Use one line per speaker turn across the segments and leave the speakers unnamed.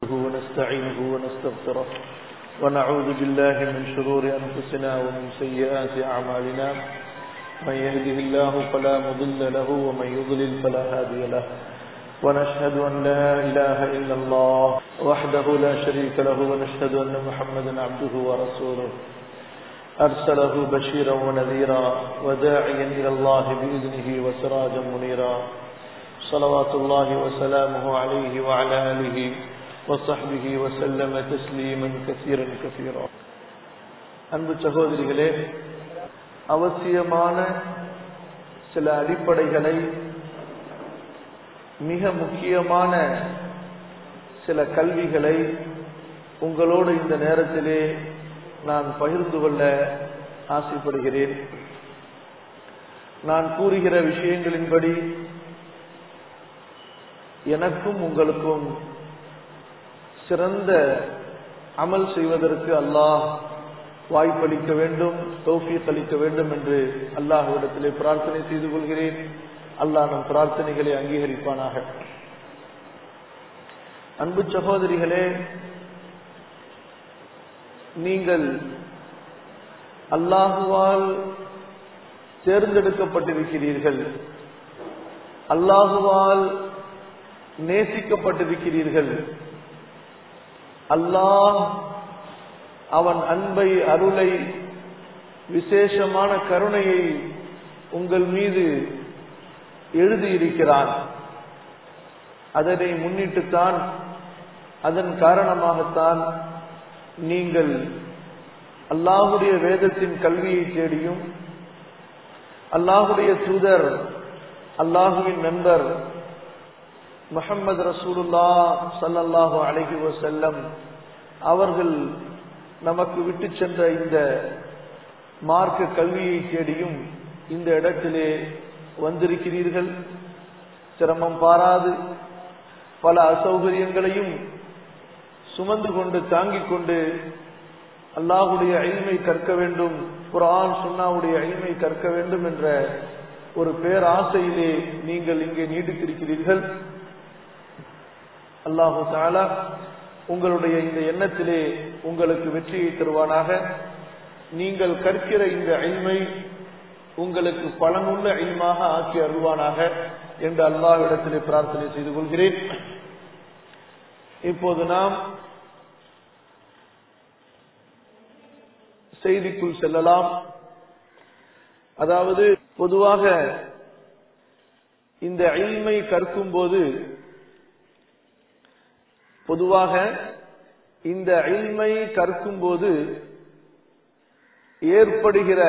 نحمده ونستعينه ونستغفره ونعوذ بالله من شرور أنفسنا ومن سيئات أعمالنا من يهده الله فلا مضل له ومن يضلل فلا هادي له ونشهد أن لا إله إلا الله وحده لا شريك له ونشهد أن محمدا عبده ورسوله أرسله بشيرا ونذيرا وداعيا إلى الله بإذنه وسراجا منيرا صلوات الله وسلامه عليه وعلى آله وصحبه وسلم تسليما كثيرا كثيرا அன்பு சகோதரிகளே அவசியமான சில அடிப்படைகளை மிக முக்கியமான சில கல்விகளை உங்களோடு இந்த நேரத்திலே நான் பகிர்ந்து கொள்ள ஆசைப்படுகிறேன் நான் கூறுகிற விஷயங்களின்படி எனக்கும் உங்களுக்கும் சிறந்த அமல் செய்வதற்கு அல்லாஹ் வாய்ப்பளிக்க வேண்டும் தௌஃபீக் அளிக்க வேண்டும் என்று அல்லாஹ்விடத்திலே பிரார்த்தனை செய்து கொள்கிறேன் அல்லாஹ் நம் பிரார்த்தனைகளை அங்கீகரிப்பானாக அன்பு சகோதரிகளே நீங்கள் அல்லாஹுவால் தேர்ந்தெடுக்கப்பட்டிருக்கிறீர்கள் அல்லாஹுவால் நேசிக்கப்பட்டிருக்கிறீர்கள் அல்லாஹ் அவன் அன்பை அருளை விசேஷமான கருணையை உங்கள் மீது எழுதியிருக்கிறான் அதனை முன்னிட்டுத்தான் அதன் காரணமாகத்தான் நீங்கள் அல்லாஹுடைய வேதத்தின் கல்வியை தேடியும் அல்லாஹுடைய தூதர் அல்லாஹுவின் நண்பர் முகமது ரசூலுல்லா சல்லல்லாஹு அலஹி வசல்லம் அவர்கள் நமக்கு விட்டு சென்ற இந்த மார்க்க கல்வியை தேடியும் இந்த இடத்திலே வந்திருக்கிறீர்கள் சிரமம் பாராது பல அசௌகரியங்களையும் சுமந்து கொண்டு தாங்கிக் கொண்டு அல்லாஹுடைய அழிமை கற்க வேண்டும் குரான் சுன்னாவுடைய அழிமை கற்க வேண்டும் என்ற ஒரு பேராசையிலே நீங்கள் இங்கே நீடித்திருக்கிறீர்கள் அல்லாஹு தாலா உங்களுடைய இந்த எண்ணத்திலே உங்களுக்கு வெற்றியை தருவானாக நீங்கள் கற்கிற இந்த அழிமை உங்களுக்கு பலனுள்ள அழிமாக ஆக்கி அருள்வானாக என்று அல்லாஹ்விடத்திலே பிரார்த்தனை செய்து கொள்கிறேன் இப்போது நாம் செய்திக்குள் செல்லலாம் அதாவது பொதுவாக இந்த அழிமை கற்கும் போது பொதுவாக இந்த அழிமை கற்கும் போது ஏற்படுகிற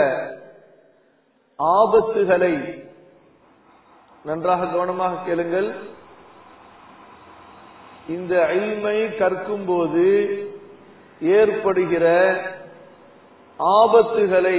ஆபத்துகளை நன்றாக கவனமாக கேளுங்கள் இந்த அழிமை கற்கும் போது ஏற்படுகிற ஆபத்துகளை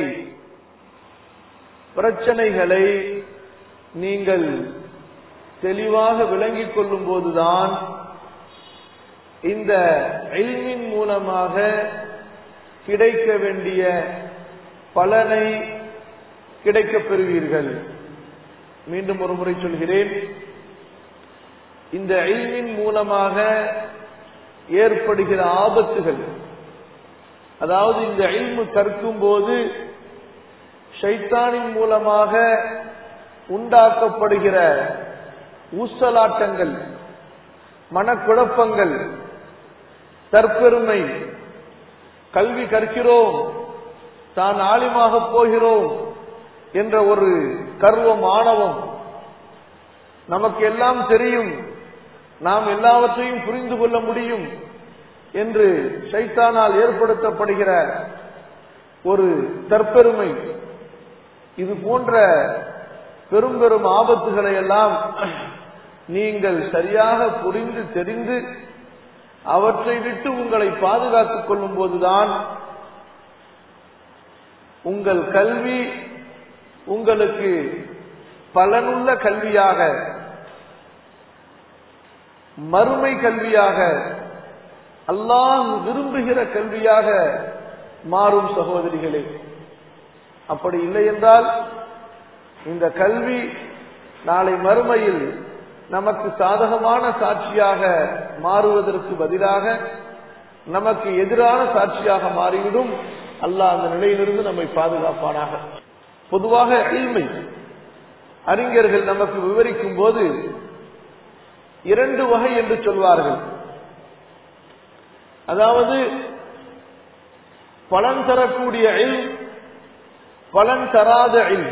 பிரச்சனைகளை நீங்கள் தெளிவாக விளங்கிக் கொள்ளும் போதுதான் இந்த எல்மின் மூலமாக கிடைக்க வேண்டிய பலனை கிடைக்கப் பெறுவீர்கள் மீண்டும் ஒரு முறை சொல்கிறேன் இந்த எல்மின் மூலமாக ஏற்படுகிற ஆபத்துகள் அதாவது இந்த எல்மு கற்கும் போது ஷைத்தானின் மூலமாக உண்டாக்கப்படுகிற ஊசலாட்டங்கள் மனக்குழப்பங்கள் தற்பெருமை கல்வி கற்கிறோம் தான் ஆலிமாக போகிறோம் என்ற ஒரு கர்வம் ஆணவம் நமக்கு எல்லாம் தெரியும் நாம் எல்லாவற்றையும் புரிந்து கொள்ள முடியும் என்று சைத்தானால் ஏற்படுத்தப்படுகிற ஒரு தற்பெருமை இது போன்ற பெரும் பெரும் ஆபத்துகளை எல்லாம் நீங்கள் சரியாக புரிந்து தெரிந்து அவற்றை விட்டு உங்களை பாதுகாத்துக் கொள்ளும் போதுதான் உங்கள் கல்வி உங்களுக்கு பலனுள்ள கல்வியாக மறுமை கல்வியாக அல்லாஹ் விரும்புகிற கல்வியாக மாறும் சகோதரிகளே அப்படி இல்லை என்றால் இந்த கல்வி நாளை மறுமையில் நமக்கு சாதகமான சாட்சியாக மாறுவதற்கு பதிலாக நமக்கு எதிரான சாட்சியாக மாறிவிடும் அல்லாஹ் அந்த நிலையிலிருந்து நம்மை பாதுகாப்பானாக பொதுவாக இல்மை அறிஞர்கள் நமக்கு விவரிக்கும் போது இரண்டு வகை என்று சொல்வார்கள் அதாவது பலன் தரக்கூடிய இல் பலன் தராத இல்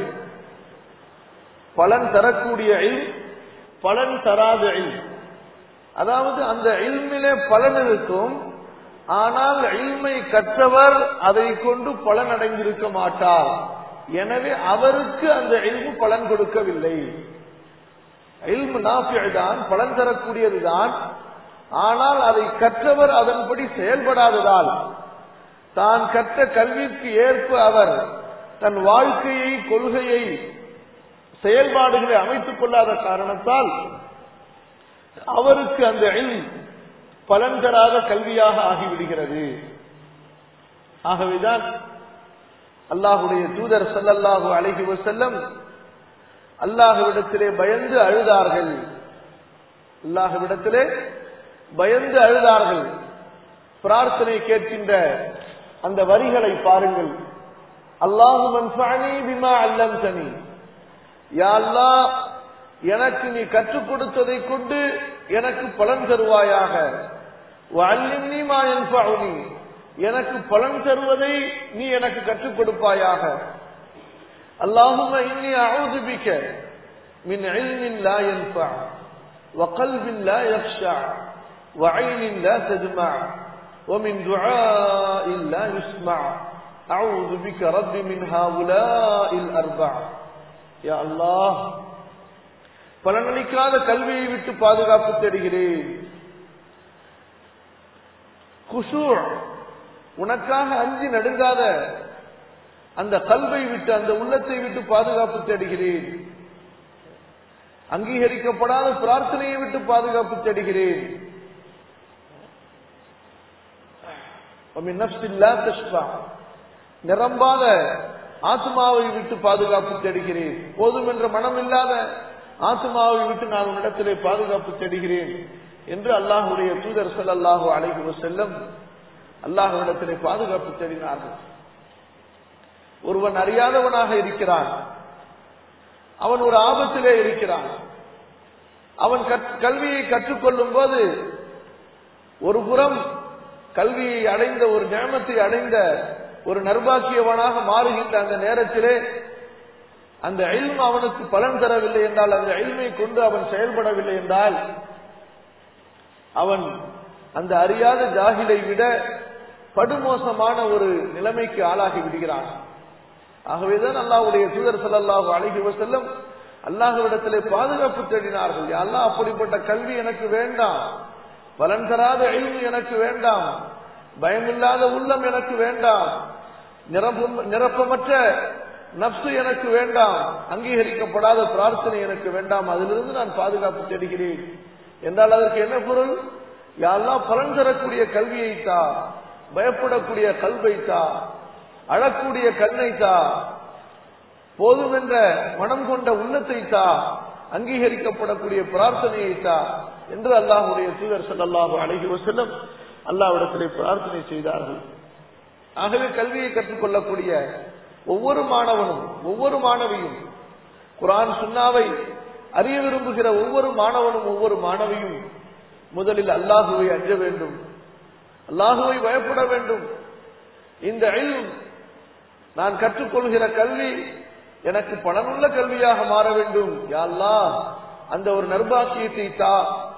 பலன் தரக்கூடிய இல் பலன் தராத இல் அதாவது அந்த இல்மிலே பலன் இருக்கும் ஆனால் இல்மை கற்றவர் அதை கொண்டு பலன் அடைந்திருக்க மாட்டார் எனவே அவருக்கு அந்த இல்மு பலன் கொடுக்கவில்லை இல்மு நாஃபிதான் பலன் தரக்கூடியதுதான் ஆனால் அதை கற்றவர் அதன்படி செயல்படாததால் தான் கற்ற கல்விக்கு ஏற்ப அவர் தன் வாழ்க்கையை கொள்கையை செயல்பாடுகளை அமைத்துக் கொள்ளாத காரணத்தால் அவருக்கு அந்த இல் பலன் தராத கல்வியாக ஆகிவிடுகிறது ஆகவேதான் அல்லாஹுடைய தூதர் சல்லல்லாஹு அழகி செல்லம் அல்லாஹுவிடத்திலே பயந்து அழுதார்கள் அல்லாஹுவிடத்திலே பயந்து அழுதார்கள் பிரார்த்தனை கேட்கின்ற அந்த வரிகளை பாருங்கள் அல்லாஹு மன்ஃபானி பிமா அல்லம் தனி யா அல்லாஹ் எனக்கு நீ கற்றுக் கொடுத்ததை கொண்டு எனக்கு பலன் தருவாயாக வல்லிம்னி மா யன்ஃபஉனி எனக்கு பலன் தருவதை நீ எனக்கு கற்றுக் கொடுப்பாயாக اللهم إني أعوذ بك من علم لا ينفع وقلب لا يخشع وعين لا تدمع ومن دعاء لا يسمع أعوذ بك رب من هؤلاء الأربع يا الله பலனளிக்காத கல்வியை விட்டு பாதுகாப்பு தேடுகிறேன் குஷூர் உனக்காக அஞ்சி நடுங்காத அந்த கல்வை விட்டு அந்த உள்ளத்தை விட்டு பாதுகாப்பு தேடுகிறேன் அங்கீகரிக்கப்படாத பிரார்த்தனையை விட்டு பாதுகாப்பு தேடுகிறேன் நிரம்பாத ஆத்மாவை விட்டு பாதுகாப்பு தேடுகிறேன் போதும் என்ற மனம் இல்லாத ஆத்மாவை விட்டு நான் உன்னிடத்திலே பாதுகாப்பு தேடுகிறேன் என்று அல்லாஹுடைய தூதர் சொல் அல்லாஹு அழைகு செல்லும் அல்லாஹுவிடத்திலே பாதுகாப்பு தேடினார்கள் ஒருவன் அறியாதவனாக இருக்கிறான் அவன் ஒரு ஆபத்திலே இருக்கிறான் அவன் கல்வியை கற்றுக்கொள்ளும் போது ஒரு புறம் கல்வியை அடைந்த ஒரு ஞானத்தை அடைந்த ஒரு நர்பாக்கியவனாக மாறுகின்ற அந்த நேரத்திலே அந்த எல்ம் அவனுக்கு பலன் தரவில்லை என்றால் அந்த எல்மை கொண்டு அவன் செயல்படவில்லை என்றால் அவன் அந்த அறியாத ஜாகிலை விட படுமோசமான ஒரு நிலைமைக்கு ஆளாகி விடுகிறான் ஆகவேதான் அல்லாஹுடைய தூதர் சல்லாஹு அழகி செல்லும் அல்லாஹுவிடத்திலே பாதுகாப்பு தேடினார்கள் அல்லாஹ் அப்படிப்பட்ட கல்வி எனக்கு வேண்டாம் பலன் தராத எல்மு எனக்கு வேண்டாம் பயமில்லாத உள்ளம் எனக்கு வேண்டாம் நிரப்ப நிரப்பமற்ற நப்சு எனக்கு வேண்டாம் அங்கீகரிக்கப்படாத பிரார்த்தனை எனக்கு வேண்டாம் அதிலிருந்து நான் பாதுகாப்பு தேடுகிறேன் என்றால் அதற்கு என்ன பொருள் யாரெல்லாம் பலன் தரக்கூடிய கல்வியை தா பயப்படக்கூடிய கல்வை தா அழக்கூடிய கண்ணை தா போதும் என்ற மனம் கொண்ட உள்ளத்தை தா அங்கீகரிக்கப்படக்கூடிய பிரார்த்தனையை தா என்று அல்லாஹுடைய தூதர் சல்லாஹு அழகி செல்லும் அல்லாவிடத்திலே பிரார்த்தனை செய்தார்கள் ஆகவே கல்வியை கற்றுக்கொள்ளக்கூடிய ஒவ்வொரு மாணவனும் ஒவ்வொரு மாணவியும் குரான் சுன்னாவை அறிய விரும்புகிற ஒவ்வொரு மாணவனும் ஒவ்வொரு மாணவியும் முதலில் அல்லாஹுவை அஞ்ச வேண்டும் அல்லாஹுவை பயப்பட வேண்டும் இந்த நான் கற்றுக்கொள்கிற கல்வி எனக்கு பலனுள்ள கல்வியாக மாற வேண்டும் யாழ்லா அந்த ஒரு நர்பாக்கியத்தை தா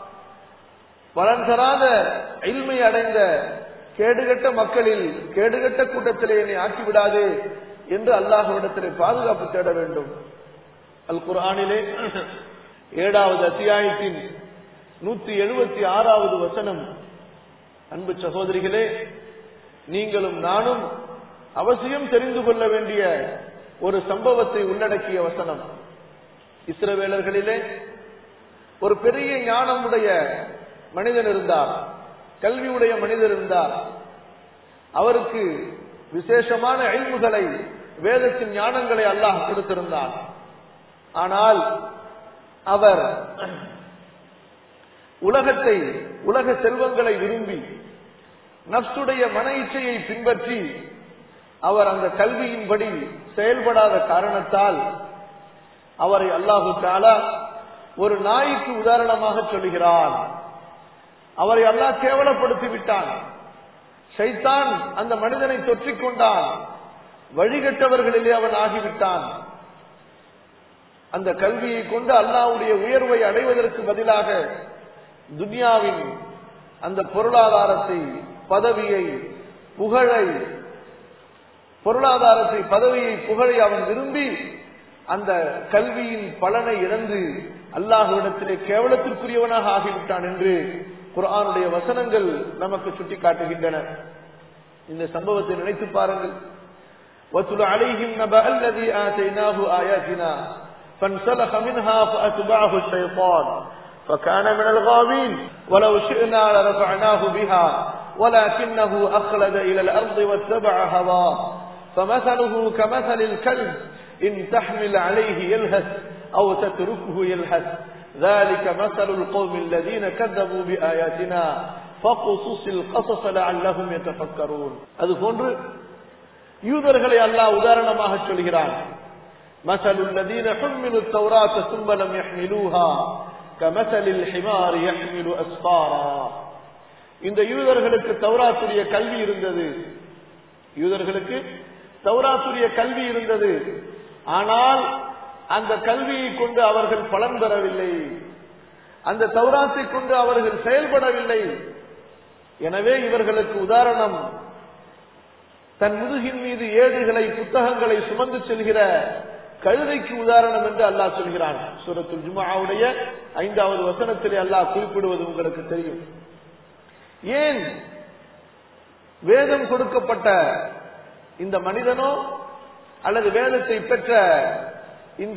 பலன் தராத இல்மை அடைந்த கேடுகட்ட மக்களில் கேடுகட்ட கூட்டத்திலே என்னை ஆக்கிவிடாதே என்று அல்லாஹுவிடத்திலே பாதுகாப்பு தேட வேண்டும் அல் குரானிலே ஏழாவது அத்தியாயத்தின் நூத்தி எழுபத்தி ஆறாவது வசனம் அன்பு சகோதரிகளே நீங்களும் நானும் அவசியம் தெரிந்து கொள்ள வேண்டிய ஒரு சம்பவத்தை உள்ளடக்கிய வசனம் இஸ்ரவேலர்களிலே ஒரு பெரிய ஞானமுடைய மனிதன் இருந்தார் கல்வியுடைய மனிதர் இருந்தார் அவருக்கு விசேஷமான அழிவுகளை வேதத்தின் ஞானங்களை அல்லாஹ் கொடுத்திருந்தார் ஆனால் அவர் உலகத்தை உலக செல்வங்களை விரும்பி நப்சுடைய மன இச்சையை பின்பற்றி அவர் அந்த கல்வியின்படி செயல்படாத காரணத்தால் அவரை அல்லாஹு தாலா ஒரு நாய்க்கு உதாரணமாக சொல்லுகிறான் அவரை அல்லாஹ் கேவலப்படுத்தி விட்டான் ஷைத்தான் அந்த மனிதனை தொற்றிக் கொண்டான் வழிகட்டவர்களிலே அவன் ஆகிவிட்டான் அந்த கல்வியை கொண்டு அல்லாவுடைய உயர்வை அடைவதற்கு பதிலாக துனியாவின் அந்த பொருளாதாரத்தை பதவியை புகழை பொருளாதாரத்தை பதவியை புகழை அவன் விரும்பி அந்த கல்வியின் பலனை இழந்து அல்லாஹுவிடத்திலே கேவலத்திற்குரியவனாக ஆகிவிட்டான் என்று குர்ஆனுடைய வசனங்கள் நமக்கு சுட்டிக்காட்டுகின்றன இந்த சம்பவத்தை நினைத்து பாருங்கள் وَاتْلُ عَلَيْهِمْ نَبَأَ الَّذِي آتَيْنَاهُ آيَاتِنَا فانسلخ منها فأتبعه الشيطان فكان من الغاوين ولو شئنا لرفعناه بها ولكنه أخلد إلى الأرض واتبع هواه فمثله كمثل الكلب إن تحمل عليه يلهث أو تتركه يلهث ذلك مثل القوم الذين كذبوا بآياتنا فقصص القصص لعلهم يتفكرون அது போன்று யூதர்களை அல்லாஹ் உதாரணமாக சொல்கிறான் مثل الذين حملوا التوراة ثم لم يحملوها كمثل الحمار يحمل أسفارا இந்த யூதர்களுக்கு தௌராத்துடைய கல்வி இருந்தது யூதர்களுக்கு தௌராத்துடைய கல்வி இருந்தது ஆனால் அந்த கல்வியை கொண்டு அவர்கள் பலன் பெறவில்லை அந்த தௌராத்தை கொண்டு அவர்கள் செயல்படவில்லை எனவே இவர்களுக்கு உதாரணம் தன் முதுகின் மீது ஏடுகளை புத்தகங்களை சுமந்து செல்கிற கழுதைக்கு உதாரணம் என்று அல்லாஹ் சொல்கிறான் சூரத்துல் ஜுமாவுடைய ஐந்தாவது வசனத்திலே அல்லாஹ் குறிப்பிடுவது உங்களுக்கு தெரியும் ஏன் வேதம் கொடுக்கப்பட்ட இந்த மனிதனோ அல்லது வேதத்தை பெற்ற இந்த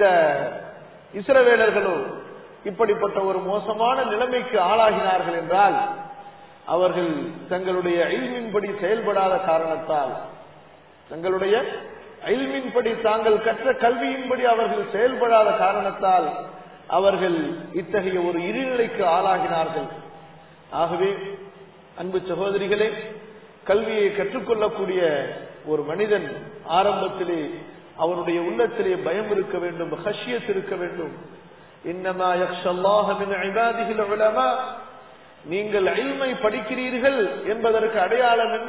இஸ்ரவேலர்களோ இப்படிப்பட்ட ஒரு மோசமான நிலைமைக்கு ஆளாகினார்கள் என்றால் அவர்கள் தங்களுடைய ஐல்மின்படி செயல்படாத காரணத்தால் தங்களுடைய ஐல்மின்படி தாங்கள் கற்ற கல்வியின்படி அவர்கள் செயல்படாத காரணத்தால் அவர்கள் இத்தகைய ஒரு இருநிலைக்கு ஆளாகினார்கள் ஆகவே அன்பு சகோதரிகளே கல்வியை கற்றுக்கொள்ளக்கூடிய ஒரு மனிதன் ஆரம்பத்திலே அவனுடைய உள்ளத்திலே பயம் இருக்க வேண்டும் ஹஷியத் இருக்க வேண்டும் இன்னமா யக்ஷல்லாஹ மின் இபாதிஹில் உலமா நீங்கள் இல்மை படிக்கிறீர்கள் என்பதற்கு அடையாளம் என்ன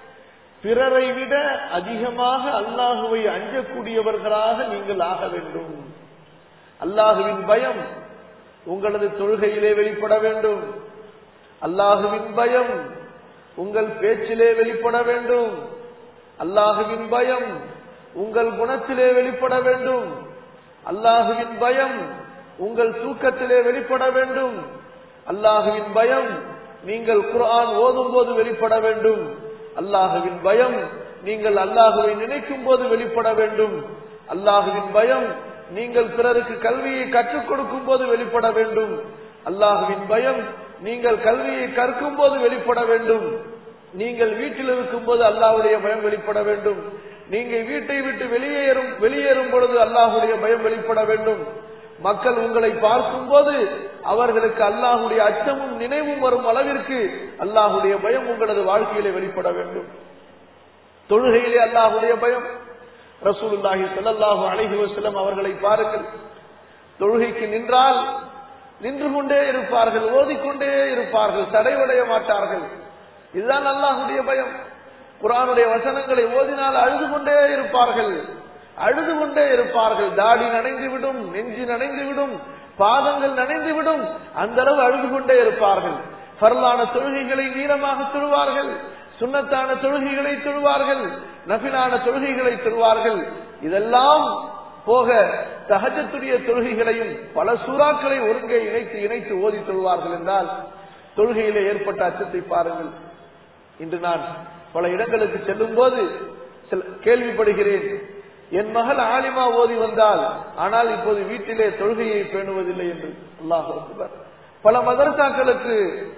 பிறரை விட அதிகமாக அல்லாஹுவை அஞ்சக்கூடியவர்களாக நீங்கள் ஆக வேண்டும் அல்லாஹுவின் பயம் உங்களது தொழுகையிலே வெளிப்பட வேண்டும் அல்லாஹுவின் பயம் உங்கள் பேச்சிலே வெளிப்பட வேண்டும் அல்லாஹுவின் பயம் உங்கள் குணத்திலே வெளிப்பட வேண்டும் அல்லாஹுவின் பயம் உங்கள் தூக்கத்திலே வெளிப்பட வேண்டும் அல்லாஹுவின் பயம் நீங்கள் குர்ஆன் ஓதும் போது வெளிப்பட வேண்டும் அல்லாஹுவின் பயம் நீங்கள் அல்லாஹுவை நினைக்கும் போது வெளிப்பட வேண்டும் அல்லாஹுவின் பயம் நீங்கள் பிறருக்கு கல்வியை கற்றுக் கொடுக்கும் போது வெளிப்பட வேண்டும் அல்லாஹுவின் பயம் நீங்கள் கல்வியை கற்கும் போது வெளிப்பட வேண்டும் நீங்கள் வீட்டில் இருக்கும் போது அல்லாஹுடைய பயம் வெளிப்பட வேண்டும் நீங்க வீட்டை விட்டு வெளியேறும் வெளியேறும் பொழுது அல்லாஹுடைய பயம் வெளிப்பட வேண்டும் மக்கள் உங்களை பார்க்கும் போது அவர்களுக்கு அல்லாஹுடைய அச்சமும் நினைவும் வரும் அளவிற்கு அல்லாஹுடைய பயம் உங்களது வாழ்க்கையிலே வெளிப்பட வேண்டும் தொழுகையிலே அல்லாஹுடைய பயம் ரசூலுல்லாஹி ஸல்லல்லாஹு அலைஹி வஸல்லம் அவர்களை பாருங்கள் தொழுகைக்கு நின்றால் நின்று கொண்டே இருப்பார்கள் ஓதிக்கொண்டே இருப்பார்கள் தடைவடைய மாட்டார்கள் இதுதான் அல்லாஹுடைய பயம் குரானுடைய வசனங்களை ஓதினால் அழுது கொண்டே இருப்பார்கள் அழுது கொண்டே இருப்பார்கள் தாடி நனைந்து விடும் நெஞ்சு நனைந்து விடும் பாதங்கள் நனைந்து விடும் அந்த அளவு அழுது கொண்டே இருப்பார்கள் பரலான தொழுகைகளை நீளமாக தொழுவார்கள் சுண்ணத்தான தொழுகைகளை தொழுவார்கள் நபிலான தொழுகைகளை தொழுவார்கள் இதெல்லாம் போக தகஜத்துடைய தொழுகைகளையும் பல சூறாக்களை ஒருங்கே இணைத்து இணைத்து ஓதி தொழுவார்கள் என்றால் தொழுகையிலே ஏற்பட்ட அச்சத்தை பாருங்கள் இன்று நான் பல இடங்களுக்கு செல்லும் போது கேள்விப்படுகிறேன் என் மகள் ஆலிமா ஓதி வந்தால் ஆனால் இப்போது வீட்டிலே தொழுகையை பேணுவதில்லை என்று அல்லாஹ் பல மதரசாக்களுக்கு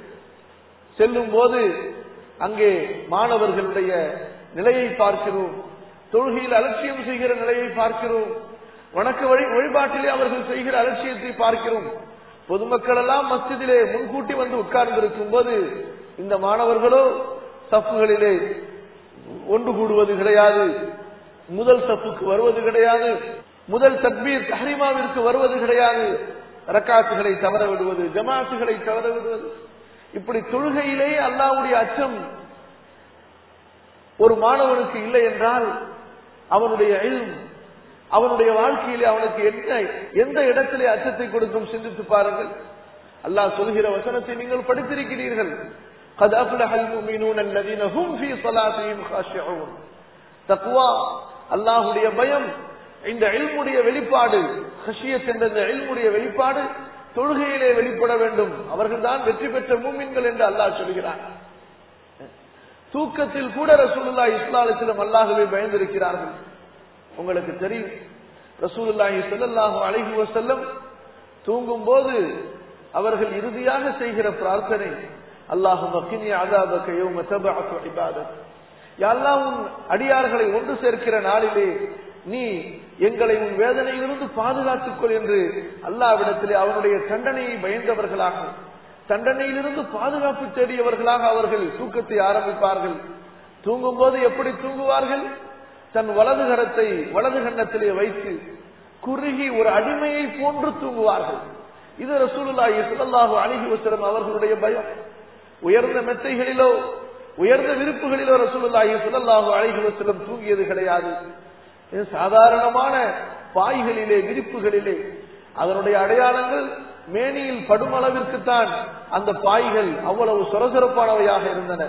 செல்லும் போது அங்கே மாணவர்களுடைய நிலையை பார்க்கிறோம் தொழுகையில் அலட்சியம் செய்கிற நிலையை பார்க்கிறோம் வணக்க வழி வழிபாட்டிலே அவர்கள் செய்கிற அலட்சியத்தை பார்க்கிறோம் பொதுமக்கள் எல்லாம் மஸ்ஜிதிலே முன்கூட்டி வந்து உட்கார்ந்து இருக்கும் போது இந்த மாணவர்களோ சப்புகளிலே ஒன்று கூடுவது கிடையாது முதல் சப்புக்கு வருவது கிடையாது முதல் தக்பீர் தஹரிமாவிற்கு வருவது கிடையாது ரக்காத்துகளை தவற விடுவது ஜமாத்துகளை தவற விடுவது இப்படி தொழுகையிலே அல்லாவுடைய அச்சம் ஒரு மாணவனுக்கு இல்லை என்றால் அவனுடைய இல்ம் அவனுடைய வாழ்க்கையிலே அவனுக்கு என்ன எந்த இடத்திலே அச்சத்தை கொடுக்கும் சிந்தித்து பாருங்கள் அல்லாஹ் சொல்கிற வசனத்தை நீங்கள் படித்திருக்கிறீர்கள் قد أفلح المؤمنون الذين هم في صلاتهم خاشعون தக்வா அல்லாஹுடைய பயம் இந்த இல்முடைய வெளிப்பாடு ஹஷியத் என்ற இந்த இல்முடைய வெளிப்பாடு தொழுகையிலே வெளிப்பட வேண்டும் அவர்கள்தான் வெற்றி பெற்ற மூமின்கள் என்று அல்லாஹ் சொல்கிறார் தூக்கத்தில் கூட ரசூலுல்லா இஸ்லாலத்திலும் அல்லாஹுவே பயந்திருக்கிறார்கள் உங்களுக்கு தெரியும் ரசூலுல்லாஹி ஸல்லல்லாஹு அலைஹி வஸல்லம் தூங்கும் போது அவர்கள் இறுதியாக செய்கிற பிரார்த்தனை அல்லாஹும் அக்கினி அதாபக யௌம தபஅத்து இபாதத் யா அல்லாஹ் உன் அடியார்களை ஒன்று சேர்க்கிற நாளிலே நீ எங்களை உன் வேதனையிலிருந்து பாதுகாத்துக் கொள் என்று அல்லாவிடத்திலே அவனுடைய தண்டனையை பயந்தவர்களாக தண்டனையிலிருந்து பாதுகாப்பு தேடியவர்களாக அவர்கள் தூக்கத்தை ஆரம்பிப்பார்கள் தூங்கும் போது எப்படி தூங்குவார்கள் தன் வலது கரத்தை வலது கன்னத்திலே வைத்து குறுகி ஒரு அடிமையை போன்று தூங்குவார்கள் இது ரசூலுல்லாஹி ஸல்லல்லாஹு அலைஹி வஸல்லம் அவர்களுடைய பயம் உயர்ந்த மெத்தைகளிலோ உயர்ந்த விருப்புகளிலோ ரசூலுல்லாஹி ஸல்லல்லாஹு அலைஹி வஸல்லம் தூங்கியது கிடையாது இது சாதாரணமான பாய்களிலே விரிப்புகளிலே அதனுடைய அடையாளங்கள் மேனியில் படும் அளவிற்குத்தான் அந்த பாய்கள் அவ்வளவு சொரசொரப்பானவையாக இருந்தன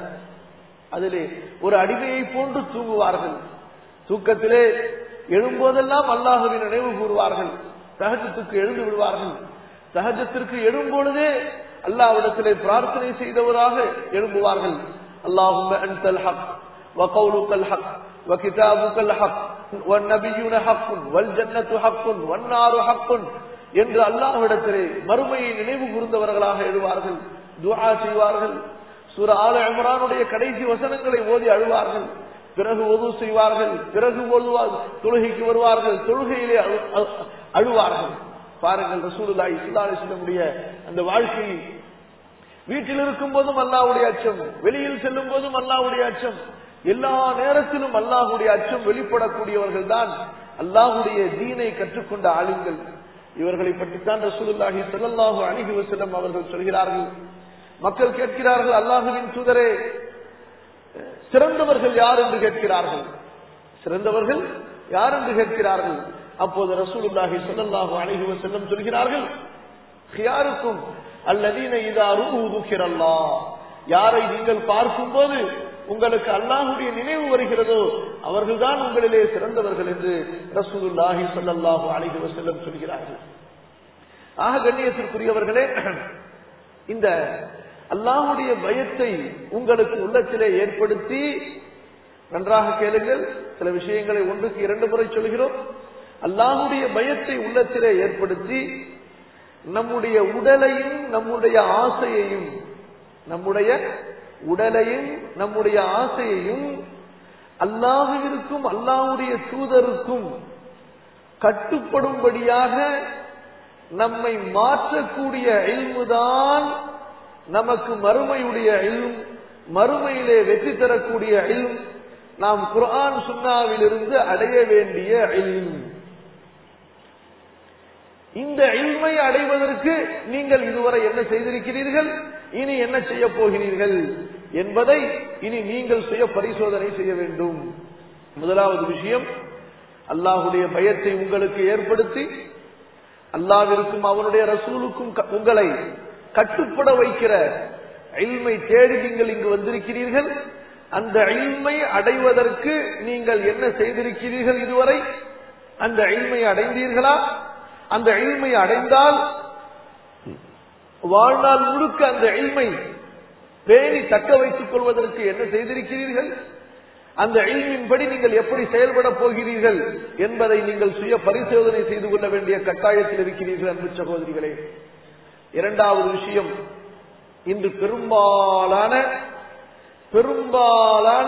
அதிலே ஒரு அடிமையை போன்று தூங்குவார்கள் தூக்கத்திலே எழும்போதெல்லாம் அல்லாஹுவின் நினைவு கூறுவார்கள் சகஜத்துக்கு எழுந்து விடுவார்கள் சகஜத்திற்கு எழும்பொழுதே அல்லாவிடத்திலே பிரார்த்தனை செய்தவராக எழும்புவார்கள் அல்லாஹும் அன்தல் ஹக் وقولك الحق وكتابك الحق والنبيون حق والجنة حق والنار حق என்று அல்லாஹ்விடத்திலே மறுமையை நினைவு கூர்ந்தவர்களாக எழுவார்கள் துஆ செய்வார்கள் சூர ஆல இம்ரானுடைய கடைசி வசனங்களை ஓதி அழுவார்கள் பிறகு ஒது செய்வார்கள் பிறகு ஓதுவார் தொழுகைக்கு வருவார்கள் தொழுகையிலே அழு- அழு- அழுவார்கள் பாருங்கள் ரசூலுல்லாஹி ஸல்லல்லாஹு அலைஹி வஸல்லமுடைய அந்த வாழ்க்கை வீட்டில் இருக்கும் போதும் அல்லாஹ்வுடைய அச்சம் வெளியில் செல்லும் போதும் அல்லாஹ்வுடைய அச்சம் எல்லா நேரத்திலும் அல்லாஹ்வுடைய அச்சம் வெளிப்படக்கூடியவர்கள் தான் அல்லாஹ்வுடைய தீனை கற்றுக்கொண்ட ஆளுங்கள் இவர்களை பற்றித்தான் ரசூலுல்லாஹி ஸல்லல்லாஹு அலைஹி வஸல்லம் அவர்கள் சொல்கிறார்கள் மக்கள் கேட்கிறார்கள் அல்லாஹுவின் தூதரே சிறந்தவர்கள் யார் என்று கேட்கிறார்கள் சிறந்தவர்கள் யார் என்று கேட்கிறார்கள் அப்போது ரசூலுல்லாஹி ஸல்லல்லாஹு அலைஹி வஸல்லம் சொல்கிறார்கள் யாருக்கும் அல்லதீன இதா ருஹுதுக்கிரல்லா யாரை நீங்கள் பார்க்கும்போது உங்களுக்கு அல்லாஹுடைய நினைவு வருகிறதோ அவர்கள்தான் உங்களிலே சிறந்தவர்கள் என்று ரசூலுல்லாஹி ஸல்லல்லாஹு அலைஹி வஸல்லம் சொல்கிறார்கள் ஆக கண்ணியத்திற்குரியவர்களே இந்த அல்லாஹுடைய பயத்தை உங்களுக்கு உள்ளத்திலே ஏற்படுத்தி நன்றாக கேளுங்கள் சில விஷயங்களை ஒன்றுக்கு இரண்டு முறை சொல்கிறோம் அல்லாஹுடைய பயத்தை உள்ளத்திலே ஏற்படுத்தி நம்முடைய உடலையும் நம்முடைய ஆசையையும் நம்முடைய உடலையும் நம்முடைய ஆசையையும் அல்லாஹுவிற்கும் அல்லாஹுடைய தூதருக்கும் கட்டுப்படும்படியாக நம்மை மாற்றக்கூடிய இல்முதான் நமக்கு மறுமையுடைய இல்ம் மறுமையிலே வெற்றி தரக்கூடிய இல்ம் நாம் குர்ஆன் சுன்னாவிலிருந்து அடைய வேண்டிய இல்ம் இந்த இல்மை அடைவதற்கு நீங்கள் இதுவரை என்ன செய்திருக்கிறீர்கள் இனி என்ன செய்ய போகிறீர்கள் என்பதை இனி நீங்கள் சுய பரிசோதனை செய்ய வேண்டும் முதலாவது விஷயம் அல்லாஹுடைய பயத்தை உங்களுக்கு ஏற்படுத்தி அல்லாவிற்கும் அவனுடைய ரசூலுக்கும் க- உங்களை கட்டுப்பட வைக்கிற இல்மை தேடி நீங்கள் இங்கு வந்திருக்கிறீர்கள் அந்த இல்மை அடைவதற்கு நீங்கள் என்ன செய்திருக்கிறீர்கள் இதுவரை அந்த இல்மை அடைந்தீர்களா அந்த இல்மை அடைந்தால் வாழ்நாள் முழுக்க அந்த இல்மை பேணி தக்க வைத்துக் கொள்வதற்கு என்ன செய்திருக்கிறீர்கள் அந்த இல்மின்படி நீங்கள் எப்படி செயல்பட போகிறீர்கள் என்பதை நீங்கள் சுய பரிசோதனை செய்து கொள்ள வேண்டிய கட்டாயத்தில் இருக்கிறீர்கள் அன்பு சகோதரிகளே இரண்டாவது விஷயம் இன்று பெரும்பாலான பெரும்பாலான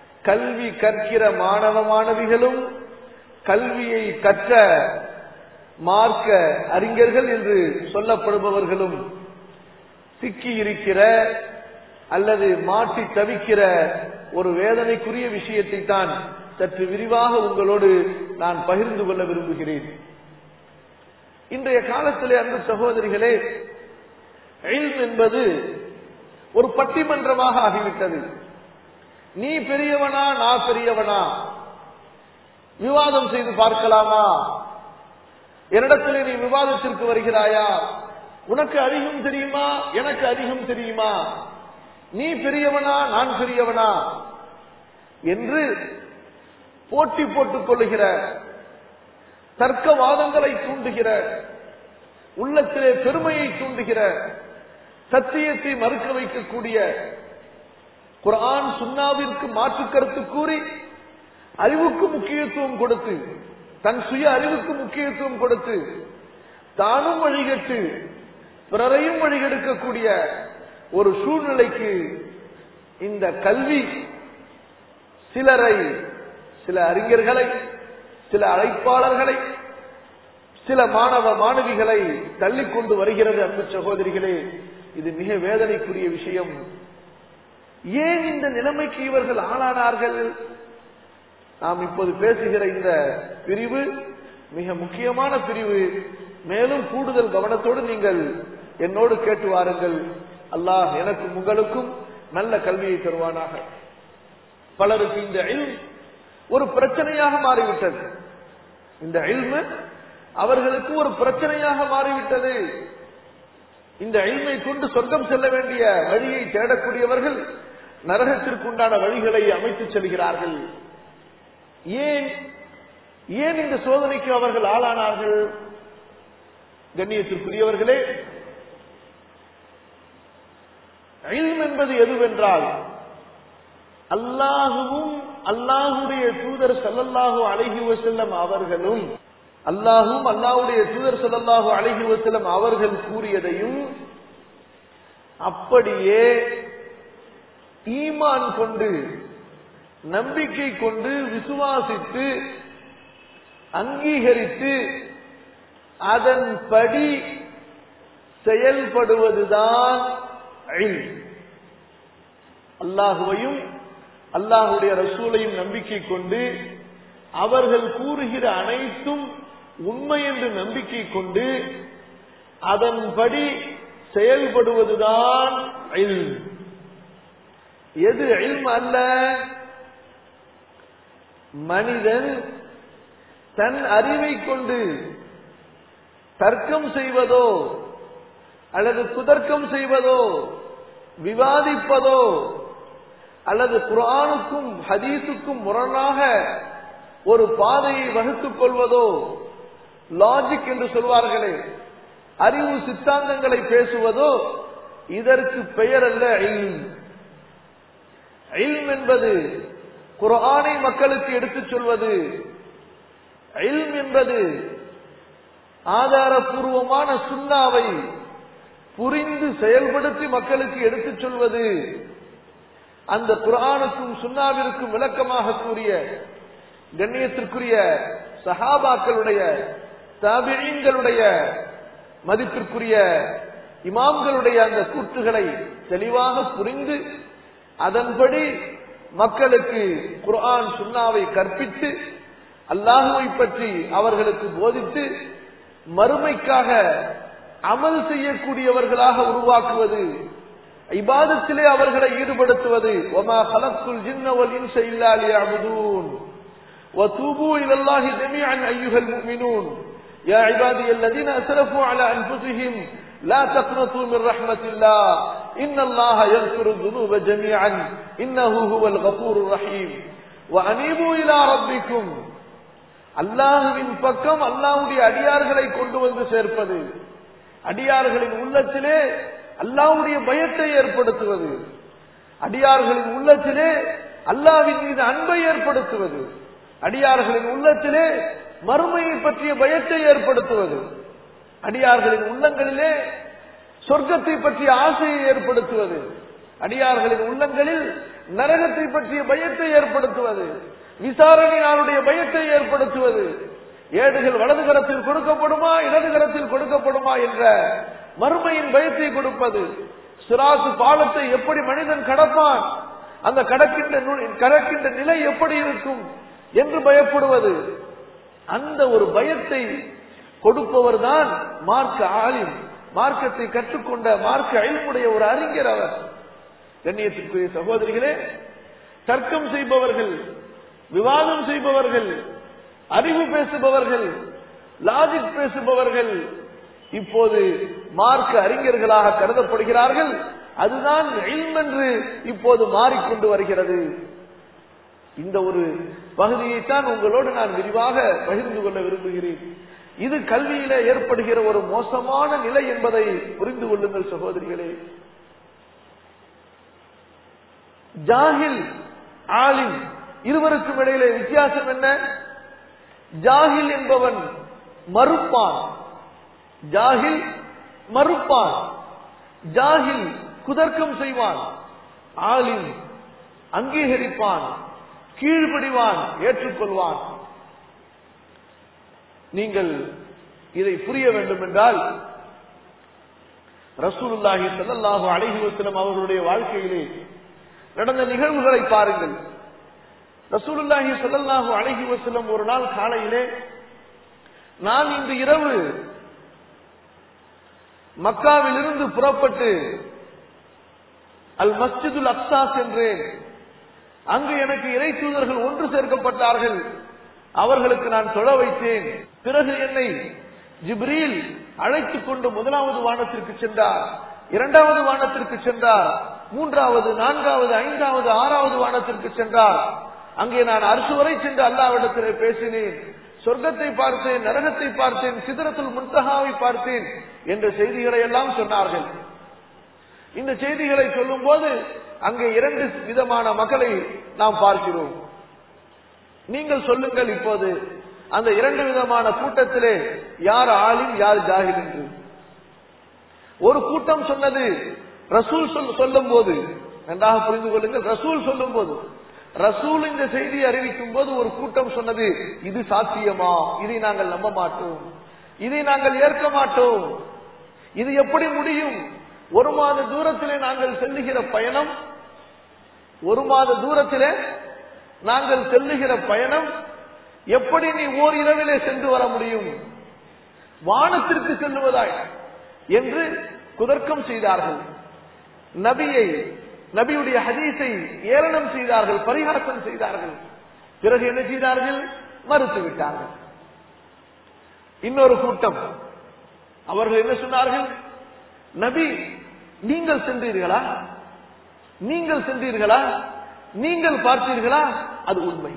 கல்வி கற்கிற மாணவ மாணவிகளும் கல்வியை கற்ற மார்க்க அறிஞர்கள் என்று சொல்லப்படுபவர்களும் சிக்கி இருக்கிற அல்லது மாட்டி தவிக்கிற ஒரு வேதனைக்குரிய விஷயத்தை தான் சற்று விரிவாக உங்களோடு நான் பகிர்ந்து கொள்ள விரும்புகிறேன் இன்றைய காலத்திலே அன்பு சகோதரிகளே இல்ம் என்பது ஒரு பட்டிமன்றமாக ஆகிவிட்டது நீ பெரியவனா நான் பெரியவனா விவாதம் செய்து பார்க்கலாமா என்னிடத்திலே நீ விவாதத்திற்கு வருகிறாயா உனக்கு அதிகம் தெரியுமா எனக்கு அதிகம் தெரியுமா நீ பெரியவனா நான் பெரியவனா என்று போட்டி போட்டுக் கொள்ளுகிற தர்க்கவாதங்களை தூண்டுகிற உள்ளத்திலே பெருமையை தூண்டுகிற சத்தியத்தை மறுக்க வைக்கக்கூடிய குரான் சுன்னாவிற்கு மாற்று கருத்து கூறி அறிவுக்கு முக்கியத்துவம் கொடுத்து தன் சுய அறிவுக்கு முக்கியத்துவம் கொடுத்து தானும் வழிகட்டு பிறரையும் வழிகெடுக்கக்கூடிய ஒரு சூழ்நிலைக்கு இந்த கல்வி சிலரை சில அறிஞர்களை சில அழைப்பாளர்களை சில மாணவ மாணவிகளை தள்ளிக்கொண்டு வருகிறது அன்பு சகோதரிகளே இது மிக வேதனைக்குரிய விஷயம் ஏன் இந்த நிலைமைக்கு இவர்கள் ஆளானார்கள் நாம் இப்போது பேசுகிற இந்த பிரிவு மிக முக்கியமான பிரிவு மேலும் கூடுதல் கவனத்தோடு நீங்கள் என்னோடு கேட்டு வாருங்கள் அல்லாஹ் எனக்கும் உங்களுக்கும் நல்ல கல்வியை தருவானாக பலருக்கு இந்த இல்ம் ஒரு பிரச்சனையாக மாறிவிட்டது இந்த இல்மு அவர்களுக்கு ஒரு பிரச்சனையாக மாறிவிட்டது இந்த இல்மை கொண்டு சொர்க்கம் செல்ல வேண்டிய வழியை தேடக்கூடியவர்கள் நரகத்திற்குண்டான வழிகளை அமைத்து செல்கிறார்கள் ஏன் ஏன் இந்த சோதனைக்கு அவர்கள் ஆளானார்கள் கண்ணியத்திற்குரியவர்களே இல்ம் என்பது எதுவென்றால் அல்லாஹுவும் அல்லாஹுடைய தூதர் சல்லல்லாஹு அழகி வசல்லம் அவர்களும் அல்லாஹும் அல்லாஹுடைய தூதர் சல்லல்லாஹு அழகி வசல்லம் அவர்கள் கூறியதையும் அப்படியே ஈமான் கொண்டு நம்பிக்கை கொண்டு விசுவாசித்து அங்கீகரித்து அதன்படி செயல்படுவதுதான் அல்லாஹுவையும் அல்லாஹுடைய ரசூலையும் நம்பிக்கை கொண்டு அவர்கள் கூறுகிற அனைத்தும் உண்மை என்று நம்பிக்கை கொண்டு அதன்படி செயல்படுவதுதான் எது இல்ம் அல்ல மனிதன் தன் அறிவை கொண்டு தர்க்கம் செய்வதோ அல்லது குதர்க்கம் செய்வதோ விவாதிப்பதோ அல்லது குரானுக்கும் ஹதீஸுக்கும் முரணாக ஒரு பாதையை வகுத்துக் கொள்வதோ லாஜிக் என்று சொல்வார்களே அறிவு சித்தாந்தங்களை பேசுவதோ இதற்கு பெயர் அல்ல இல்ம் இல்ம் என்பது குரானை மக்களுக்கு எடுத்துச் சொல்வது இல்ம் என்பது ஆதாரபூர்வமான சுண்ணாவை புரிந்து செயல்படுத்தி மக்களுக்கு எடுத்துச் சொல்வது அந்த குரானுக்கும் சுண்ணாவிற்கும் விளக்கமாக கூறிய கண்ணியத்திற்குரிய சஹாபாக்களுடைய தாபியங்களுடைய மதிப்பிற்குரிய இமாம்களுடைய அந்த கூற்றுகளை தெளிவாக புரிந்து அதன்படி மக்களுக்கு குர்ஆன் சுன்னாவை கற்பித்து அல்லாஹுவை பற்றி அவர்களுக்கு போதித்து மறுமைக்காக அமல் செய்யக்கூடியவர்களாக உருவாக்குவது இபாதத்திலே அவர்களை ஈடுபடுத்துவது ஒமா ஹலக்குல் ஜின்னவல் இன்ச இல்லா லியஅபுதூன் وتوبوا إلى الله جميعا أيها المؤمنون يا عبادي الذين أسرفوا على أنفسهم لا تقنطوا من رحمة الله إن الله يغفر الذنوب جميعا إنه هو الغفور الرحيم وأنيبوا إلى ربكم அல்லாஹுவின் பக்கம் அல்லாஹுடைய அடியார்களை கொண்டு வந்து சேர்ப்பது அடியார்களின் உள்ளத்திலே அல்லாஹுடைய பயத்தை ஏற்படுத்துவது அடியார்களின் உள்ளத்திலே அல்லாவின் மீது அன்பை ஏற்படுத்துவது அடியார்களின் உள்ளத்திலே மறுமையை பற்றிய பயத்தை ஏற்படுத்துவது அடியார்களின் உள்ளங்களிலே சொர்க்கத்தை பற்றிய ஆசையை ஏற்படுத்துவது அடியார்களின் உள்ளங்களில் நரகத்தை பற்றிய பயத்தை ஏற்படுத்துவது விசாரணை நாளுடைய பயத்தை ஏற்படுத்துவது ஏடுகள் வலது கரத்தில் கொடுக்கப்படுமா இடது கரத்தில் கொடுக்கப்படுமா என்ற மறுமையின் பயத்தை கொடுப்பது சிராசு பாலத்தை எப்படி மனிதன் கடப்பான் அந்த கடக்கின்ற நு- கடக்கின்ற நிலை எப்படி இருக்கும் என்று பயப்படுவது அந்த ஒரு பயத்தை கொடுப்பவர் தான் மார்க்க ஆலிம் மார்க்கத்தை கற்றுக்கொண்ட மார்க்க அழிமுடைய ஒரு அறிஞர் அவர் கண்ணியத்திற்குரிய சகோதரிகளே தர்க்கம் செய்பவர்கள் விவாதம் செய்பவர்கள் அறிவு பேசுபவர்கள் லாஜிக் பேசுபவர்கள் இப்போது மார்க்க அறிஞர்களாக கருதப்படுகிறார்கள் அதுதான் இல்ம் என்று இப்போது மாறிக்கொண்டு வருகிறது இந்த ஒரு பகுதியைத்தான் உங்களோடு நான் விரிவாக பகிர்ந்து கொள்ள விரும்புகிறேன் இது கல்வியில ஏற்படுகிற ஒரு மோசமான நிலை என்பதை புரிந்து கொள்ளுங்கள் சகோதரிகளே ஜாஹில் ஆலிம் இருவருக்கும் இடையிலே வித்தியாசம் என்ன ஜாஹில் என்பவன் மறுப்பான் ஜாஹில் மறுப்பான் ஜாஹில் குதர்க்கம் செய்வான் ஆலிம் அங்கீகரிப்பான் கீழ்ப்படிவான் ஏற்றுக்கொள்வான் நீங்கள் இதை புரிய வேண்டும் என்றால் ரசூலுல்லாஹி ஸல்லல்லாஹு அலைஹி வஸல்லம் அவர்களுடைய வாழ்க்கையிலே நடந்த நிகழ்வுகளை பாருங்கள் ரசூலுல்லாஹி ஸல்லல்லாஹு அலைஹி வஸல்லம் ஒரு நாள் காலையிலே நான் இன்று இரவு மக்காவிலிருந்து புறப்பட்டு அல் மஸ்ஜிதுல் அக்ஸா சென்றேன் அங்கு எனக்கு இறை தூதர்கள் ஒன்று சேர்க்கப்பட்டார்கள் அவர்களுக்கு நான் தொழ வைத்தேன் பிறகு என்னை ஜிப்ரீல் அழைத்துக் கொண்டு முதலாவது வானத்திற்கு சென்றார் இரண்டாவது வானத்திற்கு சென்றார் மூன்றாவது நான்காவது ஐந்தாவது ஆறாவது வானத்திற்கு சென்றார் அங்கே நான் அரசு வரை சென்று அல்லாவிடத்திலே பேசினேன் சொர்க்கத்தை பார்த்தேன் நரகத்தை பார்த்தேன் சிதறத்துல் முன்தகாவை பார்த்தேன் என்ற செய்திகளை எல்லாம் சொன்னார்கள் இந்த செய்திகளை சொல்லும் போது அங்கே இரண்டு விதமான மக்களை நாம் பார்க்கிறோம் நீங்கள் சொல்லுங்கள் இப்போது அந்த இரண்டு விதமான கூட்டத்திலே யார் ஆலிம் யார் ஜாகில் என்று ஒரு கூட்டம் சொன்னது ரசூல் சொல் சொல்லும் போது நன்றாக புரிந்து கொள்ளுங்கள் ரசூல் சொல்லும் போது ரசூல் இந்த செய்தியை அறிவிக்கும் போது ஒரு கூட்டம் சொன்னது இது சாத்தியமா இதை நாங்கள் நம்ப மாட்டோம் இதை நாங்கள் ஏற்க மாட்டோம் இது எப்படி முடியும் ஒரு மாத தூரத்திலே நாங்கள் செல்லுகிற பயணம் ஒரு மாத தூரத்திலே நாங்கள் செல்லுகிற பயணம் எப்படி நீ ஓர் இரவிலே சென்று வர முடியும் வானத்திற்கு செல்லுவதாய் என்று குதர்க்கம் செய்தார்கள் நபியை நபியுடைய ஹதீஸை ஏளனம் செய்தார்கள் பரிகாசம் செய்தார்கள் பிறகு என்ன செய்தார்கள் மறுத்து விட்டார்கள் இன்னொரு கூட்டம் அவர்கள் என்ன சொன்னார்கள் நபி நீங்கள் சென்றீர்களா நீங்கள் சென்றீர்களா நீங்கள் பார்த்தீர்களா அது உண்மை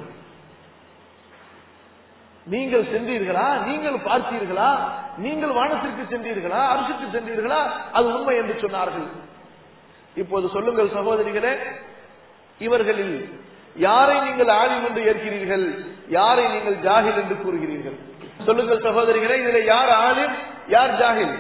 நீங்கள் சென்றீர்களா நீங்கள் பார்த்தீர்களா நீங்கள் வானத்திற்கு சென்றீர்களா அரசுக்கு சென்றீர்களா அது உண்மை என்று சொன்னார்கள் இப்போது சொல்லுங்கள் சகோதரிகளே இவர்களில் யாரை நீங்கள் ஆலிம் என்று ஏற்கிறீர்கள் யாரை நீங்கள் ஜாகில் என்று கூறுகிறீர்கள் சொல்லுங்கள் சகோதரிகளே இதில் யார் ஆலிம் யார் ஜாகில்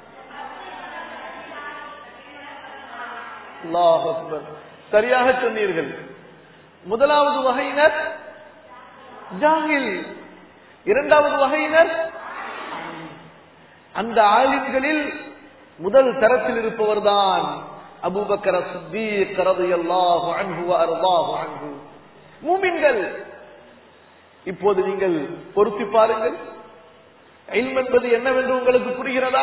அல்லாஹ் அக்பர். சரியாக சொன்னீர்கள் முதலாவது வகையினர் ஜாகில் இரண்டாவது வகையினர் அந்த ஆலிம்களில் முதல் தரத்தில் இருப்பவர்தான் அபூபக்கர சித்தீக் ரலியல்லாஹு அன்ஹு வ அர்தாஹு அன்ஹு மூமின்கள் இப்போது நீங்கள் பொருத்தி பாருங்கள் இல்ம் என்பது என்னவென்று உங்களுக்கு புரிகிறதா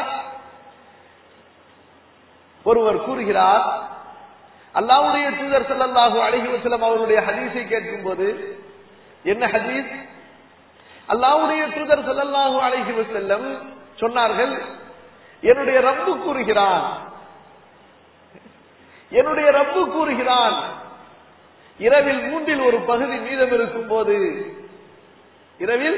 ஒருவர் கூறுகிறார் அல்லாஹ்வுடைய தூதர் ஸல்லல்லாஹு அலைஹி வஸல்லம் அவருடைய ஹதீஸை கேட்கும்போது என்ன ஹதீஸ் அல்லாஹ்வுடைய தூதர் ஸல்லல்லாஹு அலைஹி வஸல்லம் சொன்னார்கள் என்னுடைய ரப்பு கூறுகிறான் என்னுடைய ரப்பு கூறுகிறான் இரவில் மூன்றில் ஒரு பகுதி மீதம் இருக்கும் போது இரவில்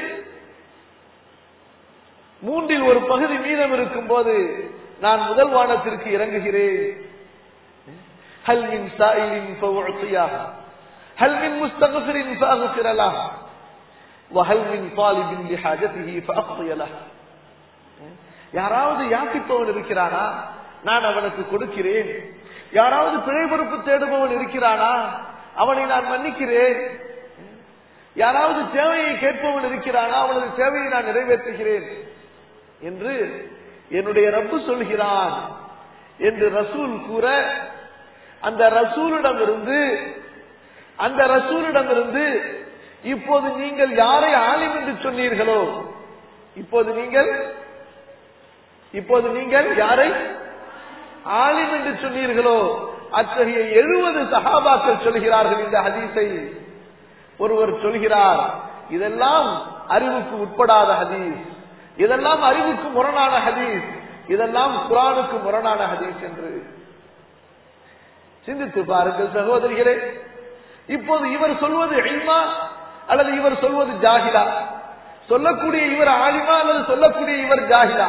மூன்றில் ஒரு பகுதி மீதம் இருக்கும் போது நான் முதல் வானத்திற்கு இறங்குகிறேன் هل من سائل فأعطيه هل من مستغفر فأغفر له وهل من طالب لحاجته فأقضي له யாராவது யாசிப்பவன் இருக்கிறானா நான் அவனுக்கு கொடுக்கிறேன் யாராவது பிழை பொறுப்பு தேடுபவன் இருக்கிறானா அவனை நான் மன்னிக்கிறேன் யாராவது தேவையை கேட்பவன் இருக்கிறானா அவனது தேவையை நான் நிறைவேற்றுகிறேன் என்று என்னுடைய ரப்பு சொல்கிறான் என்று ரசூல் கூற அந்த ரசூலிடமிருந்து அந்த ரசூலிடமிருந்து இப்போது நீங்கள் யாரை ஆலிம் என்று சொன்னீர்களோ இப்போது நீங்கள் இப்போது நீங்கள் யாரை ஆலிம் என்று சொன்னீர்களோ அத்தகைய எழுபது சஹாபாக்கள் சொல்கிறார்கள் இந்த ஹதீஸை ஒருவர் சொல்கிறார் இதெல்லாம் அறிவுக்கு உட்படாத ஹதீஸ் இதெல்லாம் அறிவுக்கு முரணான ஹதீஸ் இதெல்லாம் குரானுக்கு முரணான ஹதீஸ் என்று சிந்தித்து பாருங்கள் சகோதரிகளே இப்போது இவர் சொல்வது இல்மா அல்லது இவர் சொல்வது ஜாகிலா சொல்லக்கூடிய இவர் ஆலிமா அல்லது சொல்லக்கூடிய இவர் ஜாகிலா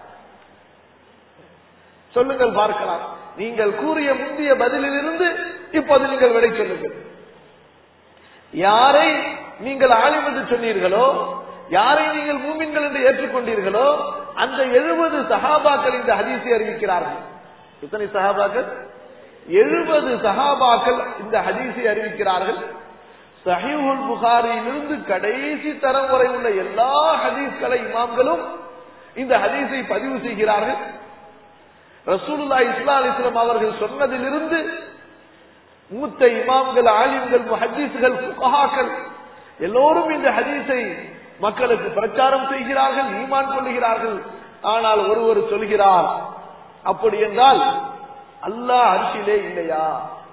சொல்லுங்கள் பார்க்கலாம் நீங்கள் கூறிய முந்தைய பதிலிலிருந்து இப்போது நீங்கள் விடை சொல்லுங்கள் யாரை நீங்கள் ஆலிம் என்று சொன்னீர்களோ யாரை நீங்கள் மூமின்கள் என்று ஏற்றுக்கொண்டீர்களோ அந்த எழுபது சஹாபாக்கள் இந்த ஹதீஸை அறிவிக்கிறார்கள் எத்தனை சஹாபாக்கள் எழுபது சஹாபாக்கள் இந்த ஹதீஸை அறிவிக்கிறார்கள் சஹீஹுல் புகாரியிலிருந்து கடைசி தரம் வரை உள்ள எல்லா ஹதீஸ்களை இமாம்களும் இந்த ஹதீஸை பதிவு செய்கிறார்கள் ரசூலுல்லா இஸ்லா அலிஸ்லாம் அவர்கள் சொன்னதிலிருந்து மூத்த இமாம்கள் ஆலிம்கள் முஹத்தீஸ்கள் புகஹாக்கள் எல்லோரும் இந்த ஹதீஸை மக்களுக்கு பிரச்சாரம் செய்கிறார்கள் ஈமான் கொள்ளுகிறார்கள் ஆனால் ஒருவர் சொல்கிறார் அப்படி என்றால் அல்லாஹ் அரிசிலே இல்லையா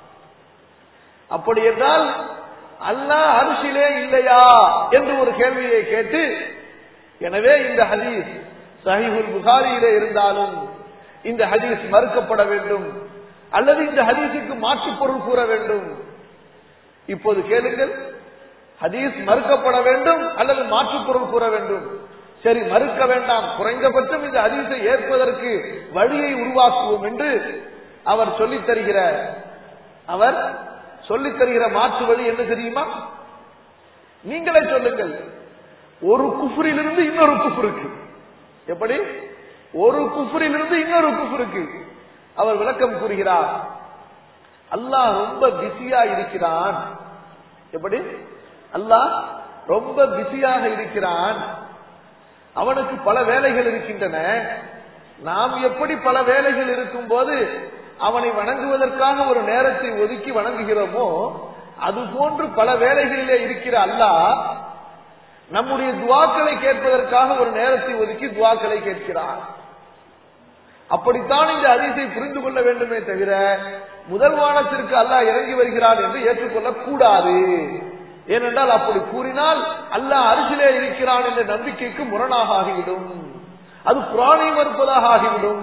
அப்படி என்றால் அல்லாஹ் அரிசிலே இல்லையா என்று ஒரு கேள்வியை கேட்டு எனவே இந்த ஹதீஸ் சஹிஹுல் புகாரியிலே இருந்தாலும் இந்த ஹதீஸ் மறுக்கப்பட வேண்டும் அல்லது இந்த ஹதீஸுக்கு மாற்று பொருள் கூற வேண்டும் இப்போது கேளுங்கள் ஹதீஸ் மறுக்கப்பட வேண்டும் அல்லது மாற்று பொருள் கூற வேண்டும் சரி மறுக்க வேண்டாம் குறைந்தபட்சம் இந்த ஹதீஸை ஏற்பதற்கு வழியை உருவாக்குவோம் என்று அவர் சொல்லித் தருகிற அவர் சொல்லித் தருகிற மாற்று வழி என்ன தெரியுமா நீங்களே சொல்லுங்கள் ஒரு குஃபுரிலிருந்து இன்னொரு குஃபுருக்கு எப்படி ஒரு குஃபுரிலிருந்து இன்னொரு குஃபுருக்கு அவர் விளக்கம் கூறுகிறார் அல்லாஹ் ரொம்ப பிஸியா இருக்கிறான் எப்படி அல்லாஹ் ரொம்ப பிஸியாக இருக்கிறான் அவனுக்கு பல வேலைகள் இருக்கின்றன நாம் எப்படி பல வேலைகள் இருக்கும் போது அவனை வணங்குவதற்காக ஒரு நேரத்தை ஒதுக்கி வணங்குகிறோமோ அது போன்று பல வேலைகளிலே இருக்கிற அல்லாஹ் நம்முடைய துவாக்களை கேட்பதற்காக ஒரு நேரத்தை ஒதுக்கி துவாக்களை கேட்கிறார் அப்படித்தான் இந்த அதிசை புரிந்து கொள்ள வேண்டுமே தவிர முதல் வானத்திற்கு அல்லாஹ் இறங்கி வருகிறான் என்று ஏற்றுக்கொள்ளக் கூடாது ஏனென்றால் அப்படி கூறினால் அல்லாஹ் அரிசிலே இருக்கிறான் என்ற நம்பிக்கைக்கு முரணாக ஆகிவிடும் அது புராணை மறுப்பதாக ஆகிவிடும்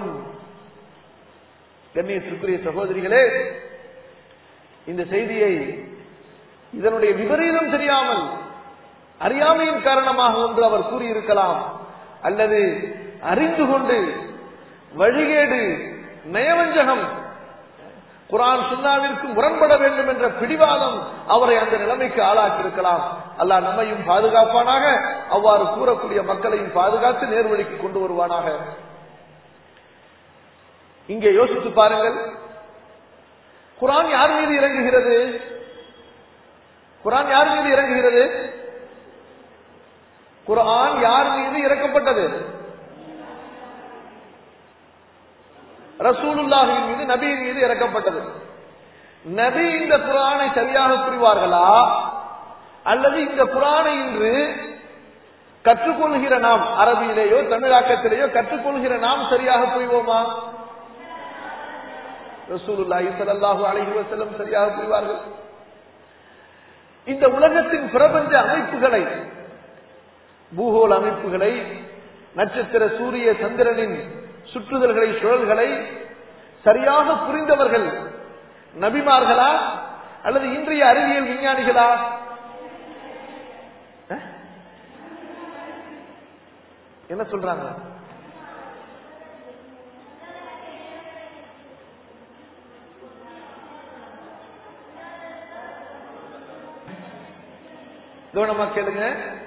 கண்ணியத்திற்குரிய சகோதரிகளே இந்த செய்தியை இதனுடைய விபரீதம் தெரியாமல் அறியாமையின் காரணமாக ஒன்று அவர் கூறியிருக்கலாம் அல்லது அறிந்து கொண்டு வழிகேடு நயவஞ்சகம் குரான் சுண்ணாவிற்கு முரண்பட வேண்டும் என்ற பிடிவாதம் அவரை அந்த நிலைமைக்கு ஆளாக்கியிருக்கலாம் அல்லாஹ் நம்மையும் பாதுகாப்பானாக அவ்வாறு கூறக்கூடிய மக்களையும் பாதுகாத்து நேர்வழிக்கு கொண்டு வருவானாக இங்கே யோசித்து பாருங்கள் குரான் யார் மீது இறங்குகிறது குரான் யார் மீது இறங்குகிறது குரான் யார் மீது இறக்கப்பட்டது ரசூலுல்லாஹின் மீது நபியின் மீது இறக்கப்பட்டது நபி இந்த குரானை சரியாக புரிவார்களா அல்லது இந்த குரானை இன்று கற்றுக்கொள்கிற நாம் அரபியிலேயோ தமிழாக்கத்திலேயோ கற்றுக்கொள்கிற நாம் சரியாக புரிவோமா ரசூலுல்லாஹி ஸல்லல்லாஹு அலைஹி வஸல்லம் சரியாக புரிவார்கள் இந்த உலகத்தின் பிரபஞ்ச அமைப்புகளை பூகோள அமைப்புகளை நட்சத்திர சூரிய சந்திரனின் சுற்றுதல்களை சுழல்களை சரியாக புரிந்தவர்கள் நபிமார்களா அல்லது இன்றைய அறிவியல் விஞ்ஞானிகளா அஹ்? என்ன சொல்றாங்க கவனமா கேளுங்க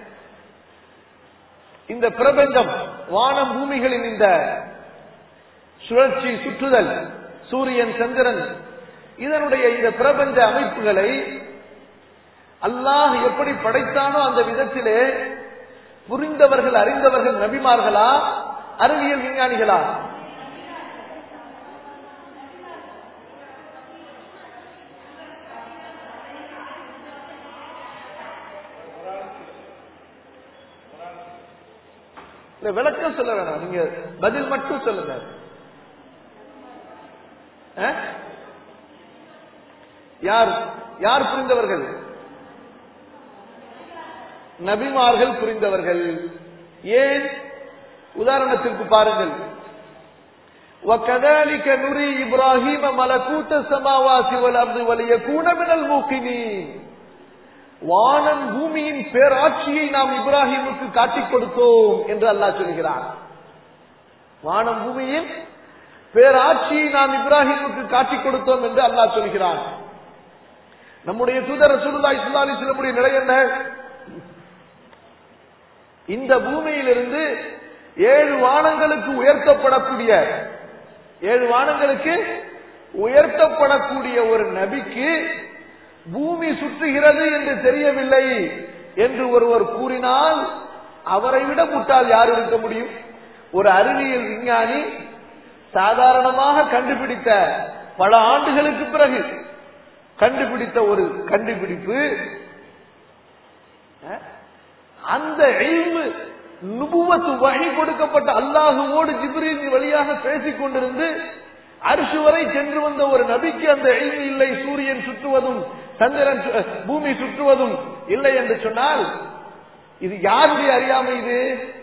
இந்த பிரபஞ்சம் வானம் பூமிகளின் இந்த சுழற்சி சுற்றுதல் சூரியன் சந்திரன் இதனுடைய இந்த பிரபஞ்ச அமைப்புகளை அல்லாஹ் எப்படி படைத்தானோ அந்த விதத்திலே புரிந்தவர்கள் அறிந்தவர்கள் நபிமார்களா அறிவியல் விஞ்ஞானிகளா இல்ல விளக்கம் சொல்ல வேணாம் நீங்க பதில் மட்டும் சொல்லுங்க ஆ? யார் யார் புரிந்தவர்கள் நபிமார்கள் புரிந்தவர்கள் ஏன் உதாரணத்திற்கு பாருங்கள் وكذلك نري إبراهيم ملكوت السماوات والأرض وليكون من الموقنين வானம் பூமியின் பேராட்சியை நாம் இப்ராஹிமுக்கு காட்டிக் கொடுத்தோம் என்று அல்லாஹ் சொல்கிறார் வானம் பூமியின் பேராட்சியை நாம் இப்ராஹிமுக்கு காட்டிக் கொடுத்தோம் என்று அல்லாஹ் சொல்கிறார் நம்முடைய தூதர் ரசூலுல்லாஹி ஸல்லல்லாஹு அலைஹி வஸல்லம் நிலை என்ன இந்த பூமியிலிருந்து ஏழு வானங்களுக்கு உயர்த்தப்படக்கூடிய ஏழு வானங்களுக்கு உயர்த்தப்படக்கூடிய ஒரு நபிக்கு பூமி சுற்றுகிறது என்று தெரியவில்லை என்று ஒருவர் கூறினால் அவரை விட முட்டால் யார் இருக்க முடியும் ஒரு அறிவியல் விஞ்ஞானி சாதாரணமாக கண்டுபிடித்த பல ஆண்டுகளுக்கு பிறகு கண்டுபிடித்த ஒரு கண்டுபிடிப்பு அஹ், அந்த இல்மு நுபுவத்து வகை கொடுக்கப்பட்ட அல்லாஹுவோடு ஜிப்ரீல் வழியாக பேசிக் கொண்டிருந்து அரிசு வரை சென்று வந்த ஒரு நபிக்கு அந்த இல்மு இல்லை சூரியன் சுற்றுவதும் சந்திரன் சு- பூமி சுற்றுவதும் இல்லை என்று சொன்னால் இது யாருடைய அறியாமை இது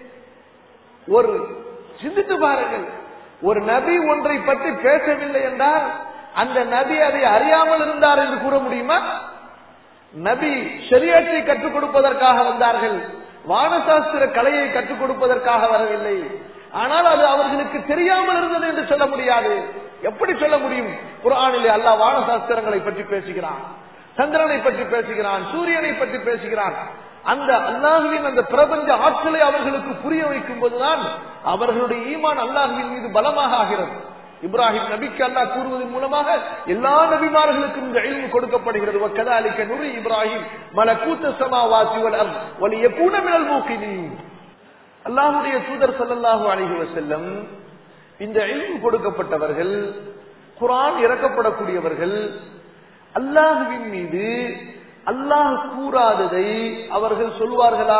ஒரு சிந்தித்து பாருங்கள் ஒரு நபி ஒன்றை பற்றி பேசவில்லை என்றால் அந்த நபி அதை அறியாமல் இருந்தார் என்று கூற முடியுமா நபி ஷரியத்தை கற்றுக் கொடுப்பதற்காக வந்தார்கள் வானசாஸ்திர கலையை கற்றுக் கொடுப்பதற்காக வரவில்லை ஆனால் அது அவர்களுக்கு தெரியாமல் இருந்தது என்று சொல்ல முடியாது எப்படி சொல்ல முடியும் குர்ஆனிலே அல்லாஹ் வானசாஸ்திரங்களை பற்றி பேசுகிறான் சந்திரனை பற்றி பேசுகிறான் சூரியனை பற்றி பேசுகிறான் அந்த அல்லாஹுவின் அந்த பிரபஞ்ச ஆற்றலை அவர்களுக்கு புரிய வைக்கும் போதுதான் அவர்களுடைய ஈமான் அல்லாஹுவின் மீது பலமாக ஆகிறது இப்ராஹிம் நபிக்கு அல்லாஹ் கூறுவதன் மூலமாக எல்லா நபிமார்களுக்கும் இந்த இல்மு கொடுக்கப்படுகிறது வக்கதாலிக்க நுரி இப்ராஹிம் மலக்கூத்த சமாவாசி வல் அர்த் வலியகூன மினல் மூக்கினீன் அல்லாஹ்வுடைய தூதர் ஸல்லல்லாஹு அலைஹி வஸல்லம் இந்த இல்மு கொடுக்கப்பட்டவர்கள் குர்ஆன் இறக்கப்படக்கூடியவர்கள் அல்லாஹுவின் மீது அல்லாஹ் கூறாததை அவர்கள் சொல்வார்களா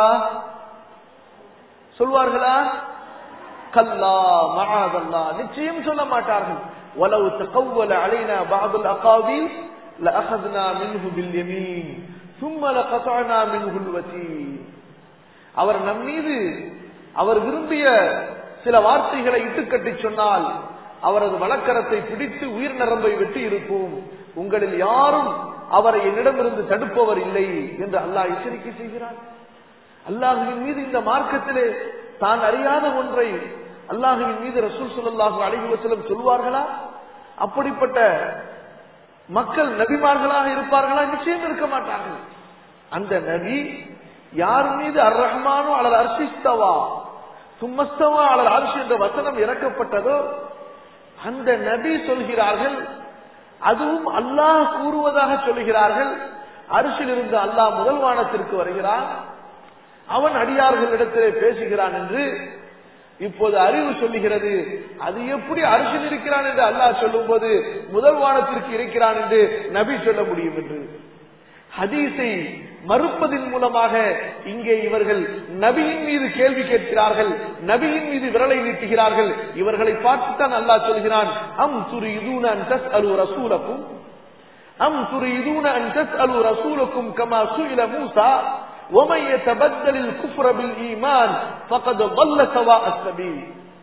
சொல்வார்களா கல்லா மகாதல்லா நிச்சயம் சொல்ல மாட்டார்கள் ولو تقول علينا بعض الاقاويل لاخذنا منه باليمين ثم لقطعنا منه الوتين அவர் நம் மீது அவர் விரும்பிய சில வார்த்தைகளை இட்டுக்கட்டி சொன்னால் அவரது வழக்கரத்தை பிடித்து உயிர் நரம்பை வெட்டி இருப்போம் உங்களில் யாரும் அவரை என்னிடமிருந்து தடுப்பவர் இல்லை என்று அல்லாஹ் எச்சரிக்கை செய்கிறார் அல்லாஹுவின் மீது இந்த மார்க்கத்திலே தான் அறியாத ஒன்றை அல்லாஹுவின் மீது ரசூல் ஸல்லல்லாஹு அலைஹி வஸல்லம் சொல்வார்களா அப்படிப்பட்ட மக்கள் நபிமார்களாக இருப்பார்களா நிச்சயம் இருக்க மாட்டார்கள் அந்த நபி யார் மீது அர் ரஹ்மானோ அல்லது அர்ஷிஸ்தவா சும்மஸ்தவா அல்லது அரிசி என்ற வசனம் இறக்கப்பட்டதோ அந்த நபி சொல்கிறார்கள் அதுவும் அல்லாஹ் கூறுவதாக சொல்கிறார்கள் அரிசில் இருந்து அல்லாஹ் முதல் வானத்திற்கு வருகிறான் அவன் அடியார்களிடத்திலே பேசுகிறான் என்று இப்போது அறிவு சொல்லுகிறது அது எப்படி அரிசில் இருக்கிறான் என்று அல்லாஹ் சொல்லும் போது முதல் வானத்திற்கு இருக்கிறான் என்று நபி சொல்ல முடியும் என்று ஹதீஸை மறுப்பதன் மூலமாக இங்கே இவர்கள் நபியின் மீது கேள்வி கேட்கிறார்கள் நபியின் மீது விரலை நீட்டுகிறார்கள் இவர்களை பார்த்துத்தான் அல்லாஹ் சொல்கிறான் அம் துரிதுன அன் தஸ்அலு ரசூலக்கும் அம் துரிதுன அன் தஸ்அலு ரசூலக்கும் கமா சுயில மூசா ومن يتبدل الكفر بالإيمان فقد ضل سواء السبيل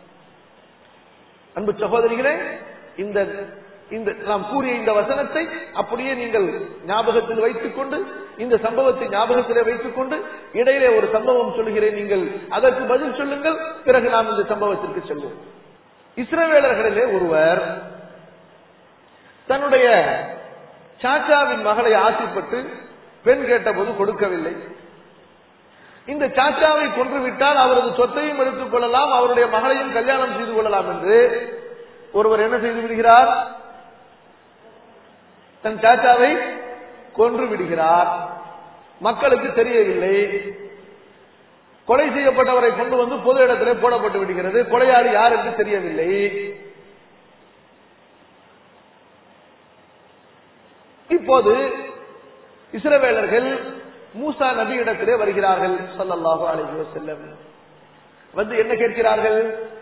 அன்பு சகோதரிகளே இந்த இந்த நாம் கூறிய இந்த வசனத்தை அப்படியே நீங்கள் ஞாபகத்தில் வைத்துக் கொண்டு இந்த சம்பவத்தை ஞாபகத்திலே வைத்துக் கொண்டு இடையிலே ஒரு சம்பவம் சொல்கிறேன் நீங்கள் அதற்கு பதில் சொல்லுங்கள் பிறகு நாம் இந்த சம்பவத்திற்கு செல்வோம் இஸ்ரவேலர்களிலே ஒருவர் தன்னுடைய சாச்சாவின் மகளை ஆசைப்பட்டு பெண் கேட்டபோது கொடுக்கவில்லை இந்த சாச்சாவை கொன்றுவிட்டால் அவரது சொத்தையும் எடுத்துக் கொள்ளலாம் அவருடைய மகளையும் கல்யாணம் செய்து கொள்ளலாம் என்று ஒருவர் என்ன செய்து விடுகிறார் தன் சாச்சாவை கொன்று விடுகிறார் மக்களுக்கு தெரியவில்லை கொலை செய்யப்பட்டவரை கொண்டு வந்து பொது இடத்திலே போடப்பட்டு விடுகிறது கொலையாளி யார் என்று தெரியவில்லை இப்போது இஸ்ரவேலர்கள் மூசா நபி இடத்திலே வருகிறார்கள் ஸல்லல்லாஹு அலைஹி வஸல்லம் வந்து என்ன கேட்கிறார்கள்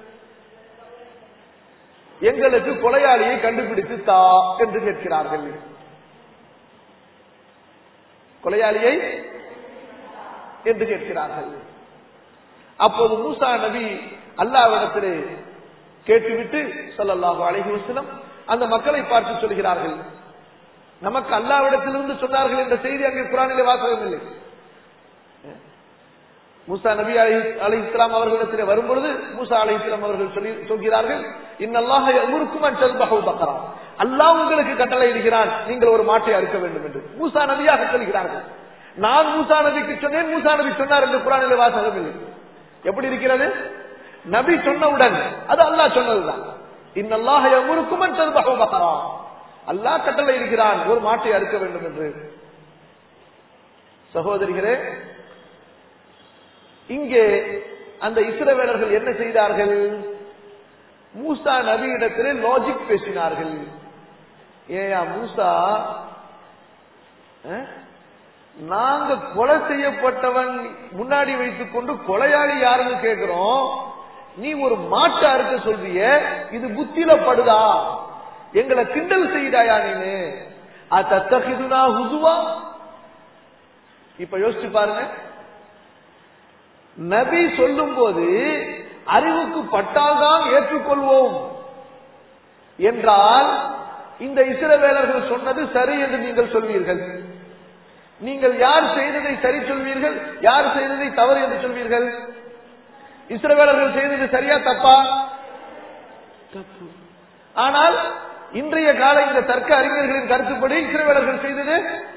எங்களுக்கு கொலையாளியை கண்டுபிடித்து தா என்று கேட்கிறார்கள் கொலையாளியை என்று கேட்கிறார்கள் அப்போது மூசா நபி அல்லாவிடத்திலே கேட்டுவிட்டு ஸல்லல்லாஹு அலைஹி வஸல்லம் அந்த மக்களை பார்த்து சொல்கிறார்கள் நமக்கு அல்லாவிடத்திலிருந்து சொன்னார்கள் என்ற செய்தி அங்கே குரானிலே வாசகம் இல்லை மூசா நபி அலி அலி இஸ்லாம் அவர்களிடத்திலே வரும்பொழுது மூசா அலி இஸ்லாம் அவர்கள் சொல்லி சொல்கிறார்கள் இன்னல்லாக எமருக்கும் அச்சல்பகு பக்கரா அல்லாஹ் உங்களுக்கு கட்டளை இடுகிறான் நீங்கள் ஒரு மாட்டை அறுக்க வேண்டும் என்று மூசா நபியாக சொல்கிறார்கள் நான் மூசா நபிக்கு சொன்னேன் மூசா நபி சொன்னார் என்று குரானிலே வாசகம் இல்லை எப்படி இருக்கிறது நபி சொன்னவுடன் அது அல்லாஹ் சொன்னதுதான் இன்னல்லாக எமருக்கும் அச்சல்பகு பக்கரா அல்லாஹ் கட்டளை இருக்கிறான் ஒரு மாட்டை அறுக்க வேண்டும் என்று சகோதரிகளே இங்கே அந்த இஸ்ரவேலர்கள் என்ன செய்தார்கள் மூசா நபியிடத்திலே லாஜிக் பேசினார்கள் ஏயா மூசா அஹ், நாங்க கொலை செய்யப்பட்டவன் முன்னாடி வைத்துக் கொண்டு கொலையாளி யாருன்னு கேட்கிறோம் நீ ஒரு மாட்டை அறுக்க சொல்றிய இது புத்தியில படுதா எங்களை கிண்டல் செய்தாயா நீனு அத்தகிதுனா ஹுதுவா இப்ப யோசிச்சு பாருங்க நபி சொல்லும் போது அறிவுக்கு பட்டால்தான் ஏற்றுக்கொள்வோம் என்றால் இந்த இஸ்ரவேலர்கள் சொன்னது சரி என்று நீங்கள் சொல்வீர்கள் நீங்கள் யார் செய்ததை சரி சொல்வீர்கள் யார் செய்ததை தவறு என்று சொல்வீர்கள் இஸ்ரவேலர்கள் செய்தது சரியா தப்பா தப்பு ஆனால் இன்றைய கால இந்த தர்க்க அறிஞர்களின் கருத்துப்படி இஸ்ரவேலர்கள் செய்தது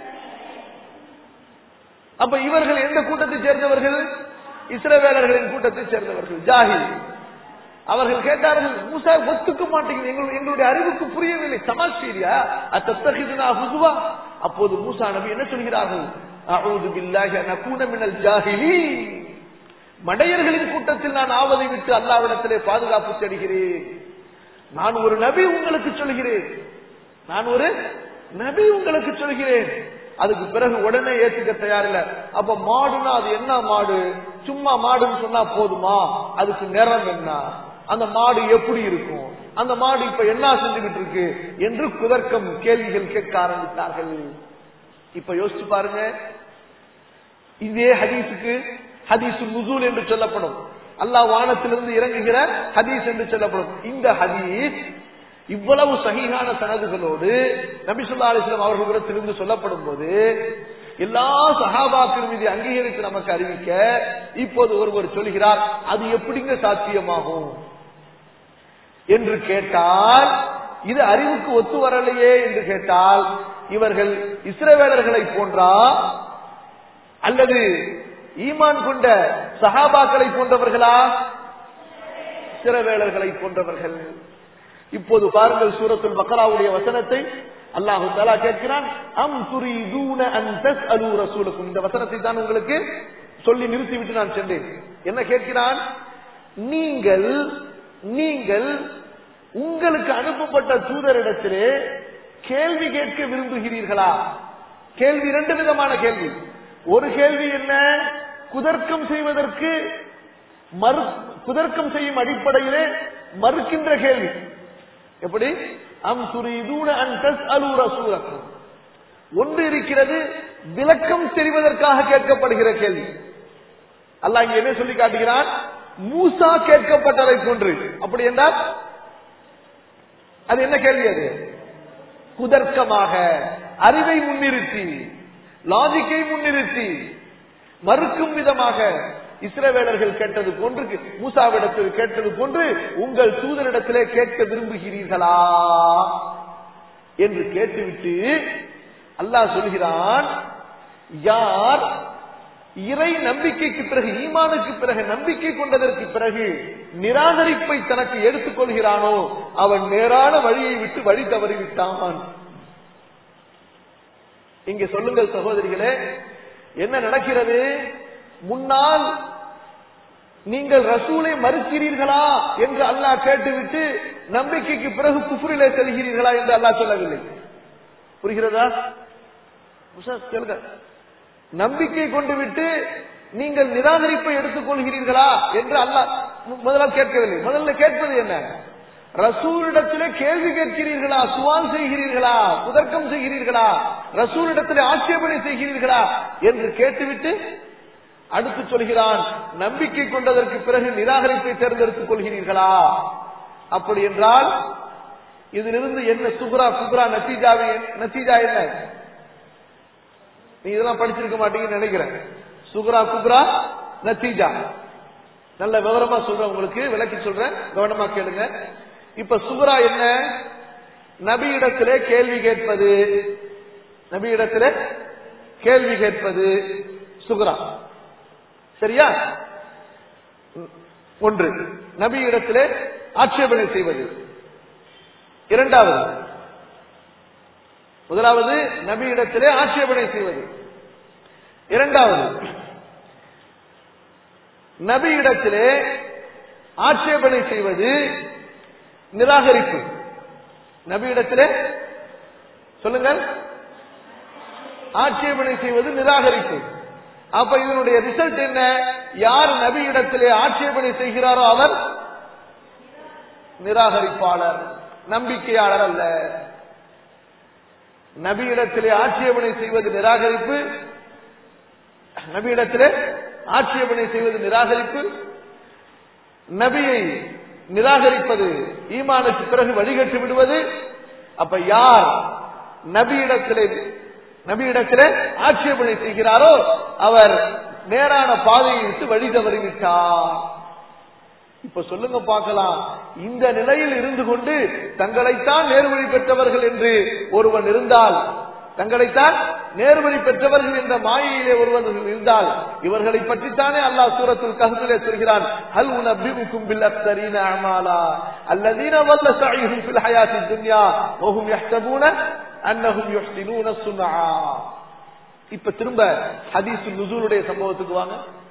அப்ப இவர்கள் எந்த கூட்டத்தை சேர்ந்தவர்கள் இஸ்ரவேலர்களின் கூட்டத்தை சேர்ந்தவர்கள் ஜாஹில் அவர்கள் கேட்டார்கள் மூசா ஒத்துக்க மாட்டேங்குது எங்கள் எங்களுடைய அறிவுக்கு புரியவில்லை சமாஸ்ரீரியா அத்தத்தகிதுனா ஹுசுவா அப்போது மூசா நபி என்ன சொல்கிறார்கள் அஊது பில்லாஹி அன் அகூன மினல் ஜாஹிலி மடையர்களின் கூட்டத்தில் நான் ஆவதை விட்டு அல்லாவிடத்திலே பாதுகாப்பு தேடுகிறேன் நான் ஒரு நபி உங்களுக்கு சொல்கிறேன் நான் ஒரு நபி உங்களுக்கு சொல்கிறேன் அதுக்கு பிறகு உடனே ஏத்துக்க தயாரில்ல அப்ப மாடுனா அது என்ன மாடு சும்மா மாடுன்னு சொன்னா போதுமா அதுக்கு நிறம் என்ன அந்த மாடு எப்படி இருக்கும் அந்த மாடு இப்ப என்ன செஞ்சுக்கிட்டு இருக்கு என்று குதர்க்கம் கேள்விகள் கேட்க ஆரம்பித்தார்கள் இப்ப யோசிச்சு பாருங்க இதே ஹதீஸுக்கு ஹதீஸ் நுசூல் என்று சொல்லப்படும் அல்லாஹ் வானத்திலிருந்து இறங்குகிற ஹதீஸ் என்று சொல்லப்படும் இந்த ஹதீஸ் இவ்வளவு சகிகான சனதுகளோடு நபிசுல்லா அலிஸ்லாம் அவர்களிடத்திலிருந்து சொல்லப்படும் போது எல்லா சகாபாக்களும் இதை அங்கீகரித்து நமக்கு அறிவிக்க இப்போது ஒருவர் சொல்கிறார் அது எப்படிங்க சாத்தியமாகும் என்று கேட்டால் இது அறிவுக்கு ஒத்து வரலையே என்று கேட்டால் இவர்கள் இஸ்ரவேலர்களை போன்றா அல்லது ஈமான் கொண்ட சஹாபாக்களை போன்றவர்களா சிறவேலர்களை போன்றவர்கள் இப்போது பாருங்கள் சூரத்துல் பக்கராவுடைய வசனத்தை அல்லாஹு தலா கேட்கிறான் அம் துரிதூன அன் தஸ்அலு ரசூலக்கும் இந்த வசனத்தை தான் உங்களுக்கு சொல்லி நிறுத்திவிட்டு நான் சென்றேன் என்ன கேட்கிறான் நீங்கள் நீங்கள் உங்களுக்கு அனுப்பப்பட்ட தூதரிடத்திலே கேள்வி கேட்க விரும்புகிறீர்களா கேள்வி இரண்டு விதமான கேள்வி ஒரு கேள்வி என்ன குதர்க்கம் செய்வதற்கு மறு குதர்க்கம் செய்யும் அடிப்படையிலே மறுக்கின்ற கேள்வி எப்படி அம் துரிதூன அன் தஸ்அலு ரசூலக்கும் ஒன்று இருக்கிறது விளக்கம் தெரிவதற்காக கேட்கப்படுகிற கேள்வி அல்லாஹ் இங்க என்ன சொல்லி காட்டுகிறான் மூசா கேட்கப்பட்டதை போன்று அப்படி என்றால் அது என்ன கேள்வி அது குதர்க்கமாக அறிவை முன்னிறுத்தி லாஜிக்கை முன்னிறுத்தி மறுக்கும் விதமாக இஸ்ரவேலர்கள் கேட்டது போன்று மூசாவிடத்தில் கேட்டது போன்று உங்கள் தூதரிடத்திலே கேட்க விரும்புகிறீர்களா என்று கேட்டுவிட்டு அல்லாஹ் சொல்கிறான் யார் இறை நம்பிக்கைக்கு பிறகு ஈமானுக்கு பிறகு நம்பிக்கை கொண்டதற்கு பிறகு நிராகரிப்பை தனக்கு எடுத்துக் கொள்கிறானோ அவன் நேரான வழியை விட்டு வழி தவறிவிட்டான் இங்க சொல்லுங்கள் சகோதரிகளே என்ன நடக்கிறது முன்னால் நீங்கள் ரசூலை மறுக்கிறீர்களா என்று அல்லாஹ் கேட்டுவிட்டு நம்பிக்கைக்கு பிறகு குஃபுரிலே செல்கிறீர்களா என்று அல்லாஹ் சொல்லவில்லை புரிகிறதா உஷாஸ் கேளுங்க நம்பிக்கை கொண்டு விட்டு நீங்கள் நிராகரிப்பை எடுத்துக் கொள்கிறீர்களா என்று அல்லாஹ் மு- முதல்ல கேட்கவில்லை முதல்ல கேட்பது என்ன ரசூலிடத்திலே கேள்வி கேட்கிறீர்களா சுவால் செய்கிறீர்களா புதர்க்கம் செய்கிறீர்களா ரசூலிடத்திலே ஆட்சேபனை செய்கிறீர்களா என்று கேட்டுவிட்டு அடுத்து சொல்கிறான் நம்பிக்கை கொண்டதற்கு பிறகு நிராகரிப்பை தேர்ந்தெடுத்துக் கொள்கிறீர்களா அப்படி என்றால் இதிலிருந்து என்ன சுகுரா குப்ரா நத்தீஜாவை நத்தீஜா என்ன நீங்க இதெல்லாம் படிச்சிருக்க மாட்டீங்கன்னு நினைக்கிறேன் சுகுரா குப்ரா நத்தீஜா நல்ல விவரமா சொல்றேன் உங்களுக்கு விளக்கி சொல்றேன் கவனமா கேளுங்க இப்ப சுகுரா என்ன நபியிடத்திலே கேள்வி கேட்பது நபியிடத்திலே கேள்வி கேட்பது சுகுரா சரியா ஒன்று நபியிடத்திலே ஆட்சேபனை செய்வது இரண்டாவது முதலாவது நபியிடத்திலே ஆட்சேபனை செய்வது இரண்டாவது நபியிடத்திலே ஆட்சேபனை செய்வது நிராகரிப்பு நபியிடத்திலே சொல்லுங்கள் ஆட்சேபனை செய்வது நிராகரிப்பு அப்ப இதனுடைய ரிசல்ட் என்ன யார் நபியிடத்திலே ஆட்சேபனை செய்கிறாரோ அவர் நிராகரிப்பாளர் நம்பிக்கையாளர் அல்ல நபியிடத்திலே ஆட்சேபனை செய்வது நிராகரிப்பு நபியிடத்திலே ஆட்சேபனை செய்வது நிராகரிப்பு நபியை நிராகரிப்பது ஈமானுக்கு பிறகு வழிகட்டு விடுவது அப்ப யார் நபியிடத்திலே நபியிடத்திலே ஆட்சேபனை செய்கிறாரோ அவர் நேரான பாதையை விட்டு வழி தவறிவிட்டார் இப்ப சொல்லுங்க பார்க்கலாம் இந்த நிலையில் இருந்து கொண்டு தங்களைத்தான் நேர்வழி பெற்றவர்கள் என்று ஒருவன் இருந்தால் தங்களைத்தான் நேர்வழி பெற்றவர்கள் என்ற மாயையிலே ஒருவன் இருந்தால் இவர்களை பற்றித்தானே அல்லாஹ் சூரத்துல் கஹ்ஃபிலே சொல்கிறான் ஹல் உனபிஉக்கும் பில் அக்ஸரீன அமாலா அல்லதீன வல்ல சஈஹும் ஃபில் ஹயாத்தி துன்யா வஹும் யஹ்சபூன அன்னஹும் யுஹ்சினூன சுன்ஆ இப்ப திரும்ப ஹதீஸுல் நுசூலுடைய சம்பவத்துக்கு வாங்க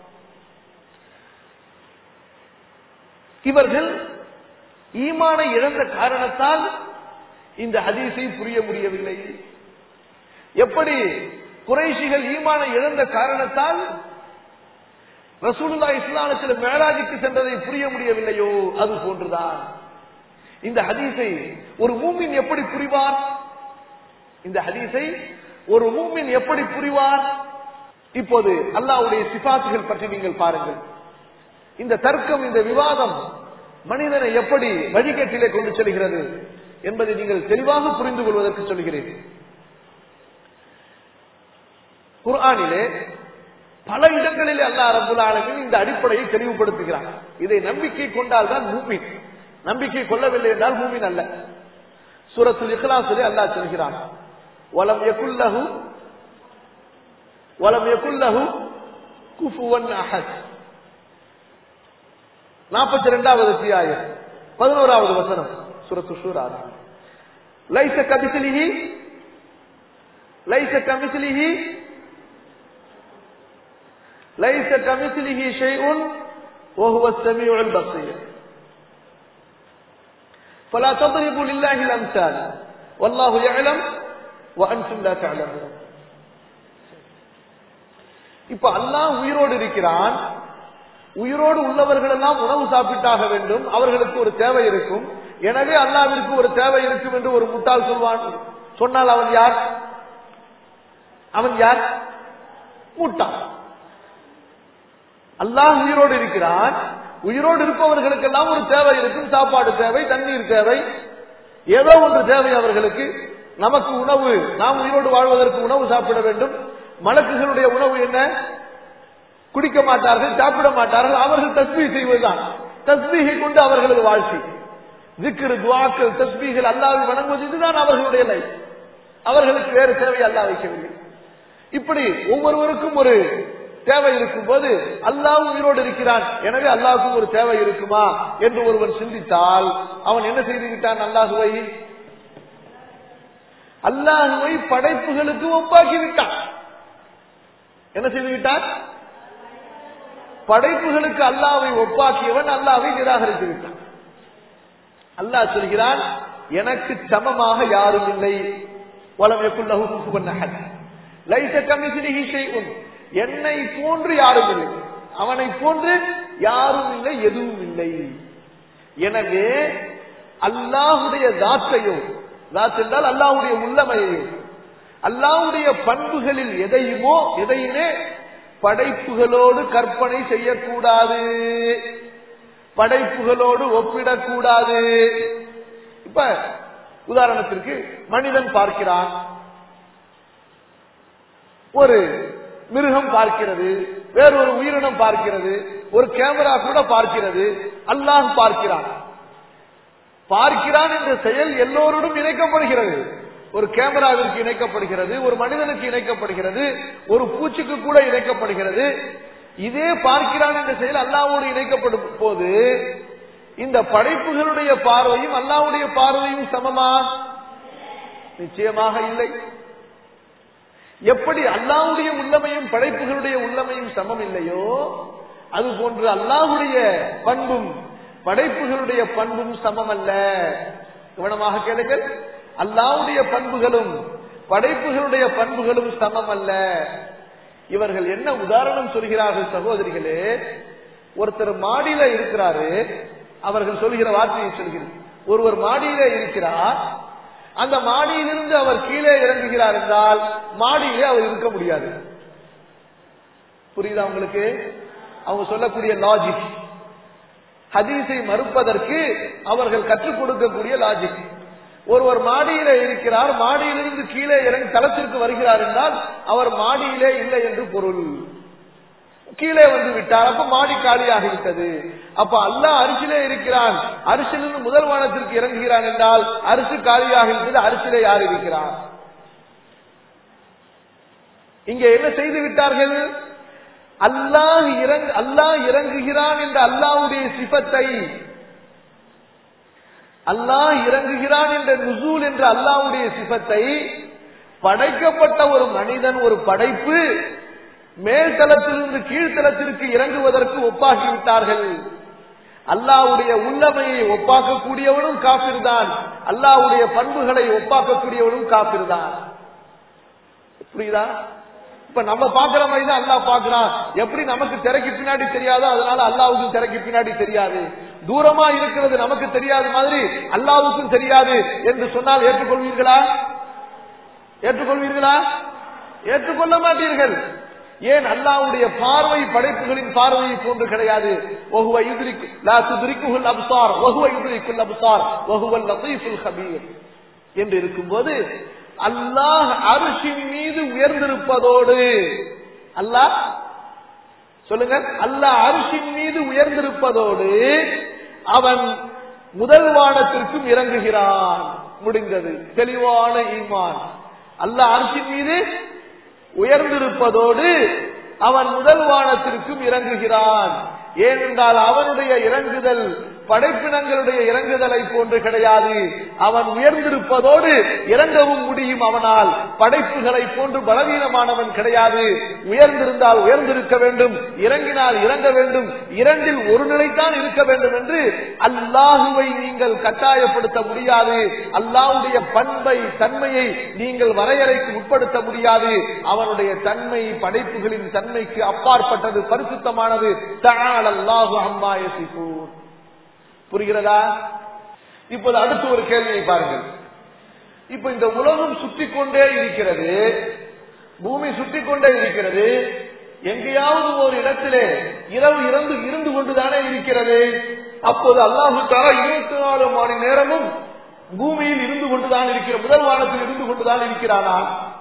இவர்கள் ஈமானை இழந்த காரணத்தால் இந்த ஹதீஸை புரிய முடியவில்லை எப்படி குறைஷிகள் ஈமானை இழந்த காரணத்தால் ரசூலுல்லா இஸ்லாமத்தில் மேராஜுக்கு சென்றதை புரிய முடியவில்லையோ அது போன்றுதான் இந்த ஹதீஸை ஒரு மூமின் எப்படி புரிவார் இந்த ஹதீஸை ஒரு மூமின் எப்படி புரிவார் இப்போது அல்லாஹ்வுடைய சிபாத்துகள் பற்றி நீங்கள் பாருங்கள் இந்த தர்க்கம் இந்த விவாதம் மனிதனை எப்படி வழிகேட்டிலே கொண்டு செல்கிறது என்பதை நீங்கள் தெளிவாக புரிந்து கொள்வதற்கு சொல்கிறேன் குர்ஆனிலே பல இடங்களிலே அல்லாஹ் ரபுல் ஆலமீன் இந்த அடிப்படையை தெளிவுபடுத்துகிறார் இதை நம்பிக்கை கொண்டால் தான் மூமின் நம்பிக்கை கொள்ளவில்லை என்றால் மூமின் அல்ல சூரத்துல் இக்லாஸிலே அல்லாஹ் சொல்கிறான் வலம் யகுல்லஹு வலம் யகுல்லஹு குஃபுவன் அஹத் நாற்பத்தி ரெண்டாவது அத்தியாயம் பதினோராவது வசனம் சுரத்து ஷூரா லைச கபிசிலிஹி லைச கமிசிலிஹி லைச கமிசிலிஹி ஷைஉன் وهو السميع البصير فلا تضربوا لله الامثال والله يعلم وانتم لا تعلمون இப்ப அல்லாஹ் உயிரோடு இருக்கிறான் உயிரோடு உள்ளவர்கள் எல்லாம் உணவு சாப்பிட்டாக வேண்டும் அவர்களுக்கு ஒரு தேவை இருக்கும் எனவே அல்லாவிற்கு ஒரு தேவை இருக்கும் என்று ஒரு முட்டாள் சொல்வான் சொன்னால் அவன் யார் அவன் யார் முட்டாள் அல்லாஹ் உயிரோடு இருக்கிறான் உயிரோடு இருப்பவர்களுக்கெல்லாம் ஒரு தேவை இருக்கும் சாப்பாடு தேவை தண்ணீர் தேவை ஏதோ ஒன்று தேவை அவர்களுக்கு நமக்கு உணவு நாம் உயிரோடு வாழ்வதற்கு உணவு சாப்பிட வேண்டும் மலக்குகளுடைய உணவு என்ன குடிக்க மாட்டார்கள் சாப்பிட மாட்டார்கள் அவர்கள் தஸ்மீ செய்வதுதான் தஸ்மீகை கொண்டு அவர்களது வாழ்க்கை திக்ரு துவாக்கள் தஸ்மீகள் அல்லாவை வணங்குவது இதுதான் அவர்களுடைய லைஃப் அவர்களுக்கு வேறு தேவை அல்லாஹ் வைக்கவில்லை இப்படி ஒவ்வொருவருக்கும் ஒரு தேவை இருக்கும் போது அல்லாஹ் உயிரோடு இருக்கிறான் எனவே அல்லாஹுக்கும் ஒரு தேவை இருக்குமா என்று ஒருவன் சிந்தித்தால் அவன் என்ன செய்து விட்டான் அல்லாஹுவை அல்லாஹுவை படைப்புகளுக்கு ஒப்பாக்கி விட்டான் என்ன செய்து விட்டான் படைப்புகளுக்கு அல்லாவை ஒப்பாக்கியவன் அல்லாவை நிராகரித்து விட்டான் அல்லாஹ் சொல்கிறான் எனக்கு சமமாக யாரும் இல்லை வளமைக்குள்ளஹு குஃபுவன் அஹத் லைஸ கமிஸ்லிஹி ஷைஉன் என்னை போன்று யாரும் இல்லை அவனை போன்று யாரும் இல்லை எதுவும் இல்லை எனவே அல்லாஹுடைய தாத்தையோ தாத் என்றால் அல்லாஹுடைய உள்ளமையோ அல்லாஹுடைய பண்புகளில் எதையுமோ எதையுமே படைப்புகளோடு கற்பனை செய்யக்கூடாது படைப்புகளோடு ஒப்பிடக்கூடாது இப்ப உதாரணத்திற்கு மனிதன் பார்க்கிறான் ஒரு மிருகம் பார்க்கிறது வேறொரு உயிரினம் பார்க்கிறது ஒரு கேமரா கூட பார்க்கிறது அல்லாஹ் பார்க்கிறான் பார்க்கிறான் என்ற செயல் எல்லோருடன் இணைக்கப்படுகிறது ஒரு கேமராவிற்கு இணைக்கப்படுகிறது ஒரு மனிதனுக்கு இணைக்கப்படுகிறது ஒரு பூச்சிக்கு கூட இணைக்கப்படுகிறது இதே பார்க்கிறான் என்ற செயல் அல்லாவோடு இணைக்கப்படும் போது இந்த படைப்புகளுடைய பார்வையும் அல்லாவுடைய பார்வையும் சமமா நிச்சயமாக இல்லை எப்படி அல்லாவுடைய உள்ளமையும் படைப்புகளுடைய உள்ளமையும் சமம் இல்லையோ அது போன்று அல்லாஹுடைய பண்பும் படைப்புகளுடைய பண்பும் சமம் அல்ல கவனமாக கேளுங்கள் அல்லாவுடைய பண்புகளும் படைப்புகளுடைய பண்புகளும் சமம் அல்ல இவர்கள் என்ன உதாரணம் சொல்கிறார்கள் சகோதரிகளே ஒருத்தர் மாடியில இருக்கிறாரு அவர்கள் சொல்கிற வார்த்தையை சொல்கிறேன் ஒருவர் மாடியில இருக்கிறார் அந்த மாடியிலிருந்து அவர் கீழே இறங்குகிறார் என்றால் மாடியிலே அவர் இருக்க முடியாது புரியுதா உங்களுக்கு அவங்க சொல்லக்கூடிய லாஜிக் ஹதீஸை மறுப்பதற்கு அவர்கள் கற்றுக் கொடுக்கக்கூடிய லாஜிக் ஒருவர் மாடியிலே இருக்கிறார் மாடியிலிருந்து கீழே இறங்கி தளத்திற்கு வருகிறார் என்றால் அவர் மாடியிலே இல்லை என்று பொருள் கீழே வந்து விட்டார் அப்ப மாடி காலியாக விட்டது அப்ப அல்லாஹ் அரிசிலே இருக்கிறான் அரிசிலிருந்து முதல் வானத்திற்கு இறங்குகிறான் என்றால் அரிசி காலியாக இருக்கிறது அரிசிலே யார் இருக்கிறார் இங்க என்ன செய்து விட்டார்கள் அல்லாஹ் இறங்கு அல்லாஹ் இறங்குகிறான் என்ற அல்லாஹ்வுடைய சிபத்தை அல்லாஹ் இறங்குகிறான் என்ற நுசூல் என்ற அல்லாஹ்வுடைய சிபத்தை படைக்கப்பட்ட ஒரு மனிதன் ஒரு படைப்பு மேல் தளத்திலிருந்து கீழ்த்தளத்திற்கு இறங்குவதற்கு ஒப்பாக்கி விட்டார்கள் அல்லாவுடைய உள்ளமையை ஒப்பாக்கக்கூடியவனும் காப்பிர்தான் அல்லாவுடைய பண்புகளை ஒப்பாக்கக்கூடியவனும் காப்பிர்தான் புரியுதா இப்ப நம்ம பாக்குற மாதிரி தான் அல்லாஹ் பாக்குறான் எப்படி நமக்கு திரைக்கு பின்னாடி தெரியாதோ அதனால அல்லாவுக்கும் திரைக்கு பின்னாடி தெரியாது தூரமா இருக்கிறது நமக்கு தெரியாத மாதிரி அல்லாவுக்கும் தெரியாது என்று சொன்னால் ஏற்றுக்கொள்வீர்களா ஏற்றுக்கொள்வீர்களா ஏற்றுக்கொள்ள மாட்டீர்கள் ஏன் அல்லாவுடைய பார்வை படைப்புகளின் பார்வையை போன்று கிடையாது ஒஹுவ யுத்ரிக் லா துத்ரிக்குல் அப்சார் ஒஹுவ யுத்ரிக்குல் அப்சார் ஒஹுவல் லத்தீஃபுல் கபீர் என்று இருக்கும்போது அல்லாஹ் அரிசின் மீது உயர்ந்திருப்பதோடு அல்லாஹ் சொல்லுங்க அல்லாஹ் அரிசின் மீது உயர்ந்திருப்பதோடு அவன் முதல் வானத்திற்கும் இறங்குகிறான் முடிந்தது தெளிவான ஈமான் அல்லாஹ் அரிசின் மீது உயர்ந்திருப்பதோடு அவன் முதல் வானத்திற்கும் இறங்குகிறான் ஏனென்றால் அவனுடைய இறங்குதல் படைப்பினங்களுடைய இறங்குதலை போன்று கிடையாது அவன் உயர்ந்திருப்பதோடு இறங்கவும் முடியும் அவனால் படைப்புகளை போன்று பலவீனமானவன் கிடையாது உயர்ந்திருந்தால் உயர்ந்திருக்க வேண்டும் இறங்கினால் இறங்க வேண்டும் இரண்டில் ஒரு நிலைத்தான் இருக்க வேண்டும் என்று அல்லாஹுவை நீங்கள் கட்டாயப்படுத்த முடியாது அல்லாஹுடைய பண்பை தன்மையை நீங்கள் வரையறைக்கு உட்படுத்த முடியாது அவனுடைய தன்மை படைப்புகளின் தன்மைக்கு அப்பாற்பட்டது பரிசுத்தமானது தஆல அல்லாஹு அம்மா யசிஃபூன் புரிகிறதா இப்போது அடுத்து ஒரு கேள்வியை பாருங்கள் இப்ப இந்த உலகம் சுற்றி கொண்டே இருக்கிறது பூமி சுற்றி கொண்டே இருக்கிறது எங்கேயாவது ஒரு இடத்திலே இரவு இறந்து இருந்து கொண்டுதானே இருக்கிறது அப்போது அல்லாஹு தாரா இருபத்தி நாலு மணி நேரமும் பூமியில் இருந்து கொண்டுதான் இருக்கிற முதல் வானத்தில் இருந்து கொண்டுதான் இருக்கிறானா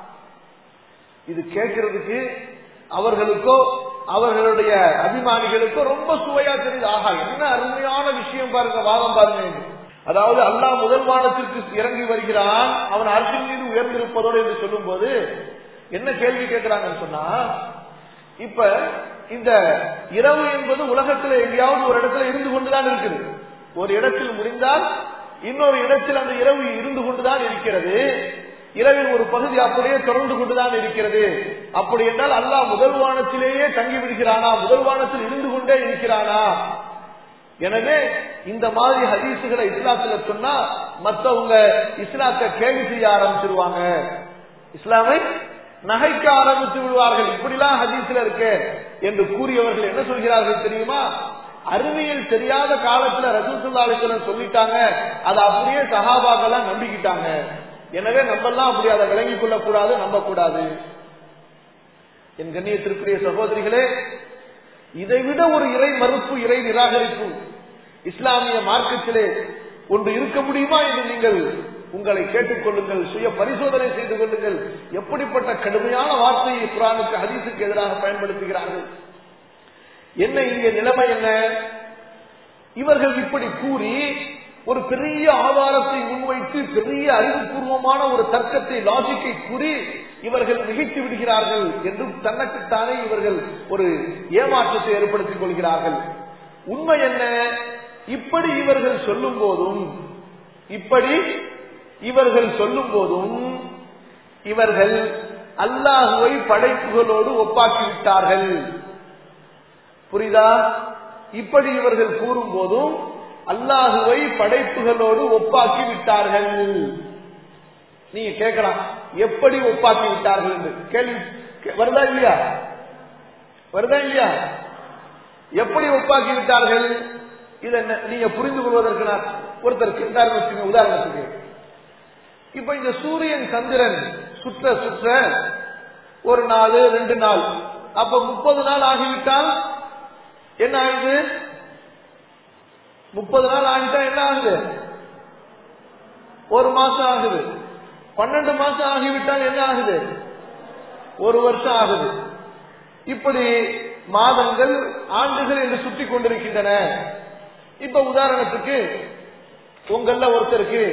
இது கேட்கறதுக்கு அவர்களுக்கோ அவர்களுடைய அபிமானிகளுக்கோ ரொம்ப சுவையா தெரியுது ஆஹா என்ன அருமையான விஷயம் பாருங்க வாதம் பாருங்க அதாவது அல்லாஹ் முதல் வானத்திற்கு இறங்கி வருகிறான் அவன் அரசின் மீது உயர்ந்திருப்பதோடு என்று சொல்லும் போது என்ன கேள்வி கேட்கிறாங்கன்னு சொன்னா இப்ப இந்த இரவு என்பது உலகத்துல எங்கேயாவது ஒரு இடத்துல இருந்து கொண்டுதான் இருக்குது ஒரு இடத்தில் முடிந்தால் இன்னொரு இடத்தில் அந்த இரவு இருந்து கொண்டுதான் இருக்கிறது இரவில் ஒரு பகுதி அப்படியே தொடர்ந்து கொண்டுதான் இருக்கிறது அப்படி என்றால் அல்லாஹ் முதல் வானத்திலேயே தங்கி விடுகிறானா முதல் வானத்தில் இருந்து கொண்டே இருக்கிறானா எனவே இந்த மாதிரி ஹதீசுகளை இஸ்லாத்துல சொன்னா மத்தவங்க இஸ்லாத்தை கேள்வி செய்ய ஆரம்பிச்சிருவாங்க இஸ்லாமை நகைக்க ஆரம்பித்து விடுவார்கள் இப்படிலாம் ஹதீஸ்ல இருக்கு என்று கூறியவர்கள் என்ன சொல்கிறார்கள் தெரியுமா அறிவியல் தெரியாத காலத்துல ரசூசுல்லா அலிஸ்வரம் சொல்லிட்டாங்க அதை அப்படியே சகாபாக்கெல்லாம் நம்பிக்கிட்டாங்க எனவே நம்மெல்லாம் அப்படி அதை விளங்கிக் கொள்ளக்கூடாது நம்ப கூடாது என் கண்ணியத்திற்குரிய சகோதரிகளே இதைவிட ஒரு இறை மறுப்பு இறை நிராகரிப்பு இஸ்லாமிய மார்க்கத்திலே ஒன்று இருக்க முடியுமா என்று நீங்கள் உங்களை கேட்டுக்கொள்ளுங்கள் சுய பரிசோதனை செய்து கொள்ளுங்கள் எப்படிப்பட்ட கடுமையான வார்த்தையை குரானுக்கு ஹதீஸுக்கு எதிராக பயன்படுத்துகிறார்கள் என்ன இங்க நிலைமை என்ன இவர்கள் இப்படி கூறி ஒரு பெரிய ஆதாரத்தை முன்வைத்து பெரிய அறிவுபூர்வமான ஒரு தர்க்கத்தை லாஜிக்கை கூறி இவர்கள் நிகழ்த்தி விடுகிறார்கள் என்று தனக்குத்தானே இவர்கள் ஒரு ஏமாற்றத்தை ஏற்படுத்திக் கொள்கிறார்கள் உண்மை என்ன இப்படி இவர்கள் சொல்லும் போதும் இப்படி இவர்கள் சொல்லும் போதும் இவர்கள் அல்லாஹுவை படைப்புகளோடு ஒப்பாக்கி விட்டார்கள் புரியுதா இப்படி இவர்கள் கூறும் போதும் அல்லாஹுவை படைப்புகளோடு ஒப்பாக்கி விட்டார்கள் நீங்க கேட்கலாம் எப்படி ஒப்பாக்கி விட்டார்கள் என்று கேள்வி வருதா இல்லையா வருதா இல்லையா எப்படி ஒப்பாக்கி விட்டார்கள் இதை நீங்க புரிந்து கொள்வதற்கு நான் ஒருத்தருக்கு உதாரணத்துக்கு உதாரணத்துக்கு இப்ப இந்த சூரியன் சந்திரன் சுற்ற சுற்ற ஒரு நாள் ரெண்டு நாள் அப்ப முப்பது நாள் ஆகிவிட்டால் என்ன ஆகுது முப்பது நாள் ஆகிட்டா என்ன ஆகுது ஒரு மாசம் ஆகுது பன்னெண்டு மாசம் ஆகிவிட்டால் என்ன ஆகுது ஒரு வருஷம் ஆகுது இப்படி மாதங்கள் ஆண்டுகள் என்று சுற்றி கொண்டிருக்கின்றன இப்ப உதாரணத்துக்கு உங்கள ஒருத்தருக்கு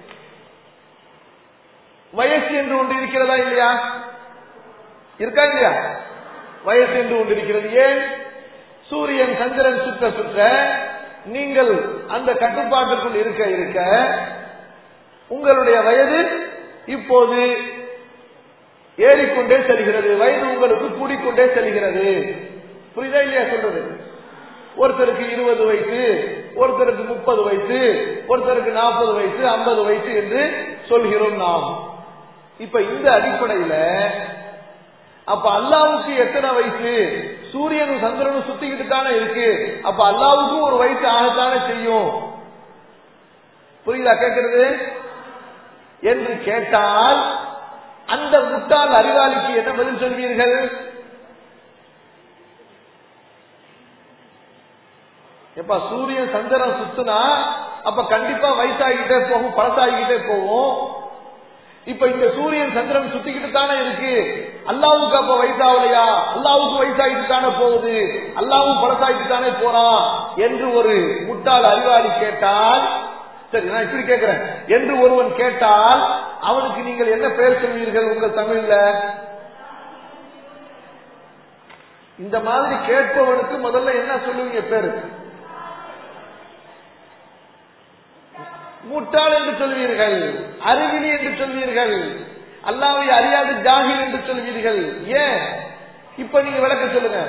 வயசு என்று ஒன்று இருக்கிறதா இல்லையா இருக்கா இல்லையா வயசு என்று ஒன்று இருக்கிறது ஏன் சூரியன் சந்திரன் சுற்ற சுற்ற நீங்கள் அந்த கட்டுப்பாட்டுக்குள் இருக்க இருக்க உங்களுடைய வயது இப்போது ஏறிக்கொண்டே செல்கிறது வயது உங்களுக்கு கூடிக்கொண்டே செல்கிறது புரியுதா இல்லையா சொல்றது ஒருத்தருக்கு இருபது வயசு ஒருத்தருக்கு முப்பது வயசு ஒருத்தருக்கு நாற்பது வயசு ஐம்பது வயசு என்று சொல்கிறோம் நாம் இப்ப இந்த அடிப்படையில அப்ப அல்லாவுக்கு எத்தனை வயசு சூரியனும் சந்திரனும் சுத்திக்கிட்டு தானே இருக்கு அப்ப அல்லாவுக்கும் ஒரு வயசு ஆகத்தானே செய்யும் புரியுதா கேட்கிறது என்று கேட்டால் அந்த முட்டாள் அறிவாளிக்கு என்ன பதில் சொல்வீர்கள் எப்ப சூரியன் சந்திரன் சுத்துனா அப்ப கண்டிப்பா வயசாகிட்டே போகும் பழசாகிக்கிட்டே போகும் இப்ப இந்த சூரியன் சந்திரன் சுத்திக்கிட்டு தானே இருக்கு அல்லாவுக்கு அப்ப வயசாகலையா அல்லாவுக்கு வயசாகிட்டு தானே போகுது அல்லாவும் பழசாகிட்டு தானே போறான் என்று ஒரு முட்டாள் அறிவாளி கேட்டால் சரி நான் இப்படி கேட்கிறேன் என்று ஒருவன் கேட்டால் அவனுக்கு நீங்கள் என்ன பெயர் சொல்வீர்கள் உங்க தமிழ்ல இந்த மாதிரி கேட்பவனுக்கு முதல்ல என்ன சொல்லுவீங்க பேரு முட்டாள் என்று சொல்வீர்கள் அறிவிலி என்று சொல்வீர்கள் அல்லாவை அறியாத ஜாகில் என்று சொல்வீர்கள் ஏன் இப்ப நீங்க விளக்க சொல்லுங்க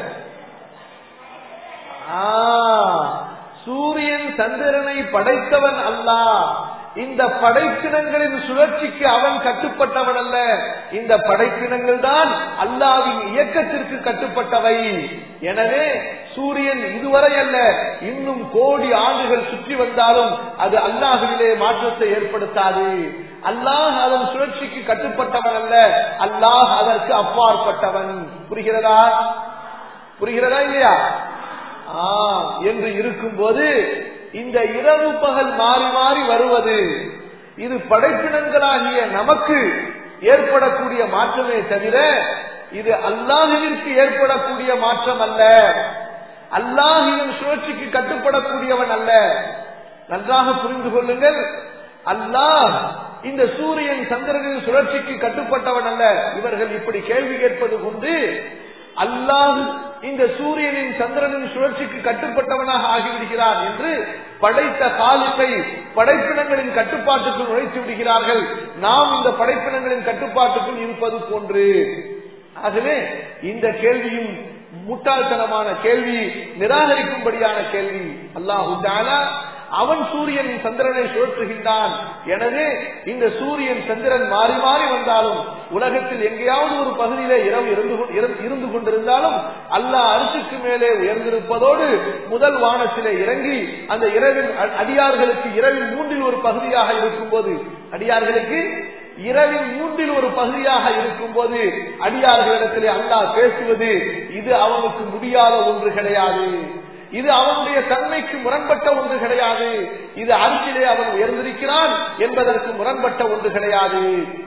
சூரியன் சந்திரனை படைத்தவன் அல்லாஹ் இந்த படைப்பினங்களின் சுழற்சிக்கு அவன் கட்டுப்பட்டவன் அல்ல இந்த படைப்பினங்கள் தான் அல்லாவின் இயக்கத்திற்கு கட்டுப்பட்டவை எனவே சூரியன் இதுவரை அல்ல இன்னும் கோடி ஆண்டுகள் சுற்றி வந்தாலும் அது அல்லாஹுவிலே மாற்றத்தை ஏற்படுத்தாது அல்லாஹ் அதன் சுழற்சிக்கு கட்டுப்பட்டவன் அல்ல அல்லாஹ் அதற்கு அப்பாற்பட்டவன் புரிகிறதா புரிகிறதா இல்லையா என்று இருக்கும்போது இந்த இரவு பகல் மாறி மாறி வருவது இது படைப்பினங்களாகிய நமக்கு ஏற்படக்கூடிய மாற்றமே தவிர இது அல்லாஹுவிற்கு ஏற்படக்கூடிய மாற்றம் அல்ல அல்லாஹின் சுழற்சிக்கு கட்டுப்படக்கூடியவன் அல்ல நன்றாக புரிந்து கொள்ளுங்கள் அல்லாஹ் இந்த சூரியன் சந்திரனின் சுழற்சிக்கு கட்டுப்பட்டவன் அல்ல இவர்கள் இப்படி கேள்வி கேட்பது கொண்டு அல்லாஹ் இந்த சூரியனின் சந்திரனின் சுழற்சிக்கு கட்டுப்பட்டவனாக ஆகிவிடுகிறார் என்று படைத்த காலிப்பை படைப்பினங்களின் கட்டுப்பாட்டுக்குள் நுழைத்து விடுகிறார்கள் நாம் இந்த படைப்பினங்களின் கட்டுப்பாட்டுக்குள் இருப்பது போன்று ஆகவே இந்த கேள்வியும் முட்டாள்தனமான கேள்வி நிராகரிக்கும்படியான கேள்வி அல்லாஹு தாலா அவன் சூரியன் சந்திரனை சுழற்றுகின்றான் எனவே இந்த சூரியன் சந்திரன் மாறி மாறி வந்தாலும் உலகத்தில் எங்கேயாவது ஒரு பகுதியிலே இரவு இருந்து கொ- இரு- இருந்து கொண்டிருந்தாலும் அல்லாஹ் அரிசிக்கு மேலே உயர்ந்திருப்பதோடு முதல் வானத்திலே இறங்கி அந்த இரவின் அ- அடியார்களுக்கு இரவின் மூன்றில் ஒரு பகுதியாக இருக்கும்போது அடியார்களுக்கு இரவின் மூன்றில் ஒரு பகுதியாக இருக்கும் போது அடியார்களிடத்திலே அல்லாஹ் பேசுவது இது அவனுக்கு முடியாத ஒன்று கிடையாது இது அவனுடைய தன்மைக்கு முரண்பட்ட ஒன்று கிடையாது இது அரிசிலே அவன் உயர்ந்திருக்கிறான் என்பதற்கு முரண்பட்ட ஒன்று கிடையாது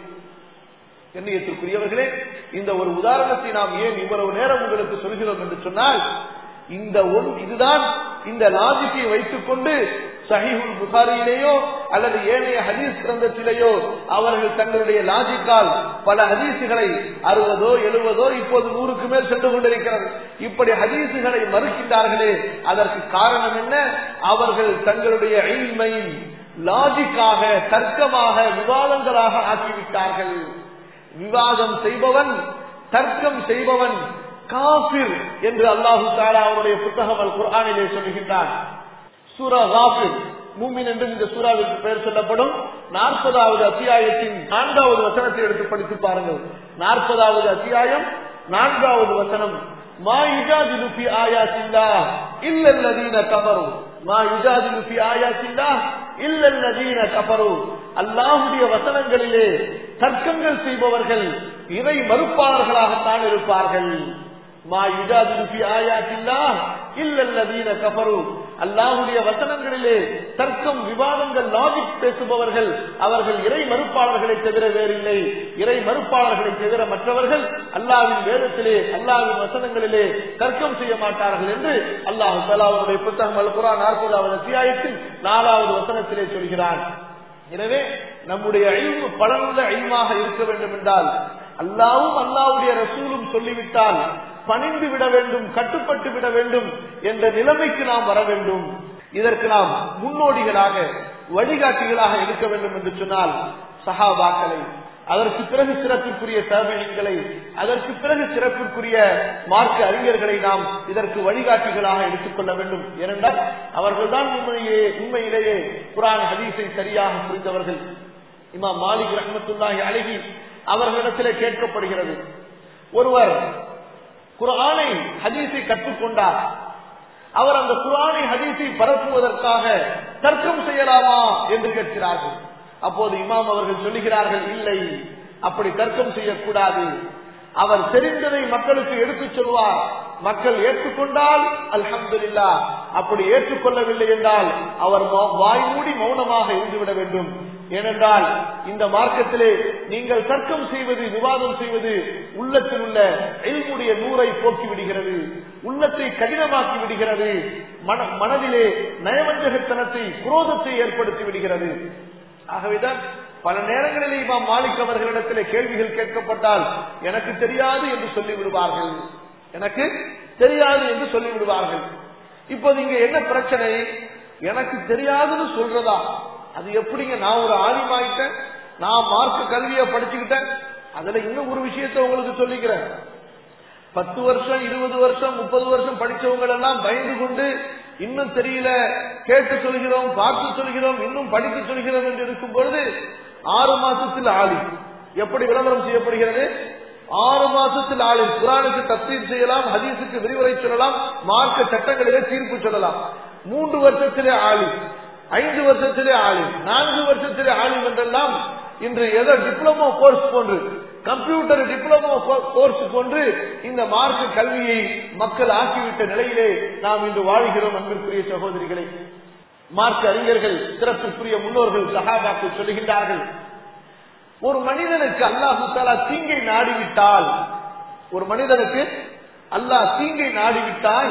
எண்ணியத்திற்குரியவர்களே இந்த ஒரு உதாரணத்தை நாம் ஏன் இவ்வளவு நேரம் உங்களுக்கு சொல்கிறோம் என்று சொன்னால் இந்த ஒன் இதுதான் இந்த லாஜிக்கை வைத்துக் கொண்டு சஹீஹுல் புகாரியிலேயோ அல்லது ஏனைய ஹதீஸ் கிரந்தத்திலேயோ அவர்கள் தங்களுடைய லாஜிக்கால் பல ஹதீசுகளை அறுபதோ எழுபதோ இப்போது நூறுக்கு மேல் சென்று கொண்டிருக்கிறது இப்படி ஹதீசுகளை மறுக்கின்றார்களே அதற்கு காரணம் என்ன அவர்கள் தங்களுடைய இல்மை லாஜிக்காக தர்க்கமாக விவாதங்களாக ஆக்கிவிட்டார்கள் விவாதம் செய்பவன் தர்க்கம் செய்பவன் காபிர் என்று அல்லாஹு தாலா அவருடைய புத்தகம் அல் குர்ஆனிலே சொல்லுகின்றான் சூரா காபிர் மூமின் என்று இந்த சூறாவிற்கு பெயர் சொல்லப்படும் நாற்பதாவது அத்தியாயத்தின் நான்காவது வசனத்தை எடுத்து படித்து பாருங்கள் நாற்பதாவது அத்தியாயம் நான்காவது வசனம் மா யுஜாதிலு ஃபி ஆயாத்தில்லா இல்லல்லதீன கஃபரு மா யுஜாதிலு ஃபி ஆயாத்தில்லா இல்லல்லதீன கஃபரு அல்லாஹ்வுடைய வசனங்களிலே தர்க்கங்கள் செய்பவர்கள் இறை மறுப்பாளர்களாகத்தான் இருப்பார்கள் மா யுஜாதிலு ஃபி ஆயாத்தில்லா இல்லல்லதீன கஃபரு அல்லாஹ்வுடைய வசனங்களிலே தர்க்கம் விவாதங்கள் லாஜிக் பேசுபவர்கள் அவர்கள் இறை மறுப்பாளர்களை தவிர வேறில்லை இறை மறுப்பாளர்களை தவிர மற்றவர்கள் அல்லாஹ்வின் வேதத்திலே அல்லாஹ்வின் வசனங்களிலே தர்க்கம் செய்ய மாட்டார்கள் என்று அல்லாஹ் தலாவுடைய புத்தகம் அல் குரான் நாற்பதாவது அத்தியாயத்தில் நாலாவது வசனத்திலே சொல்கிறான் எனவே நம்முடைய அழிவு பலனுள்ள அழிவாக இருக்க வேண்டும் என்றால் அல்லாவும் அல்லாவுடைய ரசூலும் சொல்லிவிட்டால் பணிந்து விட வேண்டும் கட்டுப்பட்டு விட வேண்டும் என்ற நிலைமைக்கு நாம் வர வேண்டும் இதற்கு நாம் முன்னோடிகளாக வழிகாட்டிகளாக இருக்க வேண்டும் என்று சொன்னால் சஹாபாக்களை அதற்கு பிறகு சிறப்பிற்குரிய சேவைகளை அதற்கு பிறகு சிறப்பிற்குரிய மார்க்க அறிஞர்களை நாம் இதற்கு வழிகாட்டிகளாக எடுத்துக்கொள்ள வேண்டும் ஏனென்றால் அவர்கள்தான் உண்மையே உண்மையிலேயே குரான் ஹதீஸை சரியாக புரிந்தவர்கள் இமாம் மாலிக் ரஹமத்துல்லாஹி அழகி அவர்களிடத்திலே கேட்கப்படுகிறது ஒருவர் குரானை ஹதீஸை கற்றுக்கொண்டார் அவர் அந்த குரானை ஹதீஸை பரப்புவதற்காக தர்க்கம் செய்யலாமா என்று கேட்கிறார்கள் அப்போது இமாம் அவர்கள் சொல்லுகிறார்கள் இல்லை அப்படி தர்க்கம் செய்யக்கூடாது அவர் தெரிந்ததை மக்களுக்கு எடுத்துச் சொல்வார் மக்கள் ஏற்றுக்கொண்டால் அல்ஹம்துலில்லா அப்படி ஏற்றுக்கொள்ளவில்லை என்றால் அவர் மௌ- வாய் மூடி மௌனமாக இருந்துவிட வேண்டும் ஏனென்றால் இந்த மார்க்கத்திலே நீங்கள் தர்க்கம் செய்வது விவாதம் செய்வது உள்ளத்தில் உள்ள எல்முடைய நூறை போக்கி விடுகிறது உள்ளத்தை கடினமாக்கி விடுகிறது மன- மனதிலே நயவஞ்சகத்தனத்தை குரோதத்தை ஏற்படுத்தி விடுகிறது ஆகவேதான் பல நேரங்களில் இமாம் மாலிக் அவர்களிடத்திலே கேள்விகள் கேட்கப்பட்டால் எனக்கு தெரியாது என்று சொல்லி விடுவார்கள் எனக்கு தெரியாது என்று சொல்லி விடுவார்கள் இப்போது இங்க என்ன பிரச்சனை எனக்கு தெரியாதுன்னு சொல்றதா அது எப்படிங்க நான் ஒரு ஆலிமாயிட்டேன் நான் மார்க்க கல்வியை படிச்சுக்கிட்டேன் அதுல இன்னும் ஒரு விஷயத்தை உங்களுக்கு சொல்லிக்கிறேன் பத்து வருஷம் இருபது வருஷம் முப்பது வருஷம் படிச்சவங்க எல்லாம் பயந்து கொண்டு இன்னும் தெரியல கேட்டு சொல்கிறோம் பார்த்து சொல்கிறோம் இன்னும் படிக்க சொல்கிறோம் என்று இருக்கும் பொழுது ஆறு மாசத்தில் ஆளி எப்படி விளம்பரம் செய்யப்படுகிறது ஆறு மாசத்தில் ஆளி குரானுக்கு தப்தீர் செய்யலாம் ஹதீஸுக்கு விரிவுரை சொல்லலாம் மார்க்க சட்டங்களிலே தீர்ப்பு சொல்லலாம் மூன்று வருஷத்திலே ஆளி ஐந்து வருஷத்திலே ஆளி நான்கு வருஷத்திலே ஆளி என்றெல்லாம் இன்று ஏதோ டிப்ளமோ கோர்ஸ் போன்று கம்ப்யூட்டர் டிப்ளமோ கோர்ஸ் போன்று இந்த மார்க்க கல்வியை மக்கள் ஆக்கிவிட்ட நிலையிலே நாம் இன்று வாழ்கிறோம் அன்பிற்குரிய சகோதரிகளை மார்க்க அறிஞர்கள் சிறப்பிற்குரிய முன்னோர்கள் சகாபாக்கள் சொல்லுகின்றார்கள் ஒரு மனிதனுக்கு அல்லாஹு தாலா தீங்கை நாடிவிட்டால் ஒரு மனிதனுக்கு அல்லாஹ் தீங்கை நாடிவிட்டால்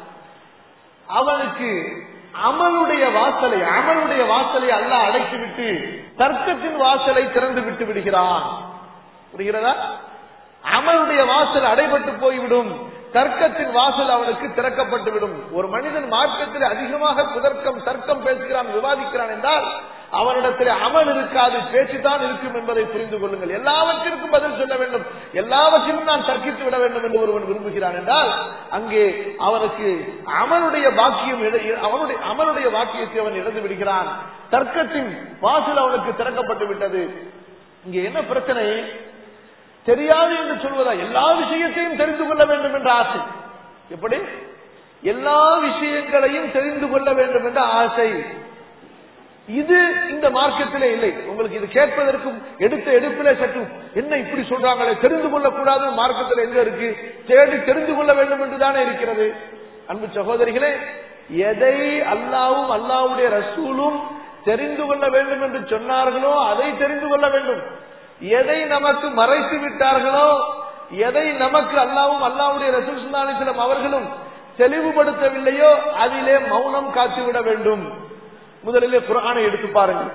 அவனுக்கு அமலுடைய வாசலை அமலுடைய வாசலை அல்லாஹ் அடைத்துவிட்டு தர்க்கத்தின் வாசலை திறந்து விட்டு விடுகிறான் புரிகிறதா அமலுடைய வாசல் அடைபட்டு போய்விடும் தர்க்கத்தின் வாசல் அவனுக்கு திறக்கப்பட்டு விடும் ஒரு மனிதன் மார்க்கத்தில் அதிகமாக குதர்க்கம் தர்க்கம் பேசுகிறான் விவாதிக்கிறான் என்றால் அவனிடத்தில் அமல் இருக்காது பேச்சுதான் இருக்கும் என்பதை புரிந்து கொள்ளுங்கள் எல்லாவற்றிற்கும் பதில் சொல்ல வேண்டும் எல்லாவற்றிலும் நான் தர்க்கித்து விட வேண்டும் என்று ஒருவன் விரும்புகிறான் என்றால் அங்கே அவனுக்கு அவனுடைய பாக்கியம் இழ- அவனுடைய அவனுடைய வாக்கியத்தை அவன் இழந்து விடுகிறான் தர்க்கத்தின் வாசல் அவனுக்கு திறக்கப்பட்டு விட்டது இங்கே என்ன பிரச்சனை தெரியாது என்று சொல்வதா எல்லா விஷயத்தையும் தெரிந்து கொள்ள வேண்டும் என்ற ஆசை எப்படி எல்லா விஷயங்களையும் தெரிந்து கொள்ள வேண்டும் என்ற ஆசை இது இந்த மார்க்கத்திலே இல்லை உங்களுக்கு இது கேட்பதற்கும் எடுத்த எடுப்பிலே சற்று என்ன இப்படி சொல்றாங்களே தெரிந்து கொள்ளக்கூடாது மார்க்கத்தில் எங்க இருக்கு தேடி தெரிந்து கொள்ள வேண்டும் என்று தானே இருக்கிறது அன்பு சகோதரிகளே எதை அல்லாவும் அல்லாவுடைய ரசூலும் தெரிந்து கொள்ள வேண்டும் என்று சொன்னார்களோ அதை தெரிந்து கொள்ள வேண்டும் எதை நமக்கு மறைத்து விட்டார்களோ எதை நமக்கு அல்லாவும் அல்லாவுடைய ரசூல் சுல்லாலிசலம் அவர்களும் தெளிவுபடுத்தவில்லையோ அதிலே மௌனம் காத்துவிட வேண்டும் முதலிலே குரானை எடுத்து பாருங்கள்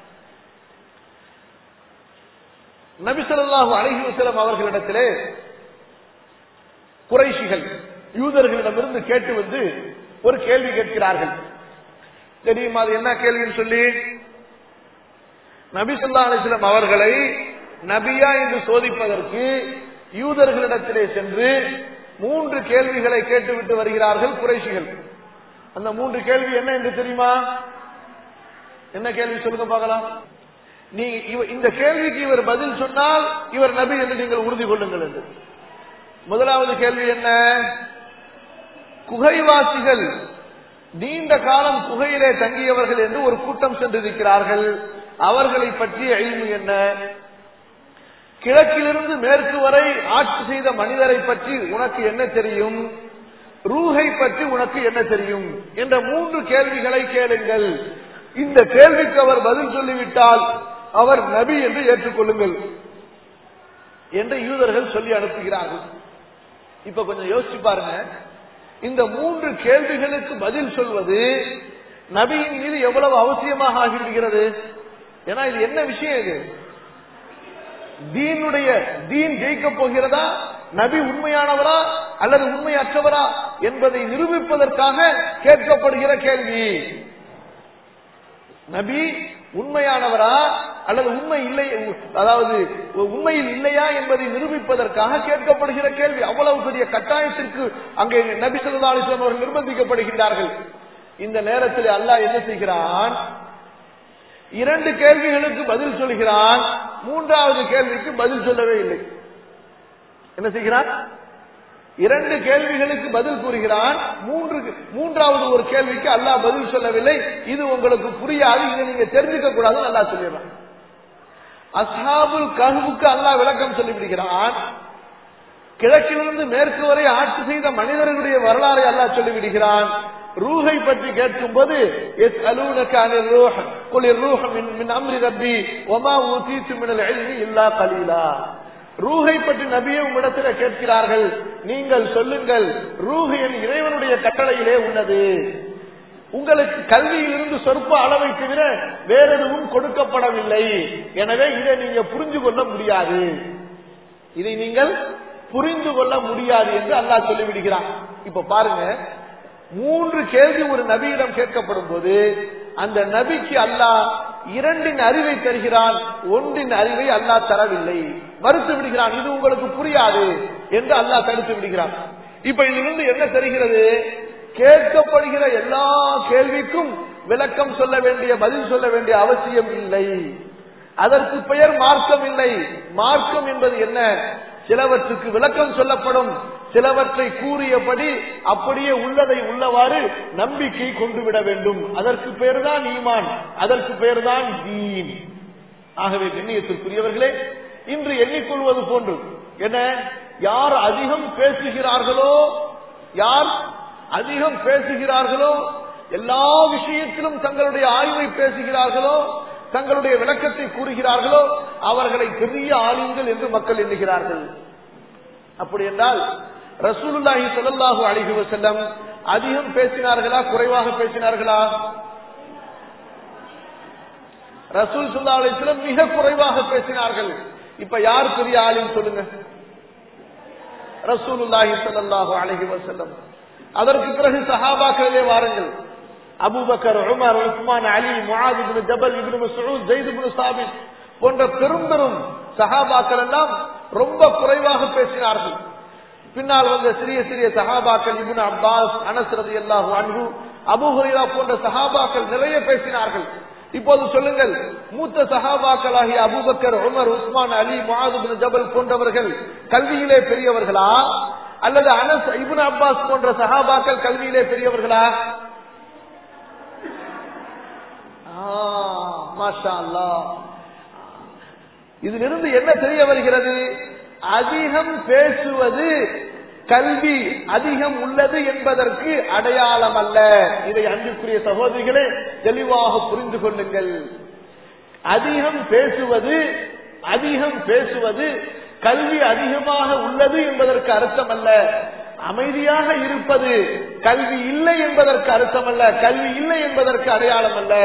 நபிசல்லாஹு அலைஹி வஸல்லம் அவர்களிடத்திலே குறைஷிகள் யூதர்களிடமிருந்து கேட்டு வந்து ஒரு கேள்வி கேட்கிறார்கள் தெரியுமா அது என்ன கேள்வின்னு சொல்லி நபி சொல்லா அலிஸ்லாம் அவர்களை நபியா என்று சோதிப்பதற்கு யூதர்களிடத்திலே சென்று மூன்று கேள்விகளை கேட்டுவிட்டு வருகிறார்கள் குறைஷிகள் அந்த மூன்று கேள்வி என்ன என்று தெரியுமா என்ன கேள்வி சொல்லுங்க பார்க்கலாம் நீ இவ- இந்த கேள்விக்கு இவர் பதில் சொன்னால் இவர் நபி என்று நீங்கள் உறுதி கொள்ளுங்கள் என்று முதலாவது கேள்வி என்ன குகைவாசிகள் நீண்ட காலம் குகையிலே தங்கியவர்கள் என்று ஒரு கூட்டம் சென்றிருக்கிறார்கள் அவர்களை பற்றிய அழிவு என்ன கிழக்கிலிருந்து மேற்கு வரை ஆட்சி செய்த மனிதரை பற்றி உனக்கு என்ன தெரியும் ரூஹை பற்றி உனக்கு என்ன தெரியும் என்ற மூன்று கேள்விகளை கேளுங்கள் இந்த கேள்விக்கு அவர் பதில் சொல்லிவிட்டால் அவர் நபி என்று ஏற்றுக்கொள்ளுங்கள் என்று யூதர்கள் சொல்லி அனுப்புகிறார்கள் இப்ப கொஞ்சம் யோசிச்சு பாருங்க இந்த மூன்று கேள்விகளுக்கு பதில் சொல்வது நபியின் மீது எவ்வளவு அவசியமாக ஆகிவிடுகிறது ஏன்னா இது என்ன விஷயம் இது தீனுடைய தீன் ஜெயிக்க போகிறதா நபி உண்மையானவரா அல்லது உண்மையற்றவரா என்பதை நிரூபிப்பதற்காக கேட்கப்படுகிற கேள்வி நபி உண்மையானவரா அல்லது உண்மை இல்லை அதாவது உண்மையில் இல்லையா என்பதை நிரூபிப்பதற்காக கேட்கப்படுகிற கேள்வி அவ்வளவு பெரிய கட்டாயத்திற்கு அங்கே நபி சொல்லா அலிஸ்லாம் அவர்கள் நிர்பந்திக்கப்படுகின்றார்கள் இந்த நேரத்தில் அல்லாஹ் என்ன செய்கிறான் இரண்டு கேள்விகளுக்கு பதில் சொல்கிறான் மூன்றாவது கேள்விக்கு பதில் சொல்லவே இல்லை என்ன செய்கிறான் இரண்டு கேள்விகளுக்கு பதில் கூறுகிறான் மூன்று மூன்றாவது ஒரு கேள்விக்கு அல்லாஹ் பதில் சொல்லவில்லை இது உங்களுக்கு புரியாது இதை நீங்க தெரிஞ்சுக்க கூடாதுன்னு அல்லாஹ் சொல்லிடுறான் அஸ்ஹாபுல் கஹ்வுக்கு அல்லாஹ் விளக்கம் சொல்லிவிடுகிறான் கிழக்கிலிருந்து மேற்கு வரை ஆட்சி செய்த மனிதர்களுடைய வரலாறை அல்லாஹ் சொல்லிவிடுகிறான் ரூஹை பற்றி கேட்கும் போது எஸ் அலூனக்கான ரூஹ் குளிர் ரூஹ் மின் மின் அம்ரி ரப்பி ஒமா ஊதீத்து மினல் இல்மி இல்லா கலீலா ரூஹை பற்றி நபியை உம்மிடத்தில் கேட்கிறார்கள் நீங்கள் சொல்லுங்கள் ரூஹ் என் இறைவனுடைய கட்டளையிலே உள்ளது உங்களுக்கு கல்வியிலிருந்து சொற்ப அளவை தவிர வேற எதுவும் கொடுக்கப்படவில்லை எனவே இதை நீங்க புரிந்து கொள்ள முடியாது இதை நீங்கள் புரிந்து கொள்ள முடியாது என்று அல்லாஹ் சொல்லிவிடுகிறான் இப்ப பாருங்க மூன்று கேள்வி ஒரு நபியிடம் கேட்கப்படும் போது அந்த நபிக்கு அல்லாஹ் இரண்டின் அறிவை தருகிறான் ஒன்றின் அறிவை அல்லாஹ் தரவில்லை மறுத்து விடுகிறான் இது உங்களுக்கு புரியாது என்று அல்லாஹ் தடுத்து விடுகிறான் இப்ப இதிலிருந்து என்ன தெரிகிறது கேட்கப்படுகிற எல்லா கேள்விக்கும் விளக்கம் சொல்ல வேண்டிய பதில் சொல்ல வேண்டிய அவசியம் இல்லை அதற்கு பெயர் மார்க்கம் இல்லை மார்க்கம் என்பது என்ன சிலவற்றுக்கு விளக்கம் சொல்லப்படும் சிலவற்றை கூறியபடி அப்படியே உள்ளதை உள்ளவாறு நம்பிக்கை கொண்டு விட வேண்டும் அதற்கு பெயர்தான் ஈமான் அதற்கு பெயர்தான் தீன் ஆகவே கண்ணியத்திற்குரியவர்களே இன்று எண்ணிக்கொள்வது போன்று என்ன யார் அதிகம் பேசுகிறார்களோ யார் அதிகம் பேசுகிறார்களோ எல்லா விஷயத்திலும் தங்களுடைய ஆய்வை பேசுகிறார்களோ தங்களுடைய விளக்கத்தை கூறுகிறார்களோ அவர்களை பெரிய ஆளுங்கள் என்று மக்கள் எண்ணுகிறார்கள் அப்படி என்றால் ரசூலுல்லாஹி ஸல்லல்லாஹு அலைஹி வஸல்லம் அதிகம் பேசினார்களா குறைவாக பேசினார்களா ரசூல் ஸல்லல்லாஹு அலைஹி வஸல்லம் மிக குறைவாக பேசினார்கள் இப்ப யார் பெரிய ஆளுன்னு சொல்லுங்க ரசூலுல்லாஹி ஸல்லல்லாஹு அலைஹி வஸல்லம் அதற்கு பிறகு சஹாபாக்களிலே வாருங்கள் Abu Bakr Umar Usman Ali Muadh ibn Jabal ibn Masud Zaid இப்னு சாபித் போன்ற பெரும் பெரும் சஹாபாக்கள் எல்லாம் ரொம்ப குறைவாக பேசினார்கள் பின்னால் வந்த சிறிய சிறிய சஹாபாக்கள் இப்னு அப்பாஸ் அனஸ் ரலியல்லாஹு அன்ஹு அபூ ஹுரைரா போன்ற சஹாபாக்கள் நிறைய பேசினார்கள் இப்போது சொல்லுங்கள் மூத்த சஹாபாக்களாகிய Abu Bakr Umar Usman Ali Muadh ibn Jabal போன்றவர்கள் கல்வியிலே பெரியவர்களா அல்லது அனஸ் இப்னு அப்பாஸ் போன்ற சஹாபாக்கள் கல்வியிலே பெரியவர்களா மாஷா அல்லாஹ் இதிலிருந்து என்ன தெரிய வருகிறது அதிகம் பேசுவது கல்வி அதிகம் உள்ளது என்பதற்கு அடையாளம் அல்ல இதை அன்புக்குரிய சகோதரிகளே தெளிவாக புரிந்து கொள்ளுங்கள் அதிகம் பேசுவது அதிகம் பேசுவது கல்வி அதிகமாக உள்ளது என்பதற்கு அர்த்தம் அல்ல அமைதியாக இருப்பது கல்வி இல்லை என்பதற்கு அர்த்தம் அல்ல கல்வி இல்லை என்பதற்கு அடையாளம் அல்ல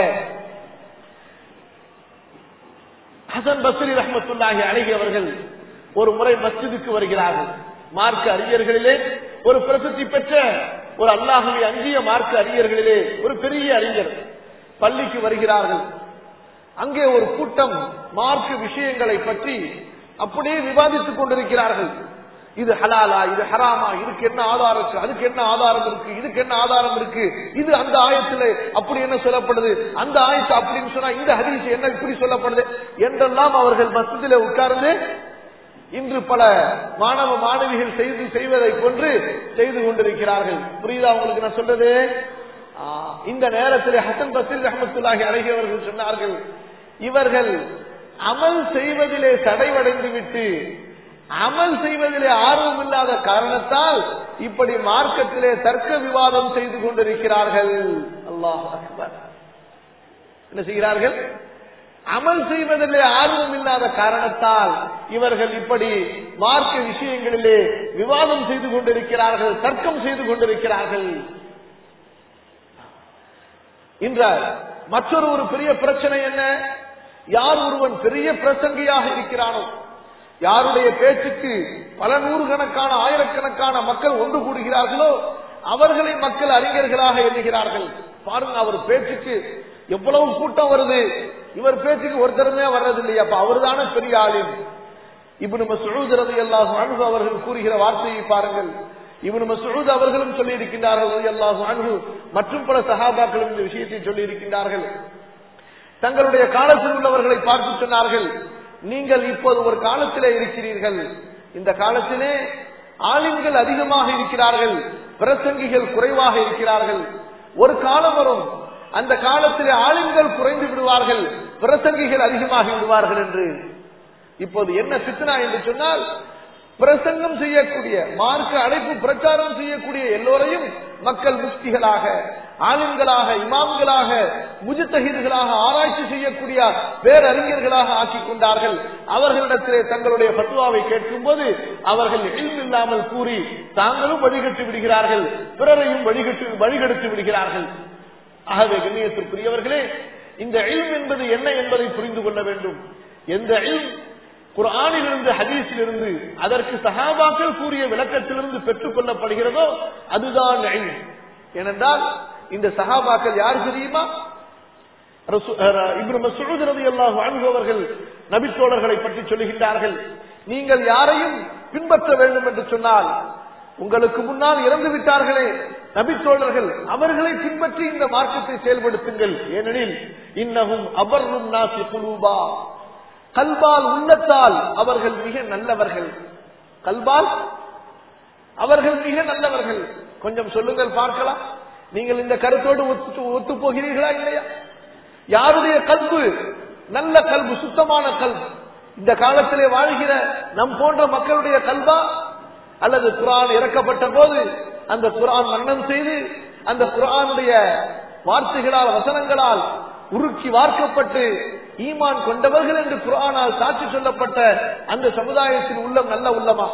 ஹசன் பஸ்ரி ரஹமத்துல்லாஹி அழகி அவர்கள் ஒரு முறை மஸ்ஜிதுக்கு வருகிறார்கள் மார்க்க அறிஞர்களிலே ஒரு பிரசித்தி பெற்ற ஒரு அல்லாஹுவை அஞ்சிய மார்க்க அறிஞர்களிலே ஒரு பெரிய அறிஞர் பள்ளிக்கு வருகிறார்கள் அங்கே ஒரு கூட்டம் மார்க்க விஷயங்களை பற்றி அப்படியே விவாதித்துக் கொண்டிருக்கிறார்கள் இது ஹலாலா இது ஹராமா இதுக்கு என்ன ஆதாரம் இருக்கு அதுக்கு என்ன ஆதாரம் இருக்கு இதுக்கு என்ன ஆதாரம் இருக்கு இது அந்த ஆயத்துல அப்படி என்ன சொல்லப்படுது அந்த ஆயத்து அப்படின்னு சொன்னா இந்த ஹதீஸ் என்ன இப்படி சொல்லப்படுது என்றெல்லாம் அவர்கள் மசத்திலே உட்கார்ந்து இன்று பல மாணவ மாணவிகள் செய்து செய்வதை போன்று செய்து கொண்டிருக்கிறார்கள் புரியுதா உங்களுக்கு நான் சொல்றது ஆ, இந்த நேரத்தில் ஹசன் பசீர் ரஹமத்துல்லாஹி அழகியவர்கள் சொன்னார்கள் இவர்கள் அமல் செய்வதிலே தடைவடைந்து விட்டு அமல் செய்வதிலே ஆர்வம் இல்லாத காரணத்தால் இப்படி மார்க்கத்திலே தர்க்க விவாதம் செய்து கொண்டிருக்கிறார்கள் அல்லாஹ் அக்பர் என்ன செய்கிறார்கள் அமல் செய்வதிலே ஆர்வம் இல்லாத காரணத்தால் இவர்கள் இப்படி மார்க்க விஷயங்களிலே விவாதம் செய்து கொண்டிருக்கிறார்கள் தர்க்கம் செய்து கொண்டிருக்கிறார்கள் இன்ற மற்றொரு ஒரு பெரிய பிரச்சனை என்ன யார் ஒருவன் பெரிய பிரசங்கியாக இருக்கிறானோ யாருடைய பேச்சுக்கு பல நூறுக்கணக்கான ஆயிரக்கணக்கான மக்கள் ஒன்று கூடுகிறார்களோ அவர்களை மக்கள் அறிஞர்களாக எண்ணுகிறார்கள் பாருங்க அவர் பேச்சுக்கு எவ்வளவு கூட்டம் வருது இவர் பேச்சுக்கு ஒருத்தருமே வர்றது இல்லையா அப்ப அவர் தானே பெரிய ஆளின் இப்னு மசூத் ரலியல்லாஹு அன்ஹு அவர்கள் கூறுகிற வார்த்தையை பாருங்கள் இப்னு மசூத் அவர்களும் சொல்லி இருக்கின்றார்கள் ரலியல்லாஹு அன்ஹு மற்றும் பல சஹாபாக்களும் இந்த விஷயத்தை சொல்லி இருக்கின்றார்கள் தங்களுடைய காலத்தில் உள்ளவர்களை பார்த்து சொன்னார்கள் நீங்கள் இப்போது ஒரு காலத்திலே இருக்கிறீர்கள் இந்த காலத்திலே ஆளுங்கள் அதிகமாக இருக்கிறார்கள் பிரசங்கிகள் குறைவாக இருக்கிறார்கள் ஒரு காலம் வரும் அந்த காலத்திலே ஆளுங்கள் குறைந்து விடுவார்கள் பிரசங்கிகள் அதிகமாகி விடுவார்கள் என்று இப்போது என்ன சித்தனா என்று சொன்னால் பிரசங்கம் செய்யக்கூடிய மார்க்க அழைப்பு பிரச்சாரம் செய்யக்கூடிய எல்லோரையும் மக்கள் முஸ்திகளாக ஆளுங்களாக இமாம்களாக முஜத்தகிர்களாக ஆராய்ச்சி செய்யக்கூடிய பேரறிஞர்களாக ஆக்கிக் கொண்டார்கள் அவர்களிடத்திலே தங்களுடைய பத்துவாவை கேட்கும் போது அவர்கள் இல்லாமல் கூறி தாங்களும் வழிகட்டு விடுகிறார்கள் பிறரையும் வழிகட்டு வழிகெடுத்து விடுகிறார்கள் ஆகவே கண்ணியத்திற்குரியவர்களே இந்த இல்ம் என்பது என்ன என்பதை புரிந்து கொள்ள வேண்டும் எந்த இல்ம் குர்ஆனிலிருந்து ஹதீஸிலிருந்து அதற்கு சஹாபாக்கள் கூறிய விளக்கத்திலிருந்து பெற்றுக் கொள்ளப்படுகிறதோ அதுதான் இல்ம் ஏனென்றால் இந்த சஹாபாக்கள் யார் தெரியுமா ரசூ- அஹ் இப்னு மஸ்ஊத் ரலியல்லாஹு அன்ஹு அவர்கள் நபித்தோழர்களை பற்றி சொல்லுகின்றார்கள் நீங்கள் யாரையும் பின்பற்ற வேண்டும் என்று சொன்னால் உங்களுக்கு முன்னால் இறந்து விட்டார்களே நபித்தோழர்கள் அவர்களை பின்பற்றி இந்த மார்க்கத்தை செயல்படுத்துங்கள் ஏனெனில் இன்னகும் அபர்ரும் நாசி குலூபா கல்பால் உள்ளத்தால் அவர்கள் மிக நல்லவர்கள் கல்பால் அவர்கள் மிக நல்லவர்கள் கொஞ்சம் சொல்லுங்கள் பார்க்கலாம் நீங்கள் இந்த கருத்தோடு ஒத்து ஒத்து போகிறீர்களா இல்லையா யாருடைய கல்பு நல்ல கல்பு சுத்தமான கல்பு இந்த காலத்திலே வாழ்கிற நம் போன்ற மக்களுடைய கல்வா அல்லது குரான் இறக்கப்பட்ட போது அந்த குரான் மன்னம் செய்து அந்த குரானுடைய வார்த்தைகளால் வசனங்களால் உருக்கி வார்க்கப்பட்டு ஈமான் கொண்டவர்கள் என்று குரானால் சாட்சி சொல்லப்பட்ட அந்த சமுதாயத்தின் உள்ளம் நல்ல உள்ளமா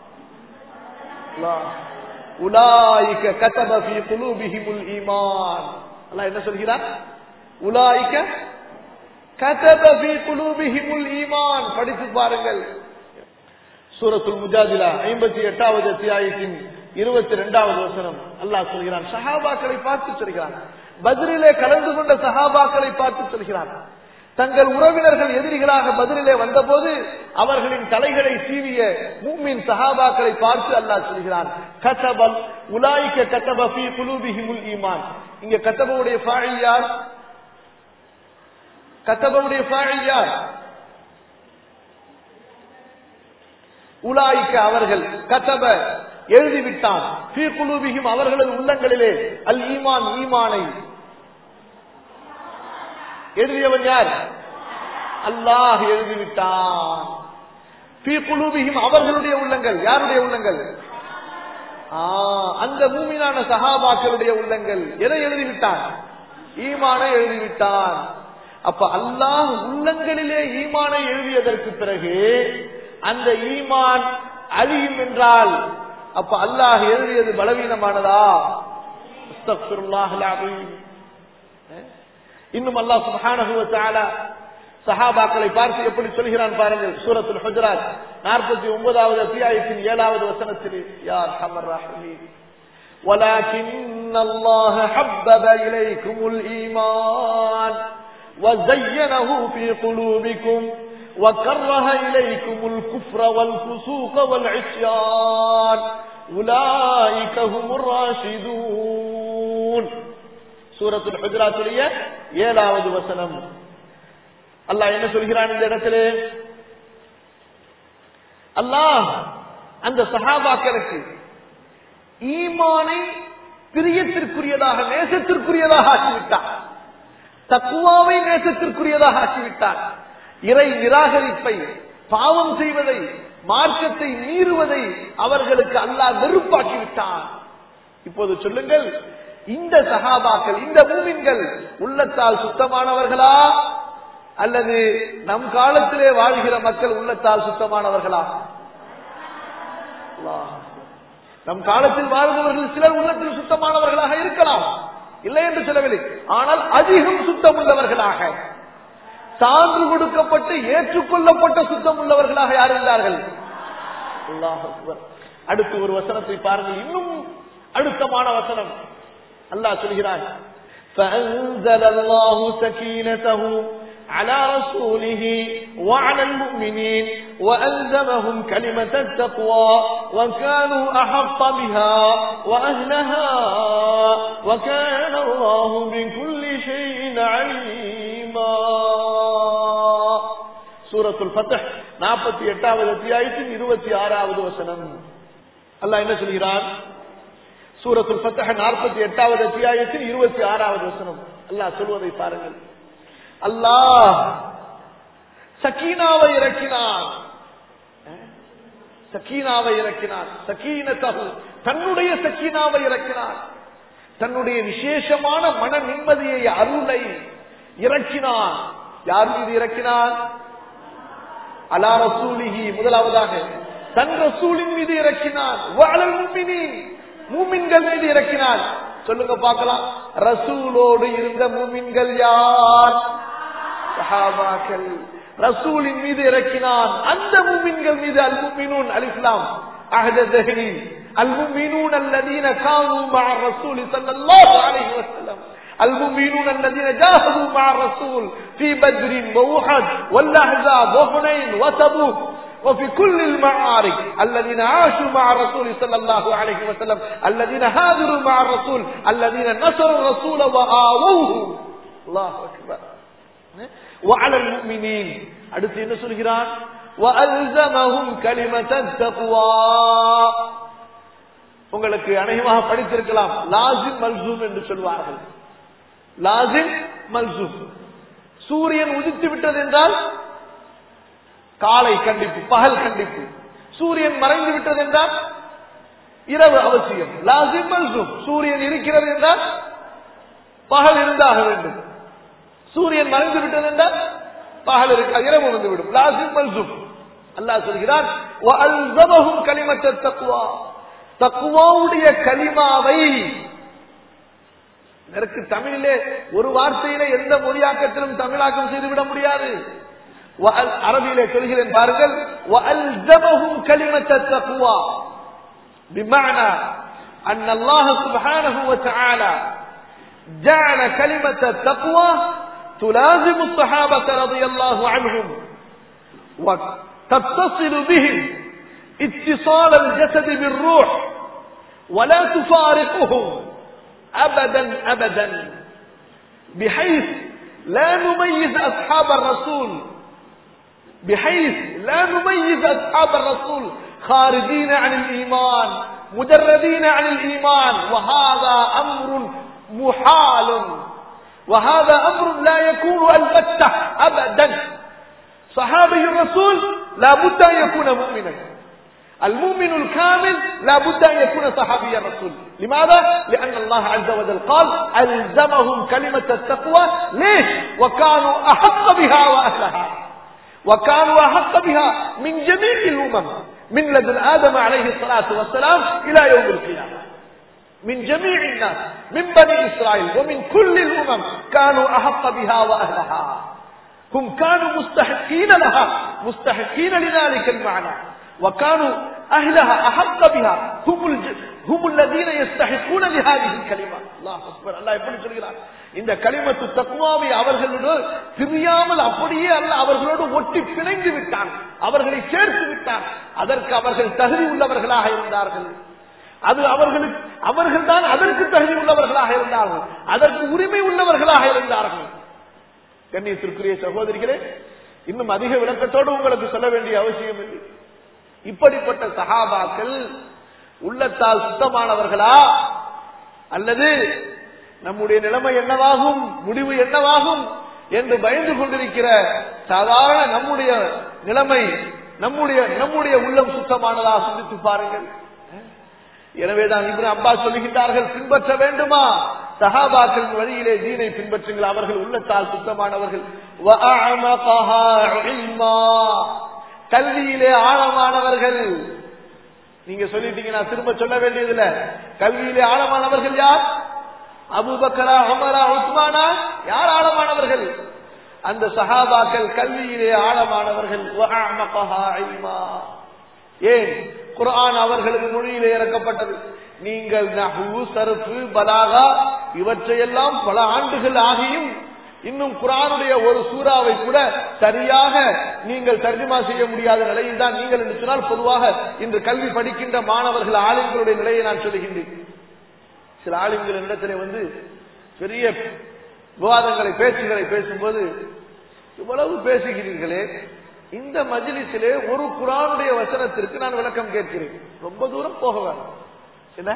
உலாய்க்க கதப ஃபீ குலூபிஹிமுல் ஈமான் அல்லாஹ் என்ன சொல்கிறார் உலாய்க்க கதப ஃபீ குலூபிஹிமுல் ஈமான் படித்து பாருங்கள் சூரத்துல் முஜாதிலா ஐம்பத்தி எட்டாவது அத்தியாயத்தின் இருபத்தி இரண்டாவது வசனம் அல்லாஹ் சொல்கிறான் சஹாபாக்களை பார்த்து சொல்கிறான் பதிலிலே கலந்து கொண்ட சஹாபாக்களை பார்த்து சொல்கிறான் தங்கள் உறவினர்கள் எதிரிகளாக பதிலிலே வந்தபோது அவர்களின் தலைகளை சீவிய மூமின் சஹாபாக்களை பார்த்து அல்லாஹ் சொல்கிறான் கதபல் உலாய்க்க கதப ஃபீ குலூபிஹிமுல் ஈமான் இங்க கதபுடைய ஃபாயில் யார் கதபுடைய ஃபாயில் யார் உலாய்க்க அவர்கள் கதப எழுதிவிட்டான் ஃபீ குலூபிஹிம் அவர்களது உள்ளங்களிலே அல் ஈமான் ஈமானை எழுதியவன் யார் அல்லாஹ் எழுதிவிட்டான் ஃபீ குலூபிஹிம் அவர்களுடைய உள்ளங்கள் யாருடைய உள்ளங்கள் ஆ, அந்த மூமினான சஹாபாக்களுடைய உள்ளங்கள் எதை எழுதிவிட்டான் ஈமானை எழுதிவிட்டான் அப்ப அல்லாஹ் உள்ளங்களிலே ஈமானை எழுதியதற்கு பிறகு அந்த ஈமான் அழியும் என்றால் அப்ப அல்லாஹ் எழுதியது பலவீனமானதா அஸ்தக்ஃபிருல்லாஹல் அலீம். இன்னும் அல்லாஹ் சுப்ஹானஹு வ தஆலா சஹாபாக்களை பார்த்து எப்படி சொல்கிறான் பாருங்கள் சூரத்துல் ஹுஜராத் 49வது அத்தியாயத்தின் 7வது வசனத்தில் யா அர்ஹமர் ரஹீம் ولكن الله حبب إليكم الإيمان وزينه في قلوبكم وكره إليكم الكفر والفسوق والعصيان أولئك هم الراشدون சூரத்துல் ஹுஜராத்துடைய ஏழாவது வசனம் அல்லாஹ் என்ன சொல்கிறான் இந்த இடத்திலே அல்லாஹ் அந்த சஹாபாக்களுக்கு ஈமானை பிரியத்திற்குரியதாக நேசத்திற்குரியதாக ஆக்கிவிட்டான் தக்குவாவை நேசத்திற்குரியதாக ஆக்கிவிட்டான் இறை நிராகரிப்பை பாவம் செய்வதை மார்க்கத்தை மீறுவதை அவர்களுக்கு அல்லாஹ் வெறுப்பாக்கி விட்டான் இப்போது சொல்லுங்கள் இந்த சகாபாக்கள் இந்த மூமின்கள் உள்ளத்தால் சுத்தமானவர்களா அல்லது நம் காலத்திலே வாழ்கிற மக்கள் உள்ளத்தால் சுத்தமானவர்களா அல்லாஹ். நம் காலத்தில் வாழ்ந்தவர்கள் சிலர் உள்ளத்தில் சுத்தமானவர்களாக இருக்கலாம் இல்லை என்று சொல்லவில்லை ஆனால் அதிகம் சுத்தம் உள்ளவர்களாக சான்று கொடுக்கப்பட்டு ஏற்றுக்கொள்ளப்பட்ட சுத்தம் உள்ளவர்களாக யார் இருந்தார்கள் அல்லாஹ் அக்பர். அடுத்து ஒரு வசனத்தை பாருங்கள் இன்னும் அழுத்தமான வசனம் அல்லாஹ் சொல்கிறான் فأنزل الله سكينته على رسوله وعلى المؤمنين وألزمهم كلمة التقوى وكانوا أحق بها وأهلها وكان الله بكل شيء عليما சூரத்துல் ஃபத்ஹ் 48வது அத்தியாயத்தின் 26வது வசனம் அல்லாஹ் என்ன சொல்கிறான் சூரத்துல் ஃபத்ஹ் 48வது அத்தியாயத்தின் 26வது வசனம் அல்லாஹ் சொல்வதை பாருங்கள் அல்லாஹ் சக்கீனாவை இறக்கினான் சக்கீனாவை இறக்கினான் சக்கீனத்தகு தன்னுடைய சக்கீனாவை இறக்கினான் தன்னுடைய விசேஷமான மன நிம்மதியை அருளை இறக்கினான் யார் மீது இறக்கினான் அலா ரசூலிஹி முதலாவதாக தன் ரசூலின் மீது இறக்கினான் வாழல் முமினின் மூமின்கள் மீது இறக்கினான் சொல்லுங்க பார்க்கலாம் ரசூலோடு இருந்த மூமின்கள் யார் சஹாபாக்கள் ரசூலின் மீது இறக்கினான் அந்த மூமின்கள் மீது அல் முமினூன் அல் இஸ்லாம் அஹத தஹ்னி அல் முமினூன் அல்லதீன கானு மع الرسول صلى الله عليه وسلم المؤمنون الذين جاهدوا مع الرسول في بدر وأحد والأحزاب وحنين وتبوك وفي كل المعارك الذين عاشوا مع الرسول صلى الله عليه وسلم الذين هاجروا مع الرسول الذين نصروا الرسول وآووه الله أكبر وعلى المؤمنين அடுத்து என்ன சொல்கிறான் وألزمهم كلمة التقوى உங்களுக்கு அநேகமாக படித்திருக்கலாம் லாசிம் மல்சூம் என்று சொல்வார்கள் லாசிம் மல்சூம் சூரியன் உதித்து விட்டது என்றால் காலை கண்டிப்பு பகல் கண்டிப்பு சூரியன் மறைந்து விட்டது என்றால் இரவு அவசியம் லாசிம் மல்சூம் சூரியன் இருக்கிறது என்றால் பகல் இருந்தாக வேண்டும் சூரியன் மறைந்து விட்டது என்றால் பகல் இருக்க இரவு வந்துவிடும் லாசிம் மல்சூம் அல்லாஹ் சொல்கிறான் وَأَلْزَمَهُمْ كَلِمَةَ التَّقْوَى தக்குவாவுடைய கலிமாவை இதற்கு தமிழிலே ஒரு வார்த்தையிலே எந்த மொழியாக்கத்திலும் தமிழாக்கம் செய்துவிட முடியாது وأل- அரபியிலே சொல்கிறேன் பாருங்கள் وَأَلْزَمَهُمْ كَلِمَةَ التَّقْوَى بمعنى أن الله سبحانه وتعالى جعل كلمة التقوى تلازم الصحابة رضي الله عنهم وتتصل بهم اتصال الجسد بالروح ولا تفارقهم أبدا أبدا بحيث لا نميز أصحاب الرسول بحيث لا نميز أصحاب الرسول خارجين عن الإيمان مجردين عن الإيمان وهذا أمر محال وهذا أمر لا يكون البتة أبدا صحابي الرسول لا بد أن يكون مؤمنا المؤمن الكامل لا بد أن يكون صحابي الرسول لماذا؟ لأن الله عز وجل قال ألزمهم كلمة التقوى ليش؟ وكانوا أحق بها وأهلها وكانوا أحق بها من جميع الأمم من لدن آدم عليه الصلاة والسلام إلى يوم القيامة من جميع الناس من بني إسرائيل ومن كل الأمم كانوا أحق بها وأهلها هم كانوا مستحقين لها مستحقين لذلك المعنى وكانوا أهلها أحق بها هم الج... هم الذين يستحقون لهذه الكلمة الله أكبر الله எப்படி சொல்கிறார் இந்த கலிமத்து தக்குவாவை அவர்களோடு பிரியாமல் அப்படியே அல்ல அவர்களோடு ஒட்டி பிணைந்து விட்டான் அவர்களை சேர்த்து விட்டான் அதற்கு அவர்கள் தகுதி உள்ளவர்களாக இருந்தார்கள் அது அவர்களுக்கு அவர்கள் தான் அதற்கு தகுதி உள்ளவர்களாக இருந்தார்கள் அதற்கு உரிமை உள்ளவர்களாக இருந்தார்கள் கண்ணியத்திற்குரிய சகோதரிகளே இன்னும் அதிக விளக்கத்தோடு உங்களுக்கு சொல்ல வேண்டிய அவசியம் இல்லை இப்படிப்பட்ட சகாபாக்கள் உள்ளத்தால் சுத்தமானவர்களா அல்லது நம்முடைய நிலைமை என்னவாகும் முடிவு என்னவாகும் என்று பயந்து கொண்டிருக்கிற சாதாரண நம்முடைய நிலைமை நம்முடைய நம்முடைய உள்ளம் சுத்தமானதா சிந்தித்து பாருங்கள் எனவேதான் இப்னு அப்பாஸ் சொல்லுகின்றார்கள் பின்பற்ற வேண்டுமா சஹாபாக்கள் வழியிலே தீனை பின்பற்றுங்கள் அவர்கள் உள்ளத்தால் சுத்தமானவர்கள் وَأَعْمَقَهَا عِلْمًا. கல்வியிலே ஆழமானவர்கள் நீங்க சொல்லிட்டீங்க நான் திரும்ப சொல்ல வேண்டியதில்ல கல்வியிலே ஆழமானவர்கள் யார் அபுபக்கரா உமரா உஸ்மானா யார் ஆழமானவர்கள் அந்த சஹாபாக்கள் கல்வியிலே ஆழமானவர்கள் وَأَعْمَقَهَا عِلْمًا. ஏன் குர்ஆன் அவர்களுக்கு மொழியிலே இறக்கப்பட்டது நீங்கள் நஹு சருப்பு பலாகா இவற்றையெல்லாம் பல ஆண்டுகள் ஆகியும் இன்னும் குரானுடைய ஒரு சூறாவை கூட சரியாக நீங்கள் தர்ஜுமா செய்ய முடியாத நிலையில் தான் நீங்கள் என்று சொன்னால் பொதுவாக இன்று கல்வி படிக்கின்ற மாணவர்கள் ஆளுங்களுடைய நிலையை நான் சொல்லுகின்றேன் சில ஆளுங்கள் இடத்திலே வந்து பெரிய விவாதங்களை பேச்சுகளை பேசும்போது இவ்வளவு பேசுகிறீர்களே இந்த மஜிலிசிலே ஒரு குரானுடைய வசனத்திற்கு நான் விளக்கம் கேட்கிறேன் ரொம்ப தூரம் போக வேண்டாம் என்ன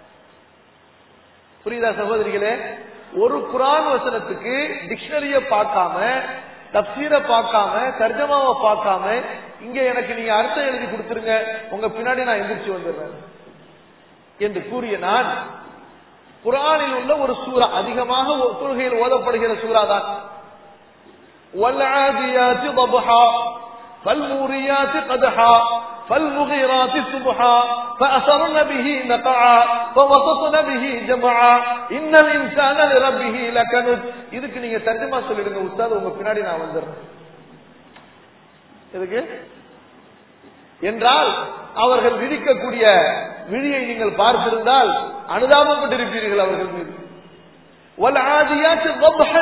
புரியுதா சகோதரிகளே ஒரு குரான் வசனத்துக்கு டிக்ஷனரிய பார்க்காம தப்சீரை பார்க்காம தர்ஜமாவை பார்க்காம இங்க எனக்கு நீங்க அர்த்தம் எழுதி கொடுத்துருங்க உங்க பின்னாடி நான் எந்திரிச்சு வந்துடுறேன் என்று கூறிய நான் குரானில் உள்ள ஒரு சூறா அதிகமாக ஒரு தொழுகையில் ஓதப்படுகிற சூறா தான் والعاديات ضبحا فالموريات قدحا فالمغيرات صبحا فأثرن به نقعا فوسطن به جمعا إن الإنسان لربه لكنت இதுக்கு நீங்க தர்ஜமா சொல்லிடுங்க உஸ்தாத் உங்க பின்னாடி நான் வந்துடுறேன் எதுக்கு என்றால் அவர்கள் விதிக்கக்கூடிய விழியை நீங்கள் பார்த்திருந்தால் அனுதாபப்பட்டிருப்பீர்கள் அவர்கள் மீது وَالْعَادِيَاتِ ضَبْحًا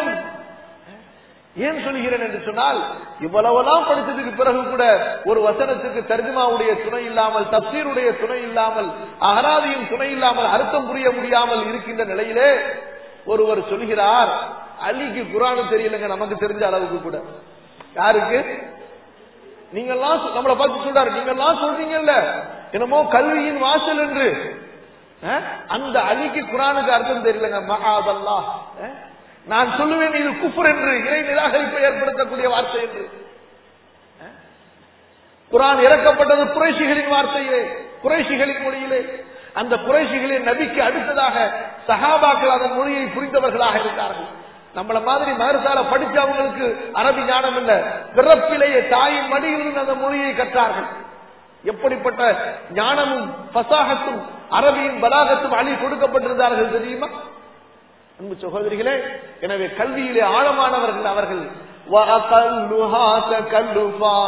ஏன் சொல்கிறேன் என்று சொன்னால் இவ்வளவெல்லாம் படித்ததுக்கு பிறகு கூட ஒரு வசனத்துக்கு தர்ஜுமாவுடைய துணை இல்லாமல் தப்சீருடைய துணை இல்லாமல் அகராதியின் துணை இல்லாமல் அர்த்தம் புரிய முடியாமல் இருக்கின்ற நிலையிலே ஒருவர் சொல்கிறார் அலிக்கு குரானு தெரியலங்க நமக்கு தெரிஞ்ச அளவுக்கு கூட யாருக்கு நீங்கெல்லாம் சொ- நம்மளை பார்த்து சொல்றாரு நீங்கெல்லாம் சொல்றீங்கல்ல என்னமோ கல்வியின் வாசல் என்று அஹ், அந்த அலிக்கு குரானுக்கு அர்த்தம் தெரியலங்க மகாதல்லா அஹ், நான் சொல்லுவேன் இது குஃபர் என்று இறை நிராகரிப்பை ஏற்படுத்தக்கூடிய வார்த்தை என்று அஹ், குரான் இறக்கப்பட்டது குறைஷிகளின் வார்த்தையிலே குறைஷிகளின் மொழியிலே அந்த குறைஷிகளின் நபிக்கு அடுத்ததாக சஹாபாக்கள் அதன் மொழியை புரிந்தவர்களாக இருந்தார்கள் நம்மள மாதிரி மதரசால படிச்சவங்களுக்கு அரபி ஞானம் இல்ல பிறப்பிலேயே தாயின் மடியிலிருந்து அந்த மொழியை கற்றார்கள் எப்படிப்பட்ட ஞானமும் பசாகத்தும் அரபியின் பலாகத்தும் அழி கொடுக்கப்பட்டிருந்தார்கள் தெரியுமா அன்பு சகோதரிகளே எனவே கல்வியிலே ஆழமானவர்கள் அவர்கள் وأقلها تكلفا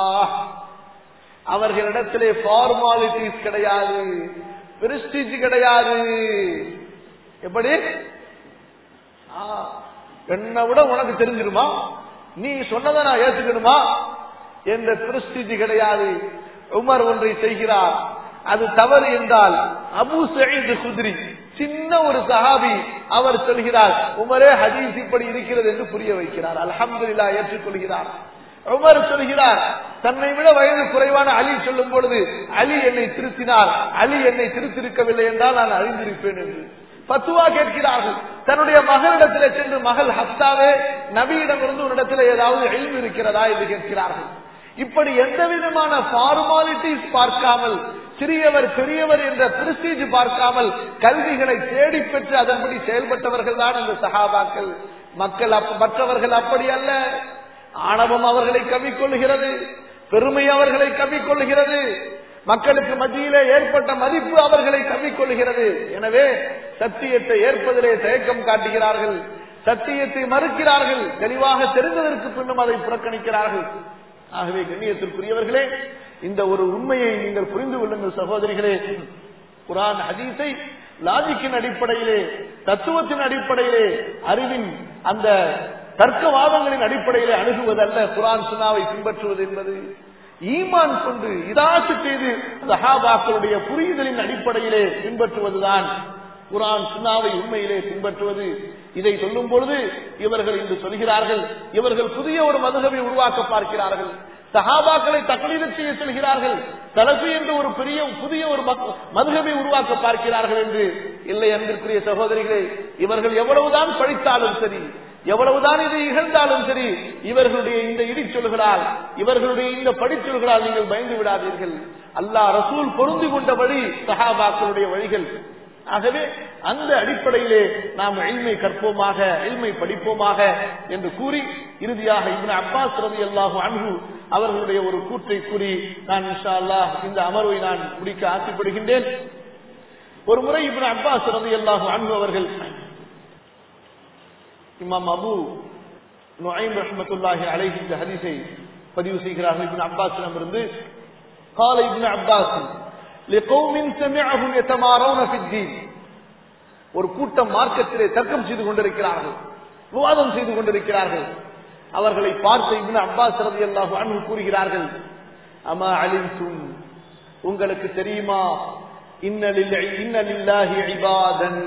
அவர்களிடத்திலே ஃபார்மாலிட்டிஸ் கிடையாது பிரஸ்டீஜ் கிடையாது எப்படி ஆ, என்னை விட உனக்கு தெரிஞ்சிருமா நீ சொன்னதை நான் ஏத்துக்கணுமா என்ற பிரஸ்டீஜ் கிடையாது உமர் ஒன்றை செய்கிறார் அது தவறு என்றால் அபு சயீத் குதிரி சின்ன ஒரு சஹாபி அவர் சொல்கிறார் உமரே ஹதீஸ் இப்படி இருக்கிறது என்று புரிய வைக்கிறார் அல்ஹம்துலில்லாஹ் ஏற்றுக்கொள்கிறார் உமர் சொல்கிறார் தன்னை விட வயது குறைவான அலி சொல்லும் பொழுது அலி என்னை திருத்தினார் அலி என்னை திருத்திருக்கவில்லை என்றால் நான் அறிந்திருப்பேன் என்று பத்துவா கேட்கிறார்கள் தன்னுடைய மகளிடத்தில் சென்று மகள் ஹப்தாவே நபியிடமிருந்து உன்னிடத்தில் ஏதாவது எழுதி இருக்கிறதா என்று கேட்கிறார்கள் இப்படி எந்த விதமான ஃபார்மாலிட்டிஸ் பார்க்காமல் சிறியவர் பெரியவர் என்ற பிரஸ்டீஜ் பார்க்காமல் கல்விகளை தேடி பெற்று அதன்படி செயல்பட்டவர்கள் தான் இந்த சகாபாக்கள் மக்கள் அப்ப- மற்றவர்கள் அப்படி அல்ல ஆணவம் அவர்களை கவிக்கொள்கிறது பெருமை அவர்களை கவிக்கொள்கிறது மக்களுக்கு மத்தியிலே ஏற்பட்ட மதிப்பு அவர்களை கவிக்கொள்கிறது எனவே சத்தியத்தை ஏற்பதிலே தயக்கம் காட்டுகிறார்கள் சத்தியத்தை மறுக்கிறார்கள் தெளிவாக தெரிந்ததற்கு பின்னும் அதை புறக்கணிக்கிறார்கள் ஆகவே கண்ணியத்திற்குரியவர்களே இந்த ஒரு உண்மையை நீங்கள் புரிந்து கொள்ளுங்கள் சகோதரிகளே குரான் ஹதீஸை லாஜிக்கின் அடிப்படையிலே தத்துவத்தின் அடிப்படையிலே அறிவின் அந்த தர்க்கவாதங்களின் அடிப்படையிலே அணுகுவதல்ல குரான் சுனாவை பின்பற்றுவது என்பது ஈமான் கொண்டு இதாச்சு செய்து சஹாபாக்களுடைய புரிதலின் அடிப்படையிலே பின்பற்றுவதுதான் குரான் சுனாவை உண்மையிலே பின்பற்றுவது இதை சொல்லும் பொழுது இவர்கள் இன்று சொல்கிறார்கள் இவர்கள் புதிய ஒரு மதுகவை உருவாக்க பார்க்கிறார்கள் சஹாபாக்களை தக்லீது செய்ய சொல்கிறார்கள் தலசு என்று ஒரு பெரிய புதிய ஒரு மதுகவை உருவாக்க பார்க்கிறார்கள் என்று இல்லை அன்பிற்குரிய சகோதரிகளே இவர்கள் எவ்வளவுதான் படித்தாலும் சரி எவ்வளவுதான் இதை இகழ்ந்தாலும் சரி இவர்களுடைய இந்த இடி சொல்கிறால் இவர்களுடைய இந்த படிச்சொல்களால் நீங்கள் பயந்து விடாதீர்கள் அல்லாஹ் ரசூல் பொருந்தி கொண்டபடி சஹாபாக்களுடைய வழிகள் ஆகவே அந்த அடிப்படையிலே நாம் எளிமை கற்போமாக எளிமை படிப்போமாக என்று கூறி இறுதியாக இப்னு அப்பாஸ் ரவி அல்லாஹு அன்பு அவர்களுடைய ஒரு கூற்றை கூறி நான் இன்ஷா அல்லாஹ் இந்த அமர்வை நான் முடிக்க ஆசைப்படுகின்றேன் ஒரு முறை இப்னு அப்பாஸ் ரவி அல்லாஹு அன்பு அவர்கள் இமாம் அபு நுஐம் ரஹ்மத்துல்லாஹி அலைஹி இந்த ஹதீஸை பதிவு செய்கிறார்கள் இப்னு அப்பாஸிடமிருந்து قال ابن عباس لقوم سمعهم يتمارون في الدين ஒரு கூட்டம் மார்க்கத்திலே தர்க்கம் செய்து கொண்டிருக்கிறார்கள் விவாதம் செய்து கொண்டிருக்கிறார்கள் அவர்களை பார்த்து இப்னு அப்பாஸ் ரலியல்லாஹு அன்ஹு கூறுகிறார்கள் அமா அலிம்தும் உங்களுக்கு தெரியுமா இன்னலில் இன்னலில்லாஹி இபாதன்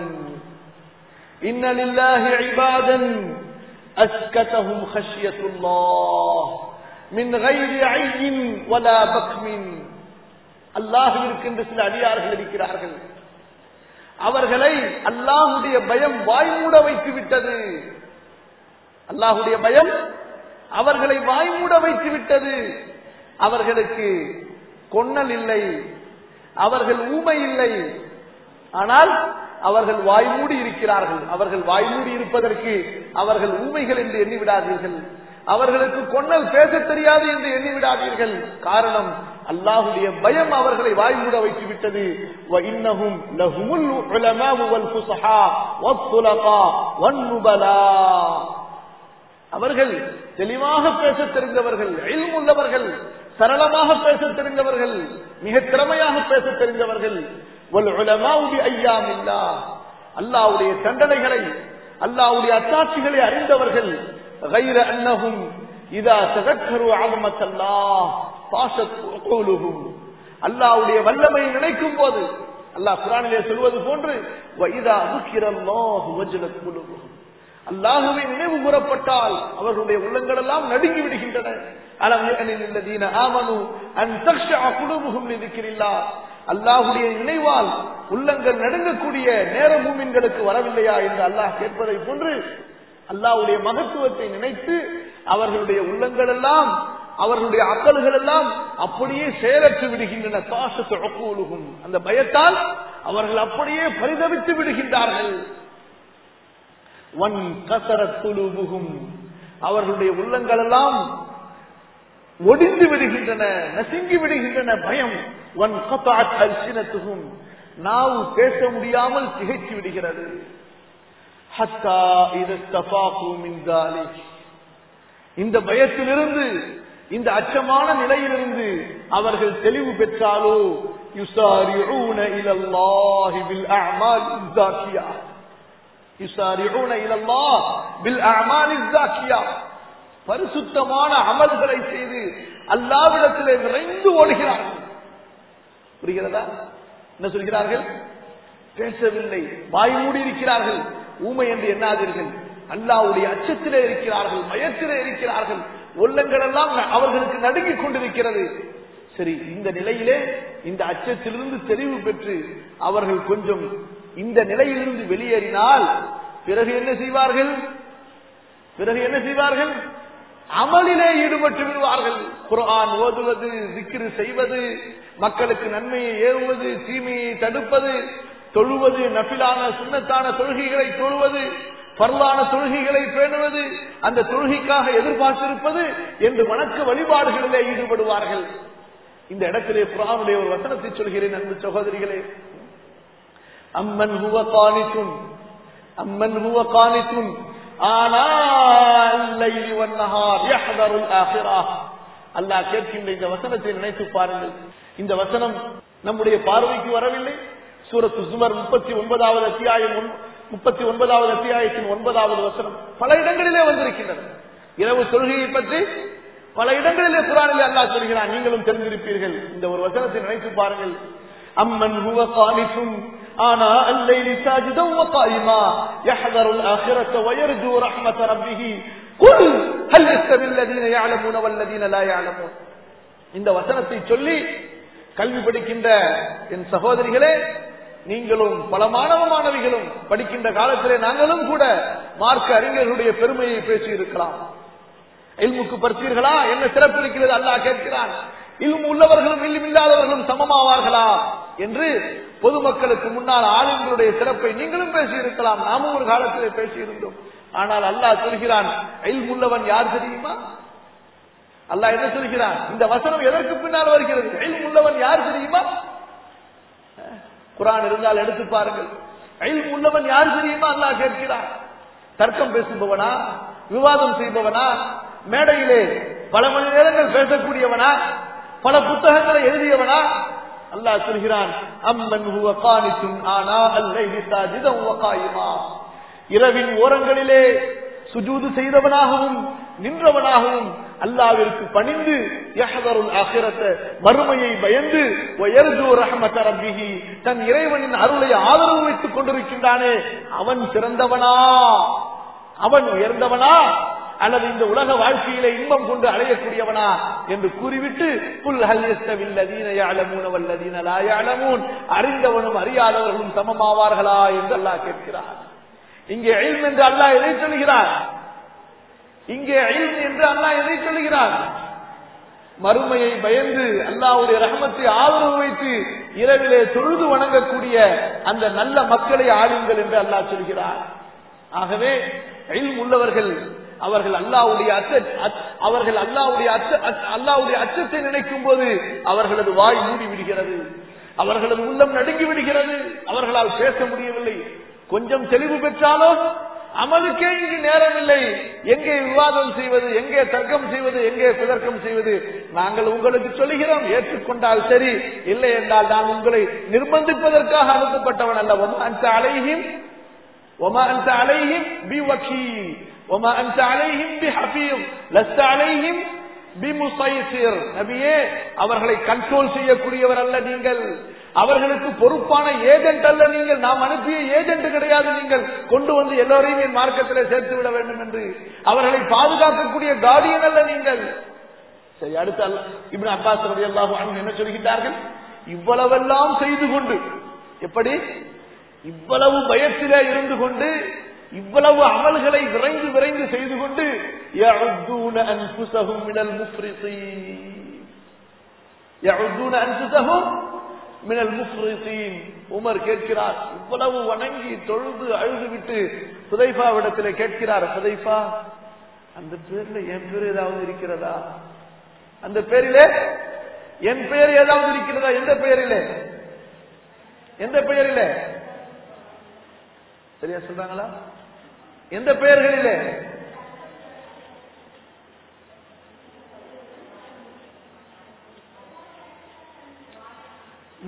இன்னலில்லாஹி இபாதன் அஸ்கதஹும் خشيةுல்லாஹ் மின் غير عين ولا بكم அல்லாஹுவிற்கு என்று சில அடியார்கள் இருக்கிறார்கள் அவர்களை அல்லாஹுடைய பயம் வாய்மூட வைத்து விட்டது அல்லாஹுடைய பயம் அவர்களை வாய்மூட வைத்து விட்டது அவர்களுக்கு கொன்னல் இல்லை அவர்கள் ஊமை இல்லை ஆனால் அவர்கள் வாய்மூடி இருக்கிறார்கள் அவர்கள் வாய்மூடி இருப்பதற்கு அவர்கள் ஊமைகள் என்று எண்ணிவிடாதீர்கள் அவர்களுக்கு கொன்னல் பேச தெரியாது என்று எண்ணிவிடாதீர்கள் காரணம் அல்லாஹுடைய பயம் அவர்களை வாய்மூட வைத்து விட்டது وَإِنَّهُمْ لَهُمُ الْعُلَمَاءُ وَالْفُصَحَاءُ وَالطُّلَقَاءُ وَالنُّبَلَاءُ அவர்கள் தெளிவாக பேச தெரிந்தவர்கள் இல்ம் உள்ளவர்கள் சரளமாக பேச தெரிந்தவர்கள் மிக திறமையாக பேச தெரிந்தவர்கள் وَالْعُلَمَاءُ بِأَيَّامِ اللَّهِ அல்லாஹ்வுடைய தண்டனைகளை அல்லாஹ்வுடைய அத்தாட்சிகளை அறிந்தவர்கள் غير أنهم إذا تذكروا عظمة الله طاشت عقولهم அல்லாஹ்வுடைய வல்லமை நினைக்கும் போது அல்லாஹ் குரானிலே சொல்வது போன்று وَإِذَا ذُكِرَ اللَّهُ وَجِلَتْ قُلُوبُهُم அல்லாஹுவை நினைவு கூறப்பட்டால் அவர்களுடைய உள்ளங்கள் எல்லாம் நடுங்கி விடுகின்றன அலம் யஅனில் லல்லதீன ஆமனு அன் தக்ஷஅ குலூபுஹும் லிذிக்ரில்லாஹ் அல்லாஹ்வுடைய நினைவால் உள்ளங்கள் நடுங்கக்கூடிய நேர மூமின்களுக்கு வரவில்லையா என்று அல்லாஹ் கேட்பதை போன்று அல்லாஹ்வுடைய மகத்துவத்தை நினைத்து அவர்களுடைய உள்ளங்கள் எல்லாம் அவர்களுடைய அக்கல்கள் எல்லாம் அப்படியே செயலற்று விடுகின்றன தாசத்து ஒக்கூலுகும் அந்த பயத்தால் அவர்கள் அப்படியே பரிதவித்து விடுகின்றார்கள் ஒன் கசரத்துலுபுகும் அவர்களுடைய உள்ளங்கள் எல்லாம் ஒடிந்து விடுகின்றன நசுங்கி விடுகின்றன பயம் ஒன் கத்தாட் அல்சினத்துகும் நாவு பேச முடியாமல் திகைத்து விடுகிறது ஹத்தா இது தபாக்கு மின்காலி இந்த பயத்திலிருந்து இந்த அச்சமான நிலையிலிருந்து அவர்கள் தெளிவு பெற்றாலோ யுசாரிஊன இலல்லாஹி பில் அஅமால் இஸ்ஸாக்கியா யுசாரிஊன இலல்லாஹ் பில் அஅமால் இஸ்ஸாக்கியா பரிசுத்தமான அமல்களை செய்து அல்லாவிடத்திலே விரைந்து ஓடுகிறார்கள் புரிகிறதா என்ன சொல்கிறார்கள் பேசவில்லை வாய் மூடி இருக்கிறார்கள் ஊமை என்று எண்ணாதீர்கள் அல்லாவுடைய அச்சத்திலே இருக்கிறார்கள் பயத்திலே இருக்கிறார்கள் உள்ளங்கள் எல்லாம் அவர்களுக்கு நடுங்கிக் கொண்டிருக்கிறது சரி இந்த நிலையிலே இந்த அச்சத்திலிருந்து தெளிவு பெற்று அவர்கள் கொஞ்சம் இந்த நிலையிலிருந்து வெளியேறினால் பிறகு என்ன செய்வார்கள் பிறகு என்ன செய்வார்கள் அமலிலே ஈடுபட்டு விடுவார்கள் குர்ஆன் ஓதுவது சிக்கிரு செய்வது மக்களுக்கு நன்மையை ஏவுவது தீமையை தடுப்பது தொழுவது நபிலான சுண்ணத்தான தொழுகைகளை தொழுவது பரவான தொழுகைகளை பேணுவது அந்த தொழுகைக்காக எதிர்பார்த்திருப்பது என்று வணக்க வழிபாடுகளிலே ஈடுபடுவார்கள் இந்த இடத்திலே குரானுடைய ஒரு வசனத்தை சொல்கிறேன் அன்பு சகோதரிகளே அம்மன் ஹுவ காணித்தும் அம்மன் ஹுவ காணித்தும் அல்லாஹ் கேட்கின்ற இந்த வசனத்தை நினைத்து பாருங்கள் இந்த வசனம் நம்முடைய பார்வைக்கு வரவில்லை சூரத்து சுமர் முப்பத்தி ஒன்பதாவது அத்தியாயம் முப்பத்தி ஒன்பதாவது அத்தியாயத்தின் ஒன்பதாவது வசனம் பல இடங்களிலே வந்திருக்கின்றன இரவு தொழுகையை பற்றி பல இடங்களிலே குரானிலே அல்லாஹ் சொல்கிறான் நீங்களும் தெரிந்திருப்பீர்கள் இந்த ஒரு வசனத்தை நினைத்து பாருங்கள் அம்மன் ஹுவ காலிஃபும் آناء الليل ساجدا وقائما يحذر الآخرة ويرجو رحمة ربه قل هل يستوي الذين يعلمون والذين لا يعلمون இந்த வசனத்தை சொல்லி கல்வி படிக்கின்ற என் சகோதரிகளே நீங்களும் பல மாணவ மாணவிகளும் படிக்கின்ற காலத்திலே நாங்களும் கூட மார்க்க அறிஞர்களுடைய பெருமையை பேசி இருக்கலாம் இல்முக்கு பறித்தீர்களா என்ன சிறப்பு இருக்கிறது அல்லாஹ் கேட்கிறான் இல்மு உள்ளவர்களும் இல்லும் இல்லாதவர்களும் சமமாவார்களா என்று பொதுமக்களுக்கு முன்னால் ஆளுங்களுடைய சிறப்பை நீங்களும் பேசியிருக்கலாம் நாமும் ஒரு காலத்திலே பேசியிருந்தோம் ஆனால் அல்லாஹ் சொல்கிறான் உள்ளவன் யார் தெரியுமா அல்லாஹ் என்ன சொல்கிறான் இந்த வசனம் எதற்கு பின்னால் வருகிறது உள்ளவன் யார் தெரியுமா குரான் இருந்தால் எடுத்து பாருங்கள் உள்ளவன் யார் தெரியுமா அல்லாஹ் கேட்கிறான் தர்க்கம் பேசுபவனா விவாதம் செய்பவனா மேடையிலே பல மணி நேரங்கள் பேசக்கூடியவனா பல புத்தகங்களை எழுதியவனா அல்லாஹ் சொல்கிறான் அம்மன் ஹுவ கானித்துன் ஆனா அல்லைஹி சாஜிதன் வ காயிமா இரவின் ஓரங்களிலே சுஜூது செய்தவனாகவும் நின்றவனாகவும் அல்லாவிற்கு பணிந்து யஹதருல் ஆகிரத்த மறுமையை பயந்து வயர்ஜு ரஹமத ரப்பிஹி தன் இறைவனின் அருளை ஆதரவு வைத்துக் கொண்டிருக்கின்றானே அவன் சிறந்தவனா அவன் உயர்ந்தவனா அல்லது இந்த உலக வாழ்க்கையிலே இன்பம் கொண்டு அடையக்கூடியவனா என்று கூறிவிட்டு புல் ஹல்யஸ்தவில்லதீன அறிந்தவனும் அறியாதவர்களும் சமமாவார்களா என்று அல்லாஹ் கேட்கிறார் இங்கே ஐல் என்று அல்லாஹ் எதை சொல்கிறார் இங்கே ஐல் என்று அல்லாஹ் எதை சொல்கிறார் மறுமையை பயந்து அல்லாவுடைய ரகமத்தை ஆதரவு வைத்து இரவிலே தொழுது வணங்கக்கூடிய அந்த நல்ல மக்களை ஆளுங்கள் என்று அல்லாஹ் சொல்கிறார் ஆகவே ஐல் உள்ளவர்கள் அவர்கள் அல்லாவுடைய அச்ச அவர்கள் அல்லாவுடைய அச்ச அல்லாவுடைய அச்சத்தை நினைக்கும் போது அவர்களது வாய் மூடி விடுகிறது அவர்களது உள்ளம் நடுங்கி விடுகிறது அவர்களால் பேச முடியவில்லை கொஞ்சம் தெளிவு பெற்றாலோ அமலுக்கே இங்கு நேரம் இல்லை எங்கே விவாதம் செய்வது எங்கே தர்க்கம் செய்வது எங்கே குதர்க்கம் செய்வது நாங்கள் உங்களுக்கு சொல்லுகிறோம் ஏற்றுக்கொண்டால் சரி இல்லை என்றால் நான் உங்களை நிர்பந்திப்பதற்காக அனுப்பப்பட்டவன் அல்ல அந்த அலையும் وما أنت عليهم بوكيل وما أنت عليهم بحفيظ لست عليهم பிமுசைசிர் நபியே அவர்களை கண்ட்ரோல் செய்யக்கூடியவர் அல்ல நீங்கள் அவர்களுக்கு பொறுப்பான ஏஜென்ட் அல்ல நீங்கள் நாம் அனுப்பிய ஏஜென்ட் கிடையாது நீங்கள் கொண்டு வந்து எல்லோரையும் என் மார்க்கத்திலே சேர்த்து விட வேண்டும் என்று அவர்களை பாதுகாக்கக்கூடிய கார்டியன் அல்ல நீங்கள் சரி அடுத்து அல்ல இப்படி அப்பாஸ் ரவி அல்லாஹ் என்ன சொல்கின்றார்கள் இவ்வளவெல்லாம் செய்து கொண்டு எப்படி இவ்வளவு பயத்திலே இருந்து கொண்டு இவ்வளவு அமல்களை விரைந்து விரைந்து செய்து கொண்டு يعدون أنفسهم من المفرطين يعدون أنفسهم من المفرطين உமர் கேட்கிறார் இவ்வளவு வணங்கி தொழுது அழுது விட்டு சுதைஃபாவிடத்தில் கேட்கிறார் சுதைஃபா அந்த பேர்ல என் பேர் ஏதாவது இருக்கிறதா அந்த பேரிலே என் பெயர் ஏதாவது இருக்கிறதா எந்த பெயரிலே எந்த பெயரிலே சரியா சொல்றாங்களா எந்த பெயர்களிலே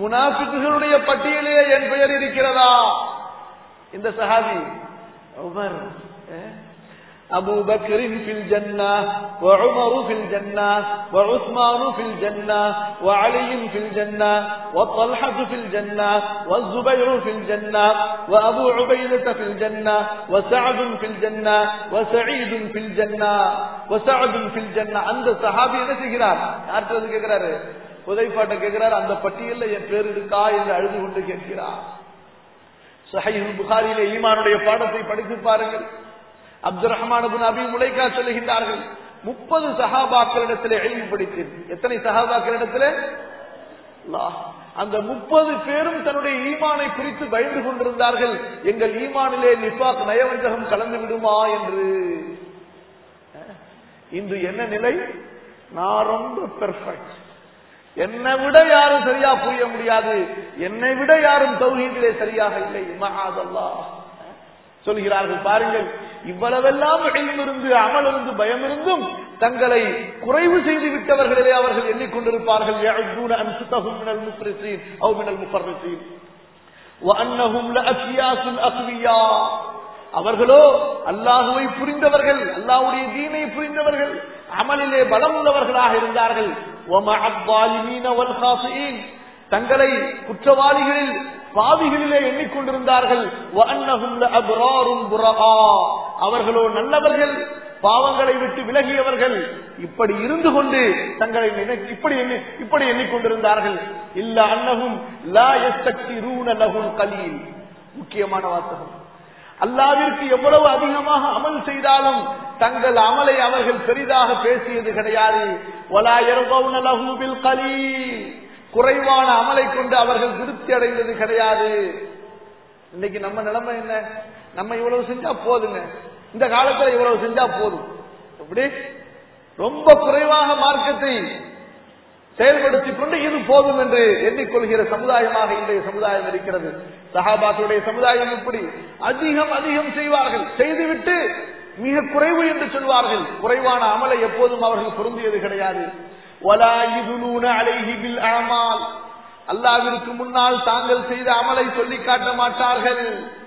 முனாஃபிக்குகளுடைய பட்டியலே என் பெயர் இருக்கிறதா இந்த சஹாபி உமர் அஹ், أبو بكر في الجنة وعمر في الجنة وعثمان في الجنة وعلي في الجنة وطلحة في الجنة والزبير في الجنة وأبو عبيدة في الجنة وسعد في الجنة وسعيد في الجنة وسعد في الجنة عند صحابي என்ன செய்கிறார் யார்கிட்ட வந்து கேட்கிறாரு புதைப்பாட்ட கேட்கிறார் அந்த பட்டியல்ல என் பேர் இருக்கா என்று அழுது கொண்டு கேட்கிறார் சஹீஹுல் புகாரியிலே ஈமானுடைய பாடத்தை படித்து பாருங்கள் அப்துல் ரஹ்மான் அபுன் அபி முலைக்கா சொல்லுகின்றார்கள் முப்பது சஹாபாக்களிடத்திலே எழுதி படித்தேன் எத்தனை சஹாபாக்களிடத்திலே அல்லாஹ். அந்த முப்பது பேரும் தன்னுடைய ஈமானை குறித்து பயந்து கொண்டிருந்தார்கள் எங்கள் ஈமானிலே நிஃபாக் நயவஞ்சகம் கலந்து விடுமா என்று அஹ். இன்று என்ன நிலை நான் ரொம்ப பெர்ஃபெக்ட் என்னை விட யாரும் சரியா புரிய முடியாது என்னை விட யாரும் தௌஹீதிலே சரியாக இல்லை மகாதல்லா சொல்கிறார்கள் பாருங்கள் இவ்வளவெல்லாம் இருந்து அமல் இருந்து பயம் இருந்தும் தங்களை குறைவு செய்து விட்டவர்களிலே அவர்கள் எண்ணிக்கொண்டிருப்பார்கள் يعدون أنفسهم من المفرطين أو من المفرطين وأنهم لأكياس أقوياء அவர்களோ அல்லாஹுவை புரிந்தவர்கள் அல்லாஹ்வுடைய தீனை புரிந்தவர்கள் அமலிலே பலம் உள்ளவர்களாக இருந்தார்கள் وَمَعَ الظَّالِمِينَ وَالْخَاطِئِينَ தங்களை குற்றவாளிகளில் பாவிகளிலே எண்ணிக்கொண்டிருந்தார்கள் وَأَنَّهُمْ لَأَبْرَارٌ بُرَآ அவர்களோ நல்லவர்கள் பாவங்களை விட்டு விலகியவர்கள் இப்படி இருந்து கொண்டு தங்களை நினை- இப்படி எண்ணி இப்படி எண்ணிக்கொண்டிருந்தார்கள் இல்ல அன்னகும் லா யஸ்தக்திரூன லஹுல் கலீல் முக்கியமான வாசகம் அல்லாவிற்கு எவ்வளவு அதிகமாக அமல் செய்தாலும் தங்கள் அமலை அவர்கள் பெரிதாக பேசியது கிடையாது وَلَا يَرْضَوْنَ لَهُ بِالْقَلِيلِ குறைவான அமலை கொண்டு அவர்கள் திருப்தி அடைந்தது கிடையாது இன்னைக்கு நம்ம நிலைமை என்ன நம்ம இவ்வளவு செஞ்சா போதுங்க இந்த காலத்துல இவ்வளவு செஞ்சா போதும் எப்படி ரொம்ப குறைவாக மார்க்கத்தை செயல்படுத்திக் கொண்டு இது போதும் என்று எண்ணிக்கொள்கிற சமுதாயமாக இன்றைய சமுதாயம் இருக்கிறது சஹாபாக்களுடைய சமுதாயம் இப்படி அதிகம் அதிகம் செய்வார்கள் செய்துவிட்டு மிக குறைவு என்று சொல்வார்கள் குறைவான அமலை எப்போதும் அவர்கள் பொருந்தியது கிடையாது وَلَا يُدْلُونَ عَلَيْهِ بِالْأَعْمَالِ அல்லாவிற்கு முன்னால் தாங்கள் செய்த அமலை சொல்லி காட்ட மாட்டார்கள்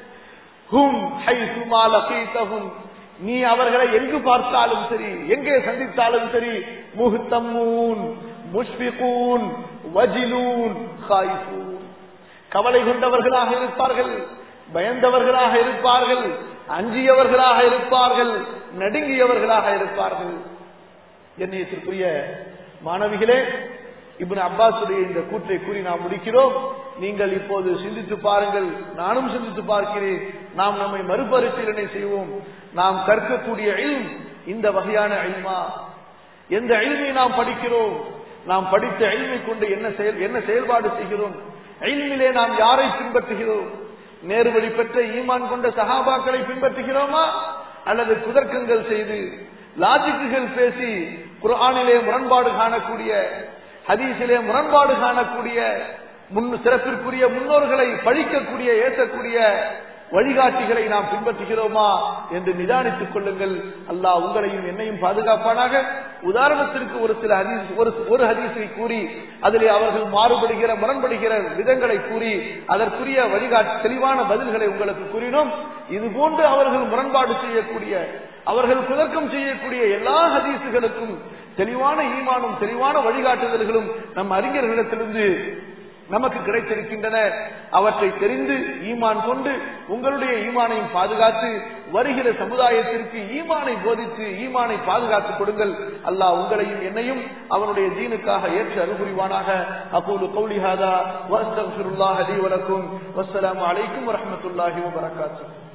ஹும் ஹைசுமா லகீதஹும் நீ அவர்களை எங்கு பார்த்தாலும் சரி எங்கே சந்தித்தாலும் சரி முஹ்தம்மூன் முஷ்பிகூன் வஜிலூன் ஹாயிஃபூன் கவலை கொண்டவர்களாக இருப்பார்கள் பயந்தவர்களாக இருப்பார்கள் அஞ்சியவர்களாக இருப்பார்கள் நடுங்கியவர்களாக இருப்பார்கள் என்னையத்திற்குரிய மாணவிகளே இப்னு அப்பாஸுடைய இந்த கூற்றை கூறி நாம் முடிக்கிறோம் நீங்கள் இப்போது சிந்தித்து பாருங்கள் நானும் சிந்தித்து பார்க்கிறேன் நாம் நம்மை மறுபரிசீலனை செய்வோம் நாம் கற்கக்கூடிய இல்ம் இந்த வகையான இல்மா எந்த இல்மை நாம் படிக்கிறோம் நாம் படித்த இல்மை கொண்டு என்ன செயல் என்ன செயல்பாடு செய்கிறோம் இல்மிலே நாம் யாரை பின்பற்றுகிறோம் நேர்வழி பெற்ற ஈமான் கொண்ட சஹாபாக்களை பின்பற்றுகிறோமா அல்லது குதர்க்கங்கள் செய்து லாஜிக்குகள் பேசி குர்ஆனிலே முரண்பாடு காணக்கூடிய ஹதீஸிலே முரண்பாடு காணக்கூடிய முன் சிறப்பிற்குரிய முன்னோர்களை பழிக்கக்கூடிய ஏற்றக்கூடிய வழிகாட்டிகளை நாம் பின்பற்றுகிறோமா என்று நிதானித்துக் கொள்ளுங்கள் அல்லாஹ் உங்களையும் என்னையும் பாதுகாப்பானாக உதாரணத்திற்கு ஒரு சில ஹதீஸ் ஒரு ஒரு ஹதீஸை கூறி அதிலே அவர்கள் மாறுபடுகிற முரண்படுகிற விதங்களை கூறி அதற்குரிய வழிகாட்டு தெளிவான பதில்களை உங்களுக்கு கூறினோம் இது போன்று அவர்கள் முரண்பாடு செய்யக்கூடிய அவர்கள் குதர்க்கம் செய்யக்கூடிய எல்லா ஹதீசுகளுக்கும் தெளிவான ஈமானும் தெளிவான வழிகாட்டுதல்களும் நம் அறிஞர்களிடத்திலிருந்து நமக்கு கிடைத்திருக்கின்றன அவற்றை தெரிந்து ஈமான் கொண்டு உங்களுடைய ஈமானையும் பாதுகாத்து வருகிற சமுதாயத்திற்கு ஈமானை போதித்து ஈமானை பாதுகாத்துக் கொடுங்கள் அல்லாஹ் உங்களையும் என்னையும் அவனுடைய தீனுக்காக ஏற்று அருள்புரிவானாக அப்போது கௌலிஹாதா வஸ்தகுல்லாஹ் அலி வலக்கும் வஸ்ஸலாமு அலைக்கும் வரஹ்மத்துல்லாஹி வபரகாத்துஹு